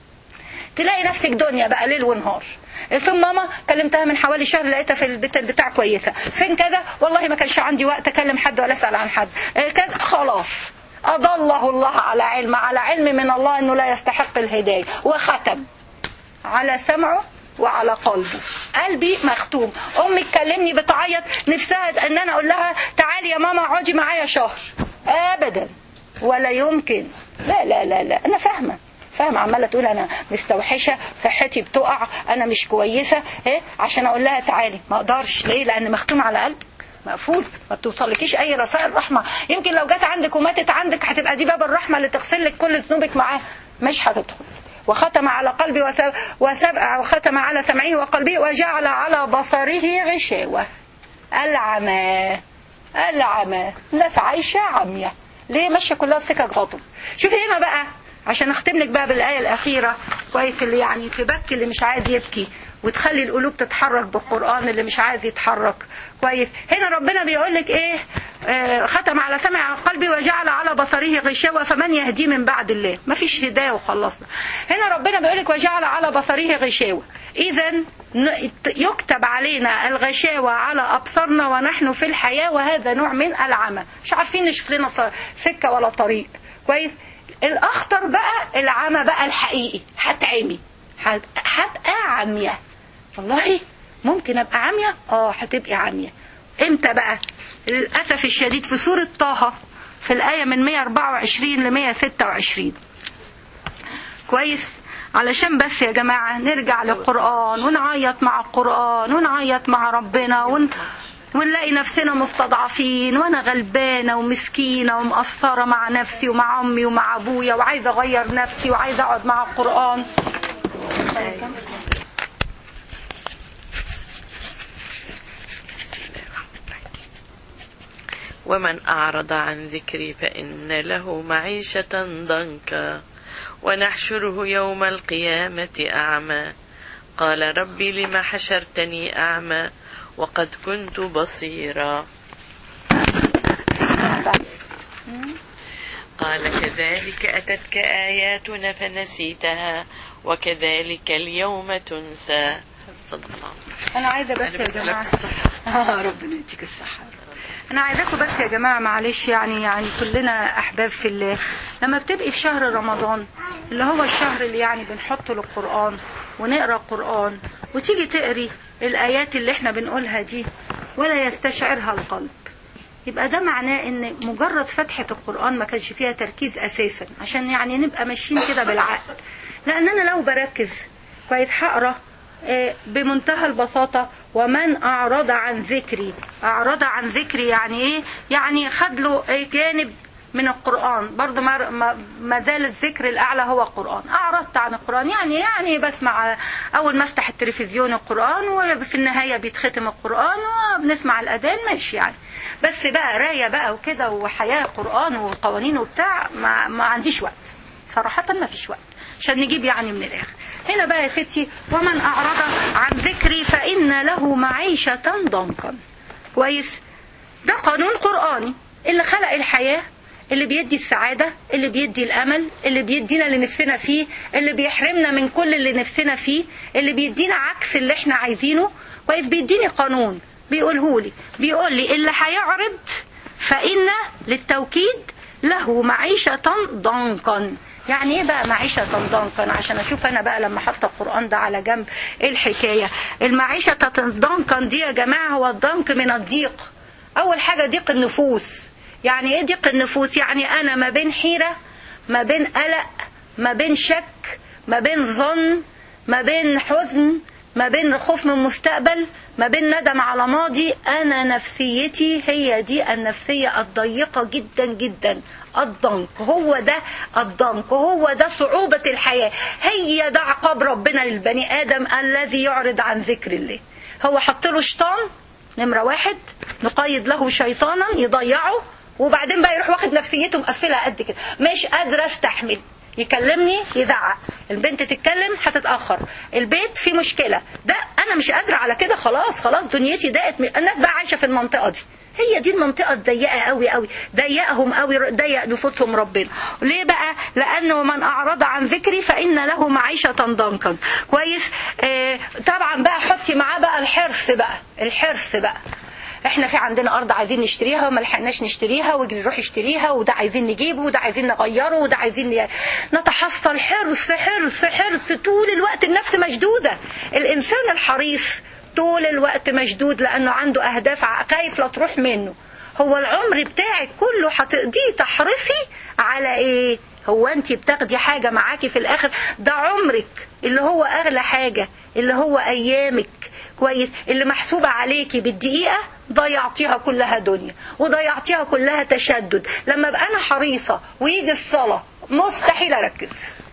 تلاقي نفسك دنيا بقى ليل ونهار فين ماما كلمتها من حوالي شهر لقيتها في البيت البتاع كويسه فين كذا والله ما كانش عندي وقت اكلم حد ولا اسال عن حد كان خلاص اضله الله على علم على علم من الله انه لا يستحق الهدايه وختم على سمعه وعلى قلبه قلبي مختوم امي تكلمني بتعيط نفسها ان انا اقول لها تعالي يا ماما اقعدي معايا شهر ابدا ولا يمكن لا لا لا لا انا فاهمه فاهمه عماله تقول انا مستوحشه صحتي بتقع انا مش كويسه ايه عشان اقول لها تعالي ما اقدرش ليه لان مختوم على قلبك مقفول ما بتوصلكيش اي رسائل رحمه يمكن لو جت عندك وماتت عندك هتبقى دي باب الرحمه اللي تغسل لك كل ذنوبك معاه مش هتدخل وختم على قلبي وسب وسب وختم على سمعه وقلبه وجعل على بصره غشاوة العمى العمى الناس عايشة عمية ليه ماشية كلها سكك غضب شوفي هنا بقى عشان اختم لك بقى بالايه الاخيره كويس اللي يعني تبكي اللي مش عايز يبكي وتخلي القلوب تتحرك بالقران اللي مش عايز يتحرك كويس هنا ربنا بيقول لك ايه آه ختم على سمع قلبي وجعل على بصره غشاوه فمن يهدي من بعد الله ما فيش هدايه وخلصنا هنا ربنا بيقول لك وجعل على بصره غشاوه اذا يكتب علينا الغشاوة على أبصارنا ونحن في الحياة وهذا نوع من العمى مش عارفين نشوف لنا سكة ولا طريق كويس الأخطر بقى العمى بقى الحقيقي هتعمي هبقى عمية والله ممكن أبقى عمية اه هتبقي عمية امتى بقى للأسف الشديد في سورة طه في الآية من 124 ل 126 كويس علشان بس يا جماعة نرجع للقرآن ونعيط مع القرآن ونعيط مع ربنا ون... ونلاقي نفسنا مستضعفين وانا غلبانه ومسكينه ومقصره مع نفسي ومع امي ومع ابويا وعايزه اغير نفسي وعايزه اقعد مع القران
ومن أعرض عن ذكري فإن له معيشة ضنكا ونحشره يوم القيامة أعمى قال ربي لم حشرتني أعمى وقد كنت بصيرا قال كذلك أتتك آياتنا فنسيتها وكذلك اليوم تنسى صدق الله
انا عايزه بس
أنا
يا
بسألك
جماعه
الصحة.
اه ربنا يديك الصحه انا عايزاكم بس يا جماعه معلش يعني يعني كلنا احباب في الله لما بتبقي في شهر رمضان اللي هو الشهر اللي يعني بنحطه للقران ونقرا القران وتيجي تقري الايات اللي احنا بنقولها دي ولا يستشعرها القلب يبقى ده معناه ان مجرد فتحة القرآن ما كانش فيها تركيز اساسا عشان يعني نبقى ماشيين كده بالعقل لان انا لو بركز كويس هقرا آه، بمنتهى البساطة ومن أعرض عن ذكري أعرض عن ذكري يعني إيه يعني خد له آه، جانب من القرآن برضه ما ما- ما زال الذكر الأعلى هو القرآن أعرضت عن القرآن يعني يعني بسمع أول ما أفتح التلفزيون القرآن وفي النهاية بيتختم القرآن وبنسمع الأذان ماشي يعني بس بقى راية بقى وكده وحياة قرآن وقوانين وبتاع ما, ما عنديش وقت صراحة ما فيش وقت عشان نجيب يعني من الآخر هنا بقى يا ستي ومن أعرض عن ذكري فإن له معيشة ضنكا كويس ده قانون قرآني اللي خلق الحياة اللي بيدي السعادة اللي بيدي الأمل اللي بيدينا اللي نفسنا فيه اللي بيحرمنا من كل اللي نفسنا فيه اللي بيدينا عكس اللي احنا عايزينه كويس بيديني قانون بيقوله لي بيقول لي اللي هيعرض فإن للتوكيد له معيشة ضنكا يعني ايه بقى معيشة ضنكا عشان اشوف انا بقى لما حط القرآن ده على جنب ايه الحكاية المعيشة ضنكا دي يا جماعة هو الضنك من الضيق اول حاجة ضيق النفوس يعني ايه ضيق النفوس يعني انا ما بين حيرة ما بين قلق ما بين شك ما بين ظن ما بين حزن ما بين خوف من مستقبل ما بين ندم على ماضي انا نفسيتي هي دي النفسية الضيقة جدا جدا الضنك هو ده الضنك هو ده صعوبة الحياة هي ده عقاب ربنا للبني آدم الذي يعرض عن ذكر الله هو حط له شيطان نمرة واحد نقيد له شيطانا يضيعه وبعدين بقى يروح واخد نفسيته مقفلة قد كده مش قادرة استحمل يكلمني يزعق البنت تتكلم هتتاخر البيت فيه مشكله ده انا مش قادره على كده خلاص خلاص دنيتي ضاقت الناس بقى عايشه في المنطقه دي هي دي المنطقة الضيقة قوي قوي ضيقهم قوي ضيق نفوسهم ربنا ليه بقى لأنه من أعرض عن ذكري فإن له معيشة ضنكا كويس آه طبعا بقى حطي معاه بقى الحرص بقى الحرص بقى احنا في عندنا ارض عايزين نشتريها وما لحقناش نشتريها ويجري نروح يشتريها وده عايزين نجيبه وده عايزين نغيره وده عايزين ن- نتحصل حرص حرص حرص طول الوقت النفس مشدودة الانسان الحريص طول الوقت مشدود لانه عنده اهداف ع- خايف لا تروح منه هو العمر بتاعك كله هتقضيه تحرصي على ايه هو انت بتاخدي حاجة معاكي في الاخر ده عمرك اللي هو اغلى حاجة اللي هو ايامك كويس اللي محسوبة عليكي بالدقيقة ضيعتيها كلها دنيا وضيعتيها كلها تشدد لما ابقى انا حريصة ويجي الصلاة مستحيل اركز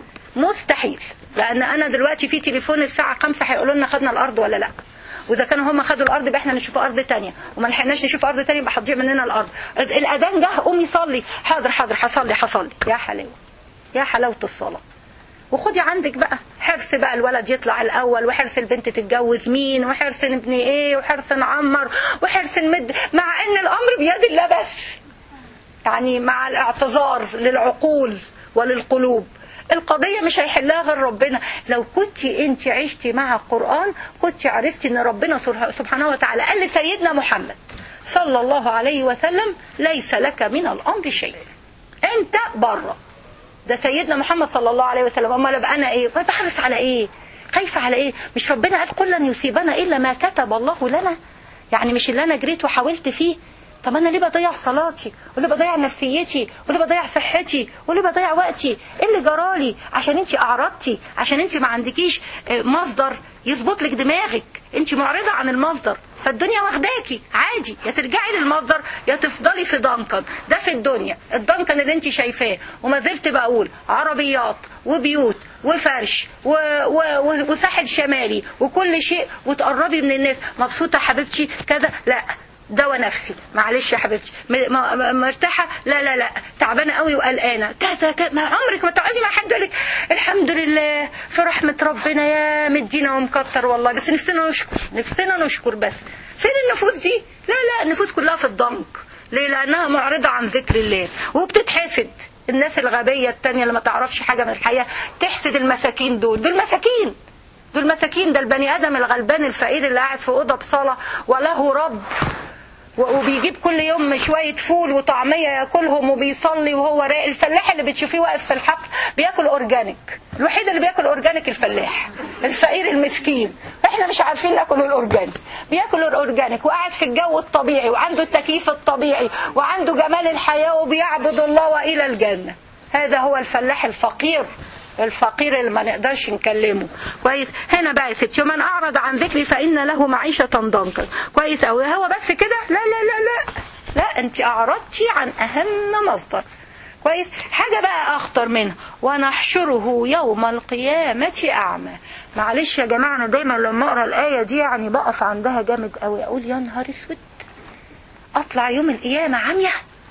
مستحيل لان انا دلوقتي في تليفون الساعة خمسة هيقولوا لنا خدنا الارض ولا لا واذا كانوا هم خدوا الارض يبقى احنا نشوف ارض تانية وما لحقناش نشوف ارض تانية يبقى هتضيع مننا الارض الاذان جه قومي صلي حاضر حاضر هصلي هصلي يا حلاوه يا حلاوه الصلاه وخدي عندك بقى حرص بقى الولد يطلع الاول وحرص البنت تتجوز مين وحرص نبني ايه وحرص نعمر وحرص نمد مع ان الامر بيد الله بس يعني مع الاعتذار للعقول وللقلوب القضية مش هيحلها غير ربنا لو كنت انت عشتي مع القرآن كنت عرفتي ان ربنا سبحانه وتعالى قال لسيدنا محمد صلى الله عليه وسلم ليس لك من الأمر شيء انت بره ده سيدنا محمد صلى الله عليه وسلم امال ابقى انا ايه بحرص على ايه خايفه على ايه مش ربنا قال قل لن يصيبنا الا ما كتب الله لنا يعني مش اللي انا جريت وحاولت فيه طب انا ليه بضيع صلاتي وليه بضيع نفسيتي وليه بضيع صحتي وليه بضيع وقتي ايه اللي جرالي عشان انت اعرضتي عشان انت ما عندكيش مصدر يظبط لك دماغك انت معرضه عن المصدر فالدنيا واخداكي عادي يا ترجعي للمصدر يا تفضلي في دنكن ده في الدنيا الدنكن اللي انت شايفاه وما زلت بقول عربيات وبيوت وفرش و... و... و... وساحل شمالي وكل شيء وتقربي من الناس مبسوطه حبيبتي كذا لا دواء نفسي معلش يا حبيبتي مرتاحه لا لا لا تعبانه قوي وقلقانه كذا كذا ما عمرك ما تقعدي مع حد يقول لك الحمد لله في رحمه ربنا يا مدينا ومكتر والله بس نفسنا نشكر نفسنا نشكر بس فين النفوس دي لا لا النفوس كلها في الضنك ليه لانها معرضه عن ذكر الله وبتتحسد الناس الغبيه التانية اللي ما تعرفش حاجه من الحياه تحسد المساكين دول دول مساكين دول مساكين ده البني ادم الغلبان الفقير اللي قاعد في اوضه صلاه وله رب وبيجيب كل يوم شوية فول وطعمية ياكلهم وبيصلي وهو رايق الفلاح اللي بتشوفيه واقف في الحقل بياكل اورجانيك الوحيد اللي بياكل اورجانيك الفلاح الفقير المسكين احنا مش عارفين ناكل الاورجانيك بياكل الاورجانيك وقاعد في الجو الطبيعي وعنده التكييف الطبيعي وعنده جمال الحياة وبيعبد الله والى الجنة هذا هو الفلاح الفقير الفقير اللي ما نقدرش نكلمه كويس هنا بقى يا ستي ومن اعرض عن ذكري فان له معيشه ضنكا كويس قوي هو بس كده لا لا لا لا لا انت اعرضتي عن اهم مصدر كويس حاجه بقى اخطر منها ونحشره يوم القيامه اعمى معلش يا جماعه انا دايما لما اقرا الايه دي يعني بقف عندها جامد قوي اقول يا نهار اسود اطلع يوم القيامه عمية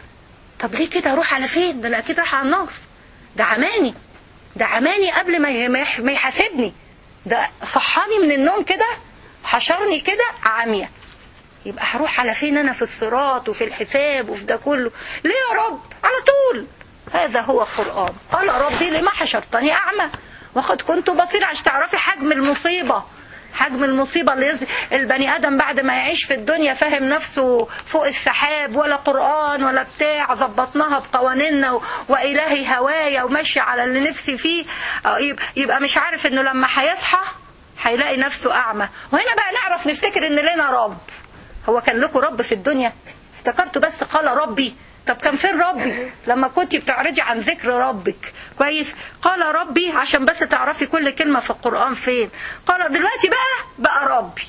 طب ليه كده اروح على فين ده انا اكيد رايحه على النار ده عماني ده عماني قبل ما ما يحاسبني ده صحاني من النوم كده حشرني كده عامية يبقى هروح على فين انا في الصراط وفي الحساب وفي ده كله ليه يا رب على طول هذا هو القرآن قال ربي لما حشرتني أعمى وقد كنت بصير عشان تعرفي حجم المصيبة حجم المصيبة اللي يز... البني آدم بعد ما يعيش في الدنيا فاهم نفسه فوق السحاب ولا قرآن ولا بتاع ظبطناها بقوانيننا و... وإلهي هوايا وماشي على اللي نفسي فيه يبقى مش عارف إنه لما هيصحى هيلاقي نفسه أعمى وهنا بقى نعرف نفتكر إن لنا رب هو كان لكم رب في الدنيا افتكرتوا بس قال ربي طب كان فين ربي لما كنت بتعرضي عن ذكر ربك كويس قال ربي عشان بس تعرفي كل كلمة في القرآن فين قال دلوقتي بقى بقى ربي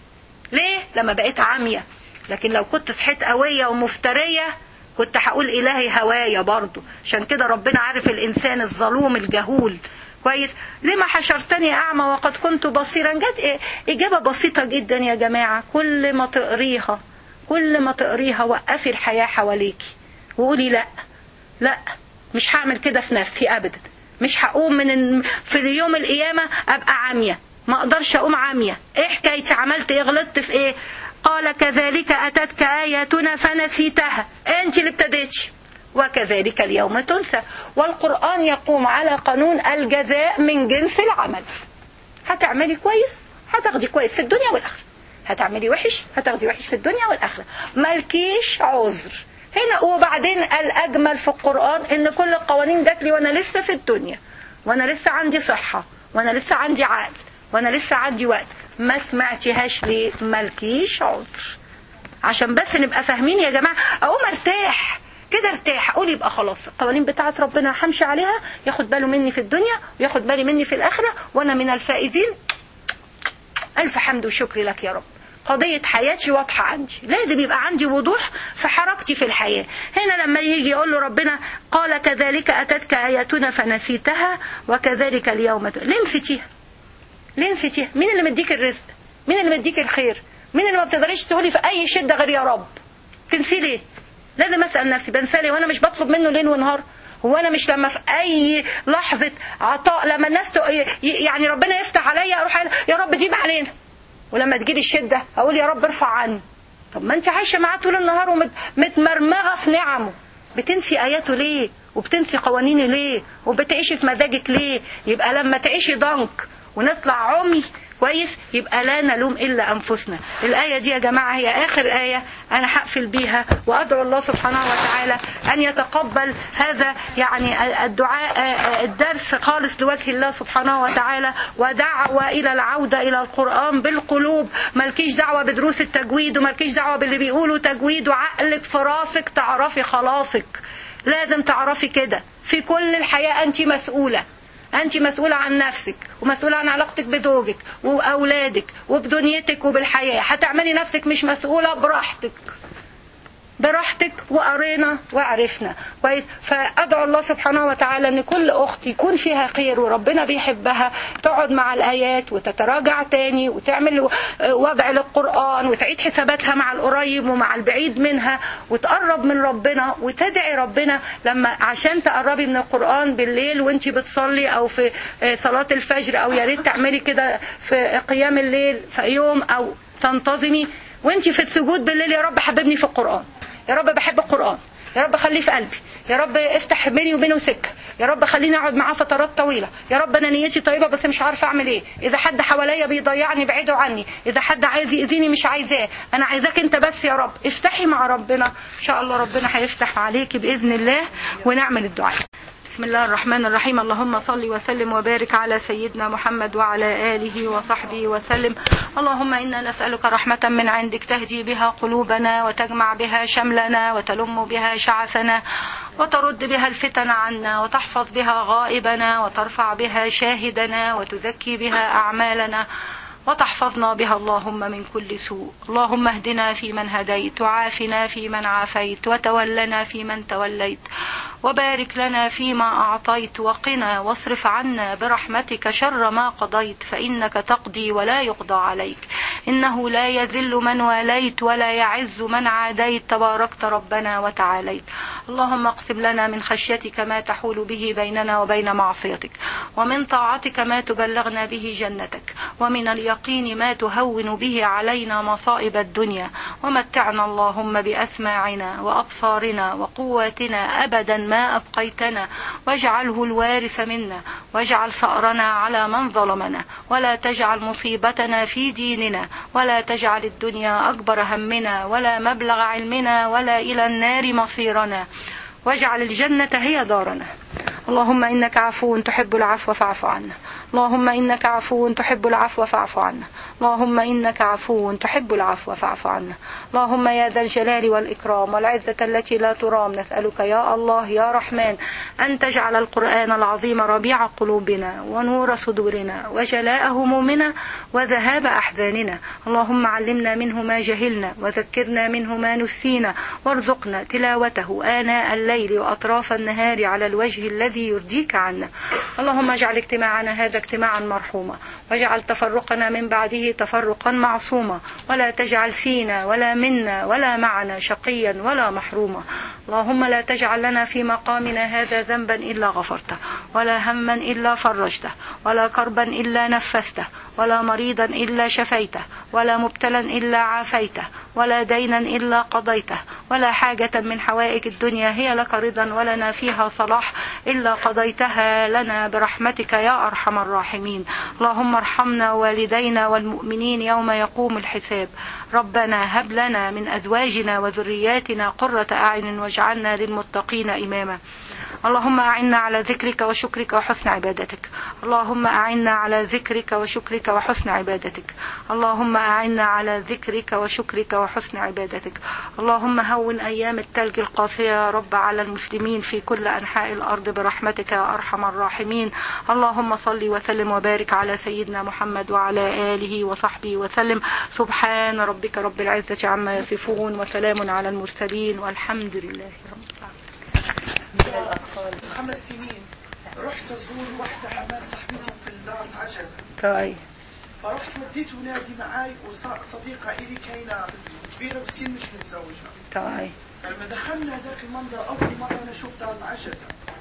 ليه لما بقيت عامية لكن لو كنت صحيت قوية ومفترية كنت هقول إلهي هوايا برضو عشان كده ربنا عارف الإنسان الظلوم الجهول كويس لما حشرتني أعمى وقد كنت بصيرا جت إيه؟ إجابة بسيطة جدا يا جماعة كل ما تقريها كل ما تقريها وقفي الحياة حواليكي وقولي لا لا مش هعمل كده في نفسي ابدا مش هقوم من في يوم القيامه ابقى عاميه ما اقدرش اقوم عاميه ايه حكايتي عملت ايه غلطت في ايه قال كذلك اتتك اياتنا فنسيتها انت اللي ابتديتش وكذلك اليوم تنسى والقران يقوم على قانون الجزاء من جنس العمل هتعملي كويس هتاخدي كويس في الدنيا والاخره هتعملي وحش هتاخدي وحش في الدنيا والاخره مالكيش عذر هنا وبعدين الأجمل في القرآن إن كل القوانين جات لي وأنا لسه في الدنيا وأنا لسه عندي صحة وأنا لسه عندي عقل وأنا لسه عندي وقت ما سمعتيهاش ليه مالكيش عذر عشان بس نبقى فاهمين يا جماعة أقوم ارتاح كده ارتاح اقول يبقى خلاص القوانين بتاعت ربنا همشي عليها ياخد باله مني في الدنيا وياخد بالي مني في الآخرة وأنا من الفائزين ألف حمد وشكر لك يا رب قضية حياتي واضحة عندي لازم يبقى عندي وضوح في حركتي في الحياة هنا لما يجي يقول له ربنا قال كذلك أتتك آياتنا فنسيتها وكذلك اليوم ليه نسيتيها ليه نسيتيها مين اللي مديك الرزق مين اللي مديك الخير مين اللي ما بتقدريش تقولي في أي شدة غير يا رب تنسي ليه لازم أسأل نفسي بنسى ليه وأنا مش بطلب منه ليل ونهار هو انا مش لما في اي لحظه عطاء لما الناس تق- ي- يعني ربنا يفتح عليا اروح أقول يا رب جيب علينا ولما تجيلي الشده اقول يا رب ارفع عني طب ما انت عايشه معاه طول النهار ومتمرمغه في نعمه بتنسي اياته ليه وبتنسي قوانينه ليه وبتعيشي في مزاجك ليه يبقى لما تعيشي ضنك ونطلع عمي كويس يبقى لا نلوم الا انفسنا الايه دي يا جماعه هي اخر ايه انا هقفل بيها وادعو الله سبحانه وتعالى ان يتقبل هذا يعني الدعاء الدرس خالص لوجه الله سبحانه وتعالى ودعوه الى العوده الى القران بالقلوب مالكيش دعوه بدروس التجويد ومالكيش دعوه باللي بيقولوا تجويد وعقلك في راسك تعرفي خلاصك لازم تعرفي كده في كل الحياه انت مسؤوله أنت مسؤولة عن نفسك ومسؤولة عن علاقتك بزوجك وأولادك وبدنيتك وبالحياة هتعملي نفسك مش مسؤولة براحتك براحتك وقرينا وعرفنا كويس فادعو الله سبحانه وتعالى ان كل اخت يكون فيها خير وربنا بيحبها تقعد مع الايات وتتراجع تاني وتعمل وضع للقران وتعيد حساباتها مع القريب ومع البعيد منها وتقرب من ربنا وتدعي ربنا لما عشان تقربي من القران بالليل وانت بتصلي او في صلاه الفجر او يا ريت تعملي كده في قيام الليل في يوم او تنتظمي وانت في السجود بالليل يا رب حببني في القران يا رب بحب القرآن يا رب خليه في قلبي يا رب افتح بيني وبينه سكه يا رب خليني اقعد معاه فترات طويله يا رب انا نيتي طيبه بس مش عارفه اعمل ايه اذا حد حواليا بيضيعني بعيده عني اذا حد عايز يأذيني مش عايزاه انا عايزاك انت بس يا رب افتحي مع ربنا ان شاء الله ربنا هيفتح عليكي باذن الله ونعمل الدعاء بسم الله الرحمن الرحيم اللهم صل وسلم وبارك على سيدنا محمد وعلى آله وصحبه وسلم اللهم إنا نسألك رحمة من عندك تهدي بها قلوبنا وتجمع بها شملنا وتلم بها شعثنا وترد بها الفتن عنا وتحفظ بها غائبنا وترفع بها شاهدنا وتزكي بها أعمالنا وتحفظنا بها اللهم من كل سوء اللهم اهدنا فيمن هديت وعافنا فيمن عافيت وتولنا فيمن توليت وبارك لنا فيما أعطيت وقنا واصرف عنا برحمتك شر ما قضيت فإنك تقضي ولا يقضى عليك إنه لا يذل من واليت ولا يعز من عاديت تباركت ربنا وتعاليت اللهم اقسم لنا من خشيتك ما تحول به بيننا وبين معصيتك ومن طاعتك ما تبلغنا به جنتك ومن اليقين ما تهون به علينا مصائب الدنيا ومتعنا اللهم بأسماعنا وأبصارنا وقواتنا أبدا ما أبقيتنا واجعله الوارث منا واجعل ثأرنا على من ظلمنا ولا تجعل مصيبتنا في ديننا ولا تجعل الدنيا أكبر همنا ولا مبلغ علمنا ولا إلى النار مصيرنا واجعل الجنة هي دارنا اللهم إنك عفو تحب العفو فاعف عنا اللهم إنك عفو تحب العفو فاعف عنا اللهم إنك عفو تحب العفو فاعف عنا اللهم يا ذا الجلال والإكرام والعزة التي لا ترام نسألك يا الله يا رحمن أن تجعل القرآن العظيم ربيع قلوبنا ونور صدورنا وجلاء همومنا وذهاب أحزاننا اللهم علمنا منه ما جهلنا وذكرنا منه ما نسينا وارزقنا تلاوته آناء الليل وأطراف النهار على الوجه الذي يرضيك عنا اللهم اجعل اجتماعنا هذا اجتماعا مرحوما واجعل تفرقنا من بعده تفرقا معصوما ولا تجعل فينا ولا منا ولا معنا شقيا ولا محروما اللهم لا تجعل لنا في مقامنا هذا ذنبا إلا غفرته ولا هما إلا فرجته ولا كربا إلا نفسته ولا مريضا إلا شفيته ولا مبتلا إلا عافيته ولا دينا إلا قضيته ولا حاجة من حوائج الدنيا هي لك رضا ولنا فيها صلاح إلا قضيتها لنا برحمتك يا أرحم الراحمين اللهم ارحمنا والدينا والمؤمنين يوم يقوم الحساب ربنا هب لنا من أزواجنا وذرياتنا قرة أعين واجعلنا للمتقين إماما اللهم أعنا على ذكرك وشكرك وحسن عبادتك اللهم أعنا على ذكرك وشكرك وحسن عبادتك اللهم أعنا على ذكرك وشكرك وحسن عبادتك اللهم هون أيام التلج القاسية يا رب على المسلمين في كل أنحاء الأرض برحمتك يا أرحم الراحمين اللهم صل وسلم وبارك على سيدنا محمد وعلى آله وصحبه وسلم سبحان ربك رب العزة عما يصفون وسلام على المرسلين والحمد لله رب العالمين
خمس سنين رحت ازور واحده حماد صاحبتي في الدار العجزه
طيب
فرحت وديت ولادي معاي وصديقه الي كاينه كبيره في السن مش متزوجه
طيب
فلما دخلنا ذاك المنظر اول مره انا اشوف دار العجزه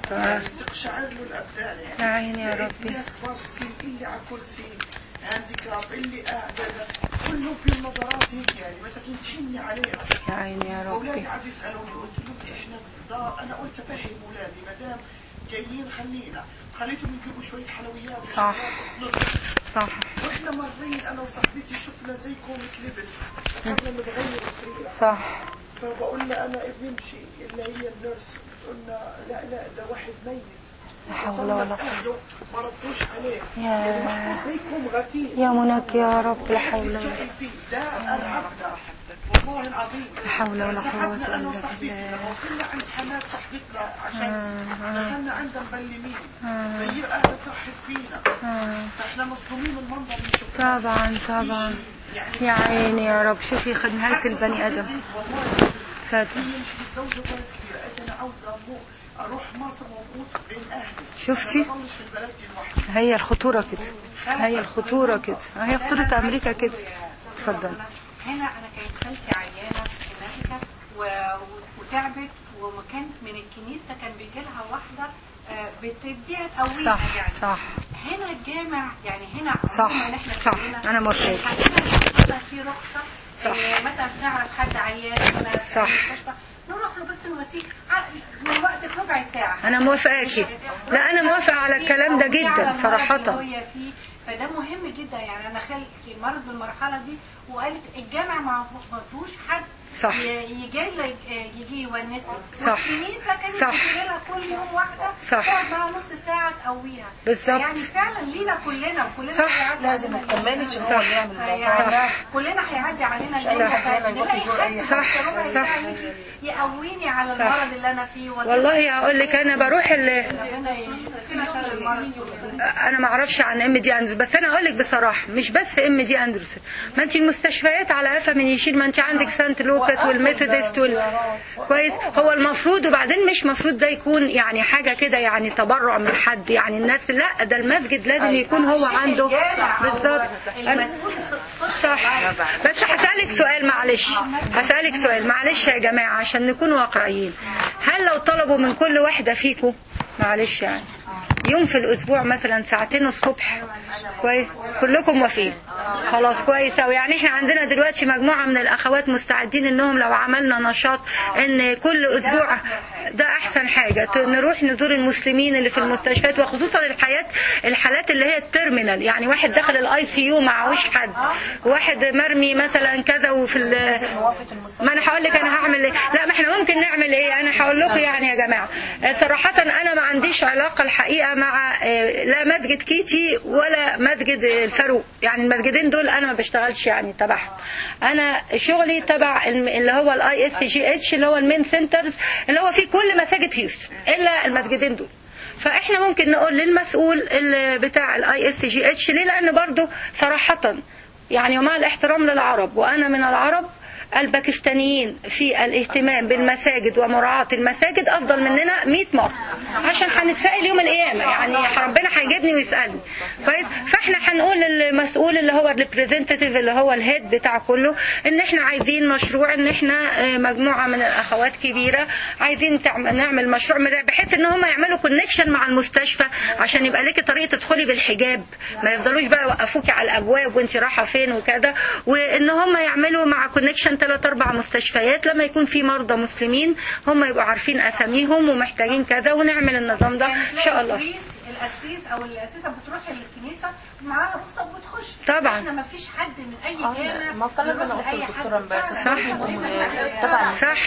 آه.
تقشعر له الابدان يعني
يا عيني يا ربي
ناس كبار في السن اللي على كرسي هانديكاب اللي قاعده كلهم في النظرات هيك يعني مساكين تحني عليهم
يا عيني يا
اولادي
ربي
عم يسالوني قلت لهم احنا دار انا قلت افهم اولادي ما دام جايين خلينا خليتهم يجيبوا شويه حلويات
صح.
نطلع.
صح
واحنا مرين انا وصاحبتي شفنا زي كومة لبس قبل ما نغير السرير
صح
فبقول لها انا ابني امشي اللي هي النيرس قلنا لا لا ده واحد ميت
لا حول ولا قوة
أهله ما ردوش عليه
يا-
يعني محطوط زي كوم غسيل
يا منك يا رب لا حول ولا
بيسأل فيه ده أرعبنا والله العظيم
لا حول ولا قوة
سحبنا
إلا
انا وصاحبتي
بالله
لما وصلنا عند حماد صاحبتنا عشان دخلنا عندها مبلمين فهي قاعده ترحب فينا فاحنا مصدومين من المنظر اللي شفناه
طبعا طبعا
يعني
يا عيني يا رب شوفي خد نهاية البني آدم
صاحبتي والله
صدق
هي مش متزوجه ولد كبير قالت انا عاوزه مو اروح مصر واموت بين اهلي
شفتي؟
ما اضلش في البلد دي لوحدي
هي الخطورة كده هي الخطورة كده هي خطورة أمريكا كده اتفضل
هنا انا كانت خالتي عيانه في امريكا و... و- وتعبت وكانت من الكنيسه كان بيجي لها واحده آه، بتديها تقويها
صح
يعني
صح
هنا الجامع يعني هنا
صح،
عموماً احنا
صح،
كلنا
أنا موافقة.
عندنا مثلا في رخصه آه، مثلا بنعرف حد عيان مثلا في
صح.
المستشفى نروح له بس نواسيه ع- من وقت ربع ساعه
أنا موافقاكي لا أنا موافقة على الكلام ده جدا صراحة
اللي هي فيه فده مهم جدا يعني انا خالتي مرت بالمرحله دي وقالت الجامع ما ما فيهوش حد
صح.
ي- يجي لها يجي يونسها
صح.
والكنيسه كانت
صح.
بتجي لها كل يوم واحده
صح.
تقعد معاها نص ساعه تقويها
بالظبط.
يعني فعلا لينا كلنا وكلنا
صح.
هيعدي
لازم
علينا
الكوميونتي
اليوم.
هو اللي يعمل الموضوع
يعني كلنا هيعدي علينا اليوم
أي حد
ده.
يروح يزور أي
نلاقي
حد.
حد
صح،
ربع
صح.
ساعة يجي يقويني على المرض اللي انا فيه وكده.
والله هقول لك أنا بروح ال...
ربنا يشفينا شر المرض
انا ما اعرفش عن ام دي اندرسون بس انا اقول لك بصراحه مش بس ام دي اندرسون ما انت المستشفيات على قفا من يشيل ما انت عندك سانت لوكاس والميثودست وال... كويس هو المفروض وبعدين مش مفروض ده يكون يعني حاجه كده يعني تبرع من حد يعني الناس لا ده المسجد لازم يكون هو عنده بالظبط أنا-
المسؤول
صح بس هسألك سؤال معلش هسألك سؤال معلش يا جماعة عشان نكون واقعيين هل لو طلبوا من كل واحدة فيكم معلش يعني يوم في الأسبوع مثلا ساعتين الصبح كويس كلكم موافقين خلاص كويس أوي يعني احنا عندنا دلوقتي مجموعة من الأخوات مستعدين إنهم لو عملنا نشاط إن كل أسبوع ده أحسن حاجة ت- نروح نزور المسلمين اللي في المستشفيات وخصوصا الحياة الحالات اللي هي التيرمينال يعني واحد داخل الاي سي يو معهوش حد واحد مرمي مثلا كذا وفي ال-
موافقة المستشفى
ما انا هقول لك انا هعمل ايه لا ما احنا ممكن نعمل ايه انا هقول لكم يعني يا جماعه آه، صراحه انا ما عنديش علاقه الحقيقه مع آه، لا مسجد كيتي ولا مسجد الفاروق يعني المسجدين دول انا ما بشتغلش يعني تبعهم انا شغلي تبع الم- اللي هو الاي اس جي اتش اللي هو المين سنترز اللي هو فيه كل مساجد هيوستن الا المسجدين دول فاحنا ممكن نقول للمسؤول اللي بتاع الاي اس جي اتش ليه لان برضو صراحه يعني ومع الاحترام للعرب وانا من العرب الباكستانيين في الاهتمام بالمساجد ومراعاة المساجد أفضل مننا 100 مرة عشان هنتسأل يوم القيامة يعني ربنا هيجيبني ويسألني كويس فاحنا هنقول للمسؤول اللي هو الريبريزنتيف اللي هو الهيد بتاع كله ان احنا عايزين مشروع ان احنا آه، مجموعة من الأخوات كبيرة عايزين تعم- نعمل مشروع من- بحيث ان هم يعملوا كونكشن مع المستشفى عشان يبقى لك طريقة تدخلي بالحجاب ما يفضلوش بقى يوقفوكي على الابواب وانت رايحه فين وكذا وان هم يعملوا مع كونكشن ثلاث اربع مستشفيات لما يكون في مرضى مسلمين هم يبقوا عارفين اساميهم ومحتاجين كذا ونعمل النظام ده ان شاء الله
البوليس القسيس او القسيسه بتروح الكنيسه معاها رخصه وبتخش
طبعاً.
احنا ما فيش حد من اي جامع
ما الكلام ده انا
بيروح
قلت
لأي
للدكتوره
حد.
امبارح بس
صح.
دول بيبقوا تبع
صح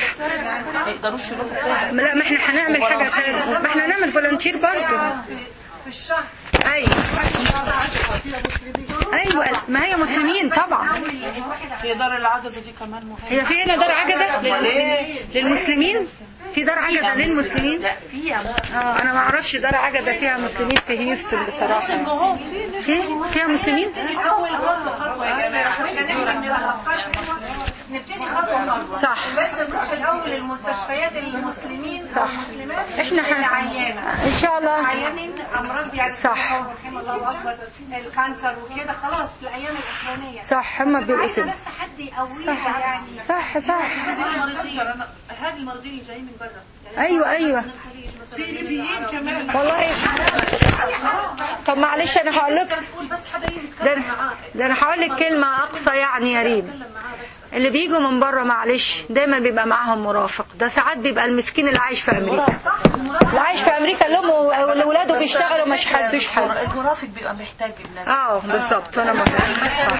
ما يقدروش يروحوا كده
لا ما احنا هنعمل حاجه تانية ما احنا هنعمل فولنتير برضه
في, في الشهر
ايوه ايوه ما هي مسلمين طبعا
اول الواحد
في دار العجزه دي كمان مهم
هي في هنا دار عجزه للمسلمين للمسلمين في دار عجزه للمسلمين
لا فيها مسلم
اه انا ما اعرفش دار عجزه فيها مسلمين في هيوستن بصراحه
جوه في
في فيها مسلمين
اول خطوه خطوه يا جماعه عشان احنا بنبقى افكار حلوه نبتدي خطوه خطوه
صح.
بس نروح الاول المستشفيات المسلمين او المسلمات
احنا
اللي
ح-
عيانه
ان شاء الله
عيانين امراض يعني
صح.
رحم الله اكبر الكانسر وكده خلاص في الايام الاخرانيه
صح هم بيبقوا
عايزه
كده
بس حد يقويها يعني
صح صح
هذه المريضين هذه المريضين اللي جايين من برا يعني
ايوه ايوه
من الخليج
في ليبيين كمان
والله طب معلش انا هقول لك
تقول بس حدا
ده
يتكلم
أنا-
معاه
ده انا هقول لك كلمه اقصى يعني يا ريم
يتكلم معاه بس
اللي بيجوا من بره معلش دايما بيبقى معاهم مرافق ده ساعات بيبقى المسكين اللي عايش في امريكا اللي عايش في امريكا اللي امه واولاده بيشتغلوا مش حدوش حد
المرافق بيبقى محتاج الناس
اه بالظبط انا مصر